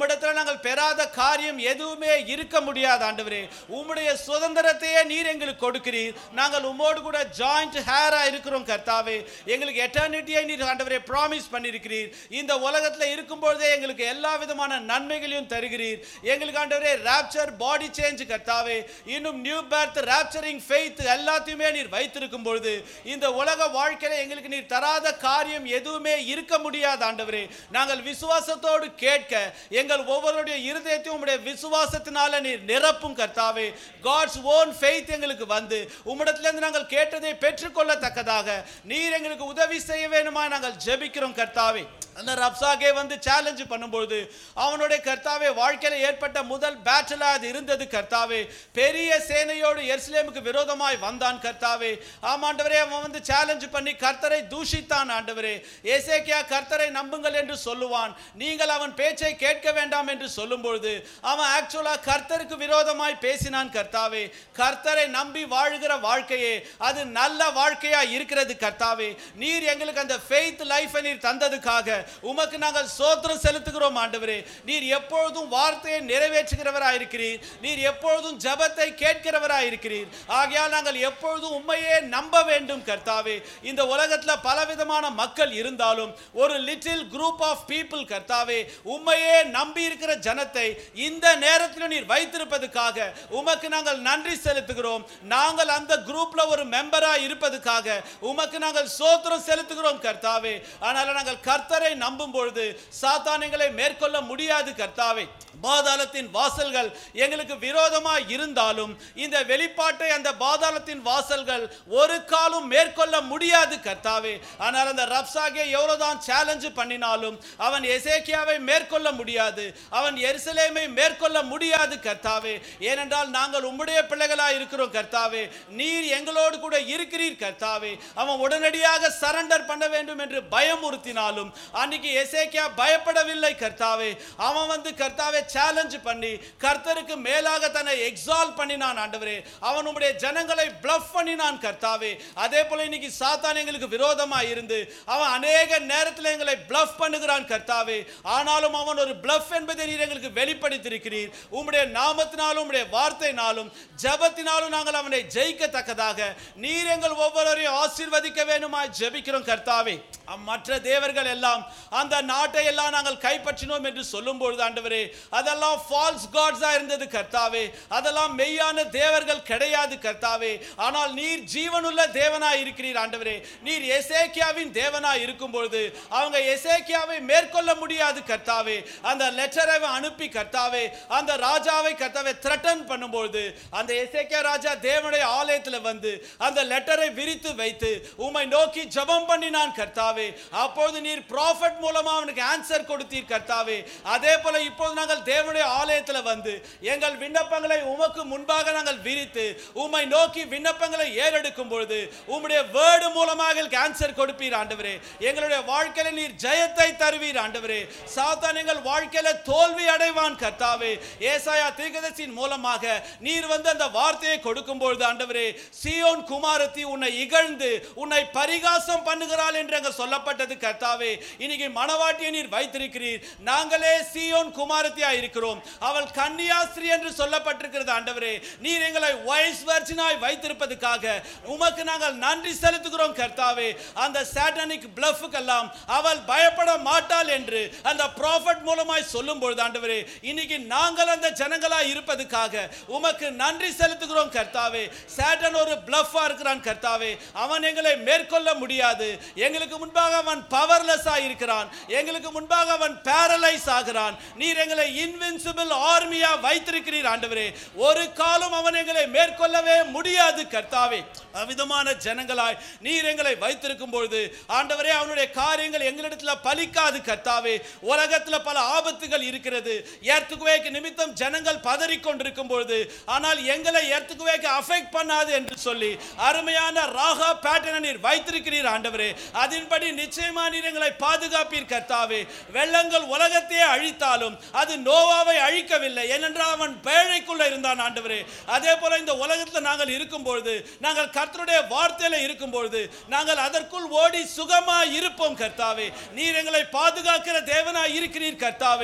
உம்மிடத்துல நாங்கள் பெறாத காரியம் எதுவுமே இருக்க முடியாது ஆண்டவரே உம்முடைய சுதந்திரத்தையே நீர் எங்களுக்கு கொடுக்கிறீர் நாங்கள் உம்மோடு கூட ஜாயிண்ட் ஹேரா இருக்கிறோம் கர்த்தாவே எங்களுக்கு எட்டர்னிட்டியை நீர் ஆண்டவரே ப்ராமிஸ் பண்ணியிருக்கிறீர் இந்த உலகத்துல இருக்கும்பொழுதே எங்களுக்கு எல்லா விதமான நன்மைகளையும் தருகிறீர் எங்களுக்கு ஆண்டவரே ராப்சர் பாடி சேஞ்ச் கர்த்தாவே இன்னும் நியூ பர்த் ராப்சரிங் ஃபெய்த் எல்லாத்தையுமே நீர் வைத்திருக்கும் பொழுது இந்த உலக வாழ்க்கையில எங்களுக்கு நீர் தராத காரியம் எதுவுமே இருக்க முடியாது ஆண்டவரே நாங்கள் விசுவாசத்தோடு கேட்க எங்கள் ஒவ்வொருடைய இருதயத்தையும் உம்முடைய விசுவாசத்தினால நீர் நிரப்பும் கர்த்தாவே காட்ஸ் ஓன் ஃபெய்த் எங்களுக்கு வந்து உம்மிடத்திலிருந்து நாங்கள் கேட்டதை பெற்றுக்கொள்ளத்தக்கதாக நீர் எங்களுக்கு உதவி செய்ய வேணுமா நாங்கள் ஜெபிக்கிறோம் கர்த்தாவே அந்த ரப்சாகே வந்து சேலஞ்ச் பண்ணும்பொழுது அவனுடைய கர்த்தாவே வாழ்க்கையில ஏற்பட்ட முதல் பேட்டில் அது இருந்தது கர்த்தாவே பெரிய சேனையோடு எருசலேமுக்கு விரோதமாய் வந்தான் கர்த்தாவே ஆமாண்டவரே அவன் வந்து சேலஞ்ச் பண்ணி கர்த்தரை தூஷித்தான் ஆண்டவரே ஏசேக்கியா கர்த்தரை நம்புங்கள் என்று சொல்லுவான் நீங்கள் அவன் பேச்சை கேட்க வேண்டாம் என்று சொல்லும் பொழுது அவன் ஆக்சுவலா கர்த்தருக்கு விரோதமாய் பேசினான் கர்த்தாவே கர்த்தரை நம்பி வாழுகிற வாழ்க்கையே அது நல்ல வாழ்க்கையா இருக்கிறது கர்த்தாவே நீர் எங்களுக்கு அந்த ஃபெய்த் லைஃபை நீர் தந்ததுக்காக உமக்கு நாங்கள் சோத்திரம் செலுத்துகிறோம் ஆண்டவரே நீர் எப்பொழுதும் வார்த்தையை நிறைவேற்றுகிறவராய் இருக்கிறீர் நீர் எப்பொழுதும் ஜெபத்தை கேட்கிறவராய் இருக்கிறீர் ஆகையால் நாங்கள் எப்பொழுதும் உண்மையே நம்ப வேண்டும் கர்த்தாவே இந்த உலகத்துல பலவிதமான மக்கள் இருந்தாலும் ஒரு லிட்டில் குரூப் ஆஃப் பீப்புள் கர்த்தாவே உண்மையே நம்பி இருக்கிற ஜனத்தை இந்த நேரத்தில் நீர் வைத்திருப்பதுக்காக உமக்கு நாங்கள் நன்றி செலுத்துகிறோம் நாங்கள் அந்த குரூப்ல ஒரு மெம்பரா இருப்பதுக்காக உமக்கு நாங்கள் சோத்திரம் செலுத்துகிறோம் கர்த்தாவே ஆனால் நாங்கள் கர்த்தரை நம்பும் பொழுது சாத்தான் எங்களை மேற்கொள்ள முடியாது கர்த்தாவே பாதாளத்தின் வாசல்கள் எங்களுக்கு விரோதமாய் இருந்தாலும் இந்த வெளிப்பாட்டை அந்த பாதாளத்தின் வாசல்கள் ஒரு காலும் மேற்கொள்ள முடியாது கர்த்தாவே ஆனால் அந்த ரப்சாகே எவ்வளவுதான் சேலஞ்சு பண்ணினாலும் அவன் எசேக்கியாவை மேற்கொள்ள முடியாது அவன் எருசலேமை மேற்கொள்ள முடியாது கர்த்தாவே ஏனென்றால் நாங்கள் உம்முடைய பிள்ளைகளாய் இருக்கிறோம் கர்த்தாவே நீர் எங்களோடு கூட இருக்கிறீர் கர்த்தாவே அவன் உடனடியாக சரண்டர் பண்ண வேண்டும் என்று பயமுறுத்தினாலும் அன்னைக்கு எசேக்கியா பயப்படவில்லை கர்த்தாவே அவன் வந்து கர்த்தாவே சேலஞ்ச் பண்ணி கர்த்தருக்கு மேலாக தன்னை எக்ஸால் பண்ணினான் ஆண்டவரே அவன் உம்முடைய ஜனங்களை ப்ளஃப் பண்ணினான் கர்த்தாவே அதே போல இன்னைக்கு சாத்தான் எங்களுக்கு விரோதமா இருந்து அவன் அநேக நேரத்தில் எங்களை ப்ளஃப் பண்ணுகிறான் கர்த்தாவே ஆனாலும் அவன் ஒரு ப்ளஃப் என்பதை நீர் எங்களுக்கு வெளிப்படுத்தியிருக்கிறீர் உம்முடைய நாமத்தினாலும் உம்முடைய வார்த்தையினாலும் ஜெபத்தினாலும் நாங்கள் அவனை ஜெயிக்கத்தக்கதாக நீர் எங்கள் ஒவ்வொருவரையும் ஆசீர்வதிக்க வேணுமா ஜெபிக்கிறோம் கர்த்தாவே மற்ற தேவர்கள் எல்லாம் அந்த நாட்டை எல்லாம் நாங்கள் கைப்பற்றினோம் என்று சொல்லும் பொழுது ஆண்டவரே அதெல்லாம் ஃபால்ஸ் காட்ஸா இருந்தது கர்த்தாவே அதெல்லாம் மெய்யான தேவர்கள் கிடையாது கர்த்தாவே ஆனால் நீர் ஜீவனுள்ள தேவனாய் இருக்கிறீர் ஆண்டவரே நீர் எசேக்கியாவின் தேவனாய் இருக்கும் பொழுது அவங்க எசேக்கியாவை மேற்கொள்ள முடியாது கர்த்தாவே அந்த லெட்டரை அனுப்பி கர்த்தாவே அந்த ராஜாவை கர்த்தாவே த்ரெட்டன் பண்ணும்பொழுது அந்த எசேக்கியா ராஜா தேவனுடைய ஆலயத்தில் வந்து அந்த லெட்டரை விரித்து வைத்து உம்மை நோக்கி ஜெபம் பண்ணினான் கர்த்தாவே அப்பொழுது நீர் ப்ராஃபட் மூலமா அவனுக்கு ஆன்சர் கொடுத்தீர் கர்த்தாவே அதே போல இப்போது நாங்கள் தேவனுடைய ஆலயத்தில் வந்து எங்கள் விண்ணப்பங்களை உமக்கு முன்பாக நாங்கள் விரித்து உம்மை நோக்கி விண்ணப்பங்களை ஏறெடுக்கும் பொழுது உம்முடைய வேர்டு மூலமாக எங்களுக்கு ஆன்சர் கொடுப்பீர் ஆண்டவரே எங்களுடைய வாழ்க்கையில நீர் ஜெயத்தை தருவீர் ஆண்டவரே சாத்தான் எங்கள் வாழ்க்கையில தோல்வி அடைவான் கர்த்தாவே ஏசாயா தீர்க்கதரிசியின் மூலமாக நீர் வந்து அந்த வார்த்தையை கொடுக்கும் பொழுது ஆண்டவரே சீயோன் குமாரத்தி உன்னை இகழ்ந்து உன்னை பரிகாசம் பண்ணுகிறாள் என்று அங்க சொல்லப்பட்டது கர்த்தாவே இன்னைக்கு மணவாட்டியை நீர் வைத்திருக்கிறீர் நாங்களே சீயோன் குமாரத்தியா இருக்கிறோம் அவள் கன்னியாஸ்திரி என்று சொல்லப்பட்டிருக்கிறது ஆண்டவரே நீர் எங்களை வைஸ் வர்ஜினாய் வைத்திருப்பதுக்காக உமக்கு நாங்கள் நன்றி செலுத்துகிறோம் கர்த்தாவே அந்த சாட்டனிக் பிளஃபுக்கெல்லாம் அவள் பயப்பட மாட்டாள் என்று அந்த ப்ராஃபட் மூலமாய் சொல்லும் பொழுது ஆண்டவரே இன்னைக்கு நாங்கள் அந்த ஜனங்களாய் இருப்பதுக்காக உமக்கு நன்றி செலுத்துகிறோம் கர்த்தாவே சாட்டன் ஒரு பிளஃபா இருக்கிறான் கர்த்தாவே அவன் எங்களை மேற்கொள்ள முடியாது எங்களுக்கு முன்பாக அவன் பவர்லெஸ்ஸா இருக்கிறான் எங்களுக்கு முன்பாக அவன் பேரலைஸ் ஆகிறான் நீர் எங்களை இன்வின்சிபிள் ஆர்மியா வைத்திருக்கிறீர் ஆண்டவரே ஒரு காலம் அவன் எங்களை மேற்கொள்ளவே முடியாது கர்த்தாவே அவ்விதமான ஜனங்களாய் நீர் எங்களை வைத்திருக்கும் பொழுது ஆண்டவரே அவனுடைய காரியங்கள் எங்களிடத்துல பலிக்காது கர்த்தாவே உலகத்துல பல ஆபத்துகள் இருக்கிறது ஏர்த்துக்குவேக்கு நிமித்தம் ஜனங்கள் பதறிக் கொண்டிருக்கும் பொழுது ஆனால் எங்களை ஏர்த்துக்குவேக்கு அஃபெக்ட் பண்ணாது என்று சொல்லி அருமையான ராகா பேட்டனை நீர் வைத்திருக்கிறீர் ஆண்டவரே அதன்படி நிச்சயமா நீர் எங்களை பாதுகாப்பீர் கர்த்தாவே வெள்ளங்கள் உலகத்தையே அழித்தாலும் அது நோவாவை அழிக்கவில்லை ஏனென்றால் அவன் பேழைக்குள்ள இருந்தான் ஆண்டவரே அதே போல இந்த உலகத்தில் நாங்கள் இருக்கும் பொழுது நாங்கள் கர்த்தருடைய வார்த்தையில இருக்கும் பொழுது நாங்கள் அதற்குள் ஓடி சுகமா இருப்போம் கர்த்தாவே நீர் எங்களை பாதுகாக்கிற தேவனா இருக்கிறீர் கர்த்தாவே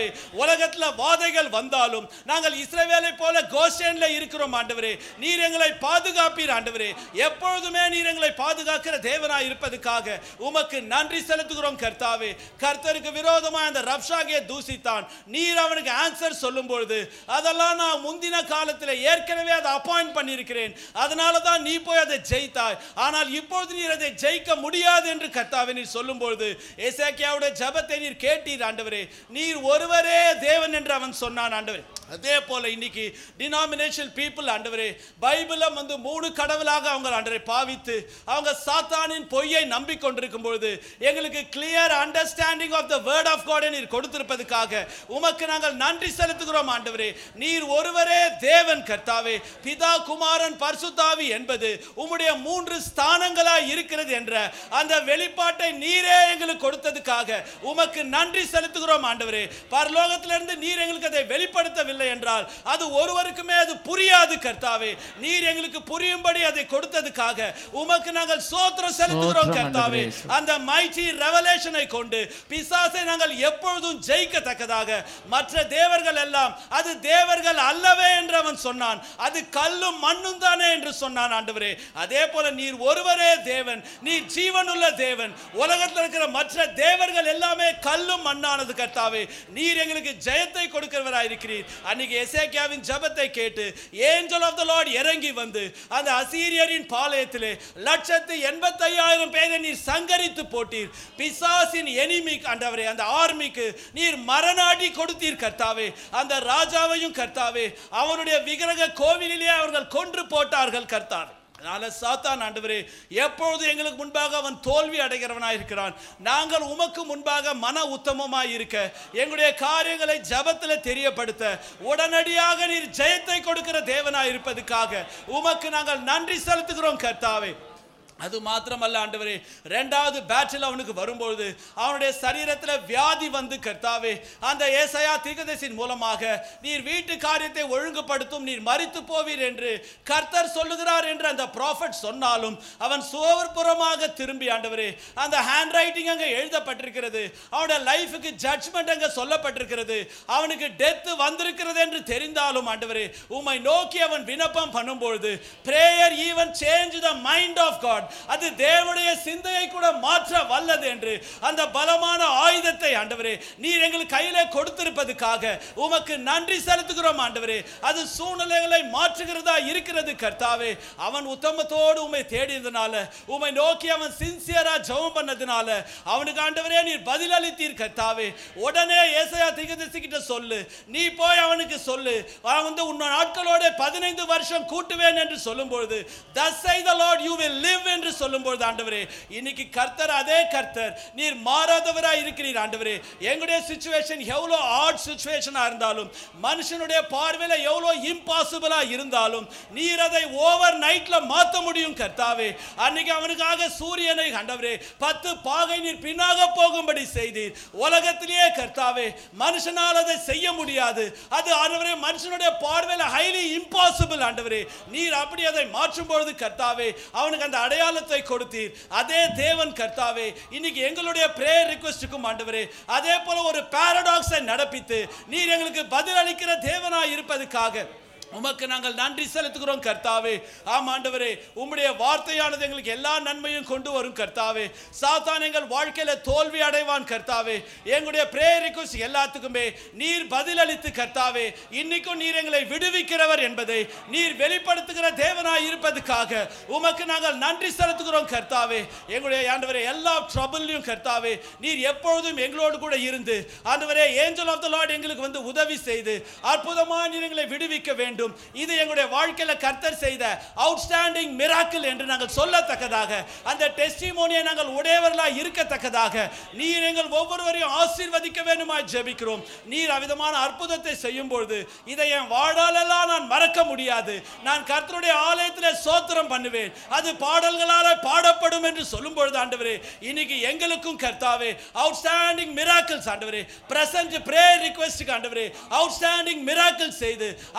உலகத்துல வாதைகள் வந்தாலும் நாங்கள் இஸ்ரவேலை போல கோஷேன்ல இருக்கிறோம் ஆண்டவரே நீர் எங்களை பாதுகாப்பீர் ஆண்டவரே எப்பொழுதுமே நீர் எங்களை பாதுகாக்கிற தேவனாய் இருப்பதுக்காக உமக்கு நன்றி செலுத்துகிறோம் கர்த்தாவே கர்த்தருக்கு விரோதமா அந்த ரப்ஷாகியை தூசித்தான் நீர் அவனுக்கு ஆன்சர் சொல்லும் பொழுது அதெல்லாம் நான் முந்தின காலத்தில் ஏற்கனவே அதை அப்பாயிண்ட் பண்ணியிருக்கிறேன் அதனால தான் நீ போய் அதை ஜெயித்தாய் ஆனால் இப்பொழுது நீர் அதை ஜெயிக்க முடியாது என்று கர்த்தாவே நீர் சொல்லும் பொழுது எசேக்கியாவுடைய ஜெபத்தை நீர் கேட்டீர் ஆண்டவரே நீர் ஒருவரே தேவன் என்று அவன் சொன்னான் ஆண்டவரே அதே போல இன்னைக்கு டினாமினேஷன் பீப்புள் ஆண்டவரே பைபிளை வந்து மூணு கடவுளாக அவங்க ஆண்டவரை பாவித்து அவங்க சாத்தானின் பொய்யை நம்பிக்கொண்டிருக்கும் பொழுது எங்களுக்கு clear understanding of the word of God நீர் கொடுத்திருப்பதுக்காக உமக்கு நாங்கள் நன்றி செலுத்துகிறோம் ஆண்டவரே நீர் ஒருவரே தேவன் கர்த்தாவே பிதா குமாரன் பரிசுத்தாவி என்பது உம்முடைய மூன்று ஸ்தானங்களாய் இருக்கிறது என்ற அந்த வெளிப்பாட்டை நீரே எங்களுக்கு கொடுத்ததுக்காக உமக்கு நன்றி செலுத்துகிறோம் ஆண்டவரே பரலோகத்திலிருந்து நீர் எங்களுக்கு அதை வெளிப்படுத்தவில்லை என்றால் அது ஒருவருக்குமே அது புரியாது கர்த்தாவே நீர் எங்களுக்கு புரியும்படி அதை கொடுத்ததுக்காக உமக்கு நாங்கள் சோத்திரம் செலுத்துகிறோம்
ஸ்தோத்திரம்
கர்த்தாவே
ஆண்டவரே.
அந்த மைட்டி ரெவலேஷனை கொண்டு பிசாசை நாங்கள் எப்பொழுதும் ஜெயிக்கத்தக்கதாக மற்ற தேவர்கள் எல்லாம் அது தேவர்கள் அல்லவே என்று அவன் சொன்னான் அது கல்லும் மண்ணும் தானே என்று சொன்னான் ஆண்டவரே அதே போல நீர் ஒருவரே தேவன் நீர் ஜீவனுள்ள தேவன் உலகத்தில் இருக்கிற மற்ற தேவர்கள் எல்லாமே கல்லும் மண்ணானது கர்த்தாவே நீர் எங்களுக்கு ஜெயத்தை கொடுக்கிறவராய் இருக்கிறீர் அன்னைக்கு எசேக்கியாவின் ஜெபத்தை கேட்டு ஏஞ்சல் ஆஃப் த லார்ட் இறங்கி வந்து அந்த அசீரியரின் பாளையத்திலே லட்சத்து எண்பத்தையாயிரம் பேரை நீர் சங்கரித்து போட்டீர் பிசாசின் எனிமி ஆண்டவரே அந்த ஆர்மிக்கு நீர் மரணாடி கொடுத்தீர் கர்த்தாவே அந்த ராஜாவையும் கர்த்தாவே அவனுடைய விக்கிரக கோவிலிலே அவர்கள் கொன்று போட்டார்கள் கர்த்தாவே அதனால சாத்தான் ஆண்டவரே எப்பொழுது எங்களுக்கு முன்பாக அவன் தோல்வி அடைகிறவனாய் இருக்கிறான் நாங்கள் உமக்கு முன்பாக மன உத்தமமாய் இருக்க எங்களுடைய காரியங்களை ஜபத்தில் தெரியப்படுத்த உடனடியாக நீர் ஜெயத்தை கொடுக்கிற தேவனாய் இருப்பதுக்காக உமக்கு நாங்கள் நன்றி செலுத்துகிறோம் கர்த்தாவே அது மாத்திரமல்ல ஆண்டவரே ரெண்டாவது பேட்டில் அவனுக்கு வரும்பொழுது அவனுடைய சரீரத்தில் வியாதி வந்து கர்த்தாவே அந்த ஏசையா தீர்க்கதரிசியின் மூலமாக நீர் வீட்டு காரியத்தை ஒழுங்குபடுத்தும் நீர் மரித்து போவீர் என்று கர்த்தர் சொல்லுகிறார் என்று அந்த ப்ராஃபட் சொன்னாலும் அவன் சுவர்புறமாக திரும்பி ஆண்டவரே அந்த ஹேண்ட் ரைட்டிங் அங்கே எழுதப்பட்டிருக்கிறது அவனுடைய லைஃபுக்கு ஜட்ஜ்மெண்ட் அங்கே சொல்லப்பட்டிருக்கிறது அவனுக்கு டெத் வந்திருக்கிறது என்று தெரிந்தாலும் ஆண்டவரே உம்மை நோக்கி அவன் விண்ணப்பம் பண்ணும்பொழுது prayer even change the mind of God அது தேவனுடைய சிந்தையை கூட மாற்ற வல்லது என்று அந்த பலமான ஆயுதத்தை ஆண்டவரே நீர் எங்களுக்கு கையில கொடுத்திருப்பதுக்காக உமக்கு நன்றி செலுத்துகிறோம் ஆண்டவரே அது சூழ்நிலைகளை மாற்றுகிறதா இருக்கிறது கர்த்தாவே அவன் உத்தமத்தோடு உம்மை தேடியதுனால உம்மை நோக்கி அவன் சின்சியரா ஜெபம் பண்ணதுனால அவனுக்கு ஆண்டவரே நீர் பதிலளித்தீர் கர்த்தாவே உடனே ஏசையா திகதரிசி கிட்ட சொல்லு நீ போய் அவனுக்கு சொல்லு அவன் வந்து உன் நாட்களோட பதினைந்து வருஷம் கூட்டுவேன் என்று சொல்லும் பொழுது thus say the lord you will live என்று சொல்லும் பொழுது ஆண்டவரே இன்னைக்கு கர்த்தர் அதே கர்த்தர் நீர் மாறாதவரா இருக்கிறீர் ஆண்டவரே எங்களுடைய சுச்சுவேஷன் எவ்வளோ ஆட் சுச்சுவேஷனா இருந்தாலும் மனுஷனுடைய பார்வையில எவ்வளோ இம்பாசிபிளா இருந்தாலும் நீர் அதை ஓவர் நைட்ல மாத்த முடியும் கர்த்தாவே அன்னைக்கு அவனுக்காக சூரியனை ஆண்டவரே பத்து பாகை நீர் பின்னாக போகும்படி செய்தீர் உலகத்திலேயே கர்த்தாவே மனுஷனால் அதை செய்ய முடியாது அது ஆண்டவரே மனுஷனுடைய பார்வையில ஹைலி இம்பாசிபிள் ஆண்டவரே நீர் அப்படி அதை மாற்றும் பொழுது கர்த்தாவே அவனுக்கு அந்த அடையாளத்தை கொடுத்தீர் அதே தேவன் கர்த்தாவே இன்னைக்கு எங்களுடைய பிரேயர் ரிக்வெஸ்டுக்கும் ஆண்டவரே அதே போல ஒரு பாரடாக்ஸை நடப்பித்து நீர் எங்களுக்கு பதில் அளிக்கிற தேவனாய் இருப்பதுக்காக உமக்கு நாங்கள் நன்றி செலுத்துகிறோம் கர்த்தாவே ஆம் ஆண்டவரே உம்முடைய வார்த்தையானது எங்களுக்கு எல்லா நன்மையும் கொண்டு வரும் கர்த்தாவே சாத்தான் எங்கள் வாழ்க்கையில தோல்வி அடைவான் கர்த்தாவே எங்களுடைய பிரேயர் ரிக்வஸ்ட் எல்லாத்துக்குமே நீர் பதிலளித்து கர்த்தாவே இன்னைக்கும் நீர் எங்களை விடுவிக்கிறவர் என்பதை நீர் வெளிப்படுத்துகிற தேவனாய் இருப்பதுக்காக உமக்கு நாங்கள் நன்றி செலுத்துகிறோம் கர்த்தாவே எங்களுடைய ஆண்டவரே எல்லா ட்ரபிள்லையும் கர்த்தாவே நீர் எப்பொழுதும் எங்களோடு கூட இருந்து ஆண்டவரே ஏஞ்சல் ஆஃப் த லார்ட் எங்களுக்கு வந்து உதவி செய்து அற்புதமா நீர் எங்களை விடுவிக்க வேண்டும் இது எங்களுடைய வாழ்க்கையில கர்த்தர் செய்த அவுட்ஸ்டாண்டிங் மிராக்கிள் என்று நாங்கள் சொல்லத்தக்கதாக அந்த டெஸ்டிமோனியை நாங்கள் உடையவர்களாய் இருக்கத்தக்கதாக நீர் எங்கள் ஒவ்வொருவரையும் ஆசீர்வதிக்க வேண்டுமாய் ஜெபிக்கிறோம் நீர் அவிதமான அற்புதத்தை செய்யும் பொழுது இதை என் வாழாலெல்லாம் நான் மறக்க முடியாது நான் கர்த்தருடைய ஆலயத்தில் சோத்திரம் பண்ணுவேன் அது பாடல்களால பாடப்படும் என்று சொல்லும் பொழுது ஆண்டவரே இன்னைக்கு எங்களுக்கும் கர்த்தாவே அவுட்ஸ்டாண்டிங் மிராக்கிள்ஸ் ஆண்டவரே பிரசன்ட் பிரேயர் ரிக்வெஸ்ட் ஆண்டவரே அவுட்ஸ்டாண்டிங் மிராக்கிள் செய்து அது சரீர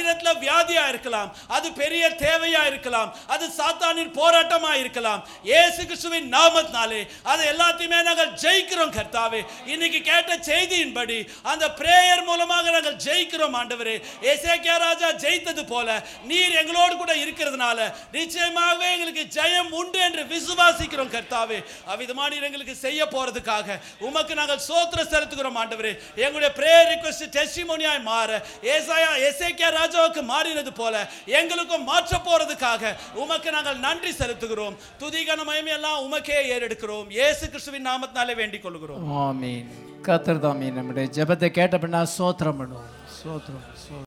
சரீரத்துல வியாதியா இருக்கலாம் அது பெரிய தேவையா இருக்கலாம் அது சாத்தானின் போராட்டமா இருக்கலாம் இயேசு கிறிஸ்துவின் நாமத்தினாலே அதை எல்லாத்தையுமே நாங்கள் ஜெயிக்கிறோம் கர்த்தாவே இன்னைக்கு கேட்ட செய்தியின்படி அந்த பிரேயர் மூலமாக நாங்கள் ஜெயிக்கிறோம் ஆண்டவரே ஏசேக்கியா ராஜா ஜெயித்தது போல நீர் எங்களோடு கூட இருக்கிறதுனால நிச்சயமாகவே எங்களுக்கு ஜெயம் உண்டு என்று விசுவாசிக்கிறோம் கர்த்தாவே அவ்விதமா நீர் எங்களுக்கு செய்ய போறதுக்காக உமக்கு நாங்கள் சோத்திர செலுத்துகிறோம் ஆண்டவரே எங்களுடைய பிரேயர் ரிக்வெஸ்ட் டெஸ்டிமோனியாய் மாற ஏசாயா எசேக்கியா ராஜாவுக்கு மாறினது போல எங்களுக்கும் மாற்ற போறதுக்காக உமக்கு நாங்கள் நன்றி செலுத்துகிறோம் துதிகன மயமையெல்லாம் உமக்கே ஏறெடுக்கிறோம் இயேசு கிறிஸ்துவின் நாமத்தினாலே வேண்டிக் கொள்கிறோம்
ஆமீன் கத்தர் தாமே நம்முடைய ஜெபத்தை கேட்ட பின்னா சோத்திரம் பண்ணுவோம் சோத்திரம் சோத்திரம்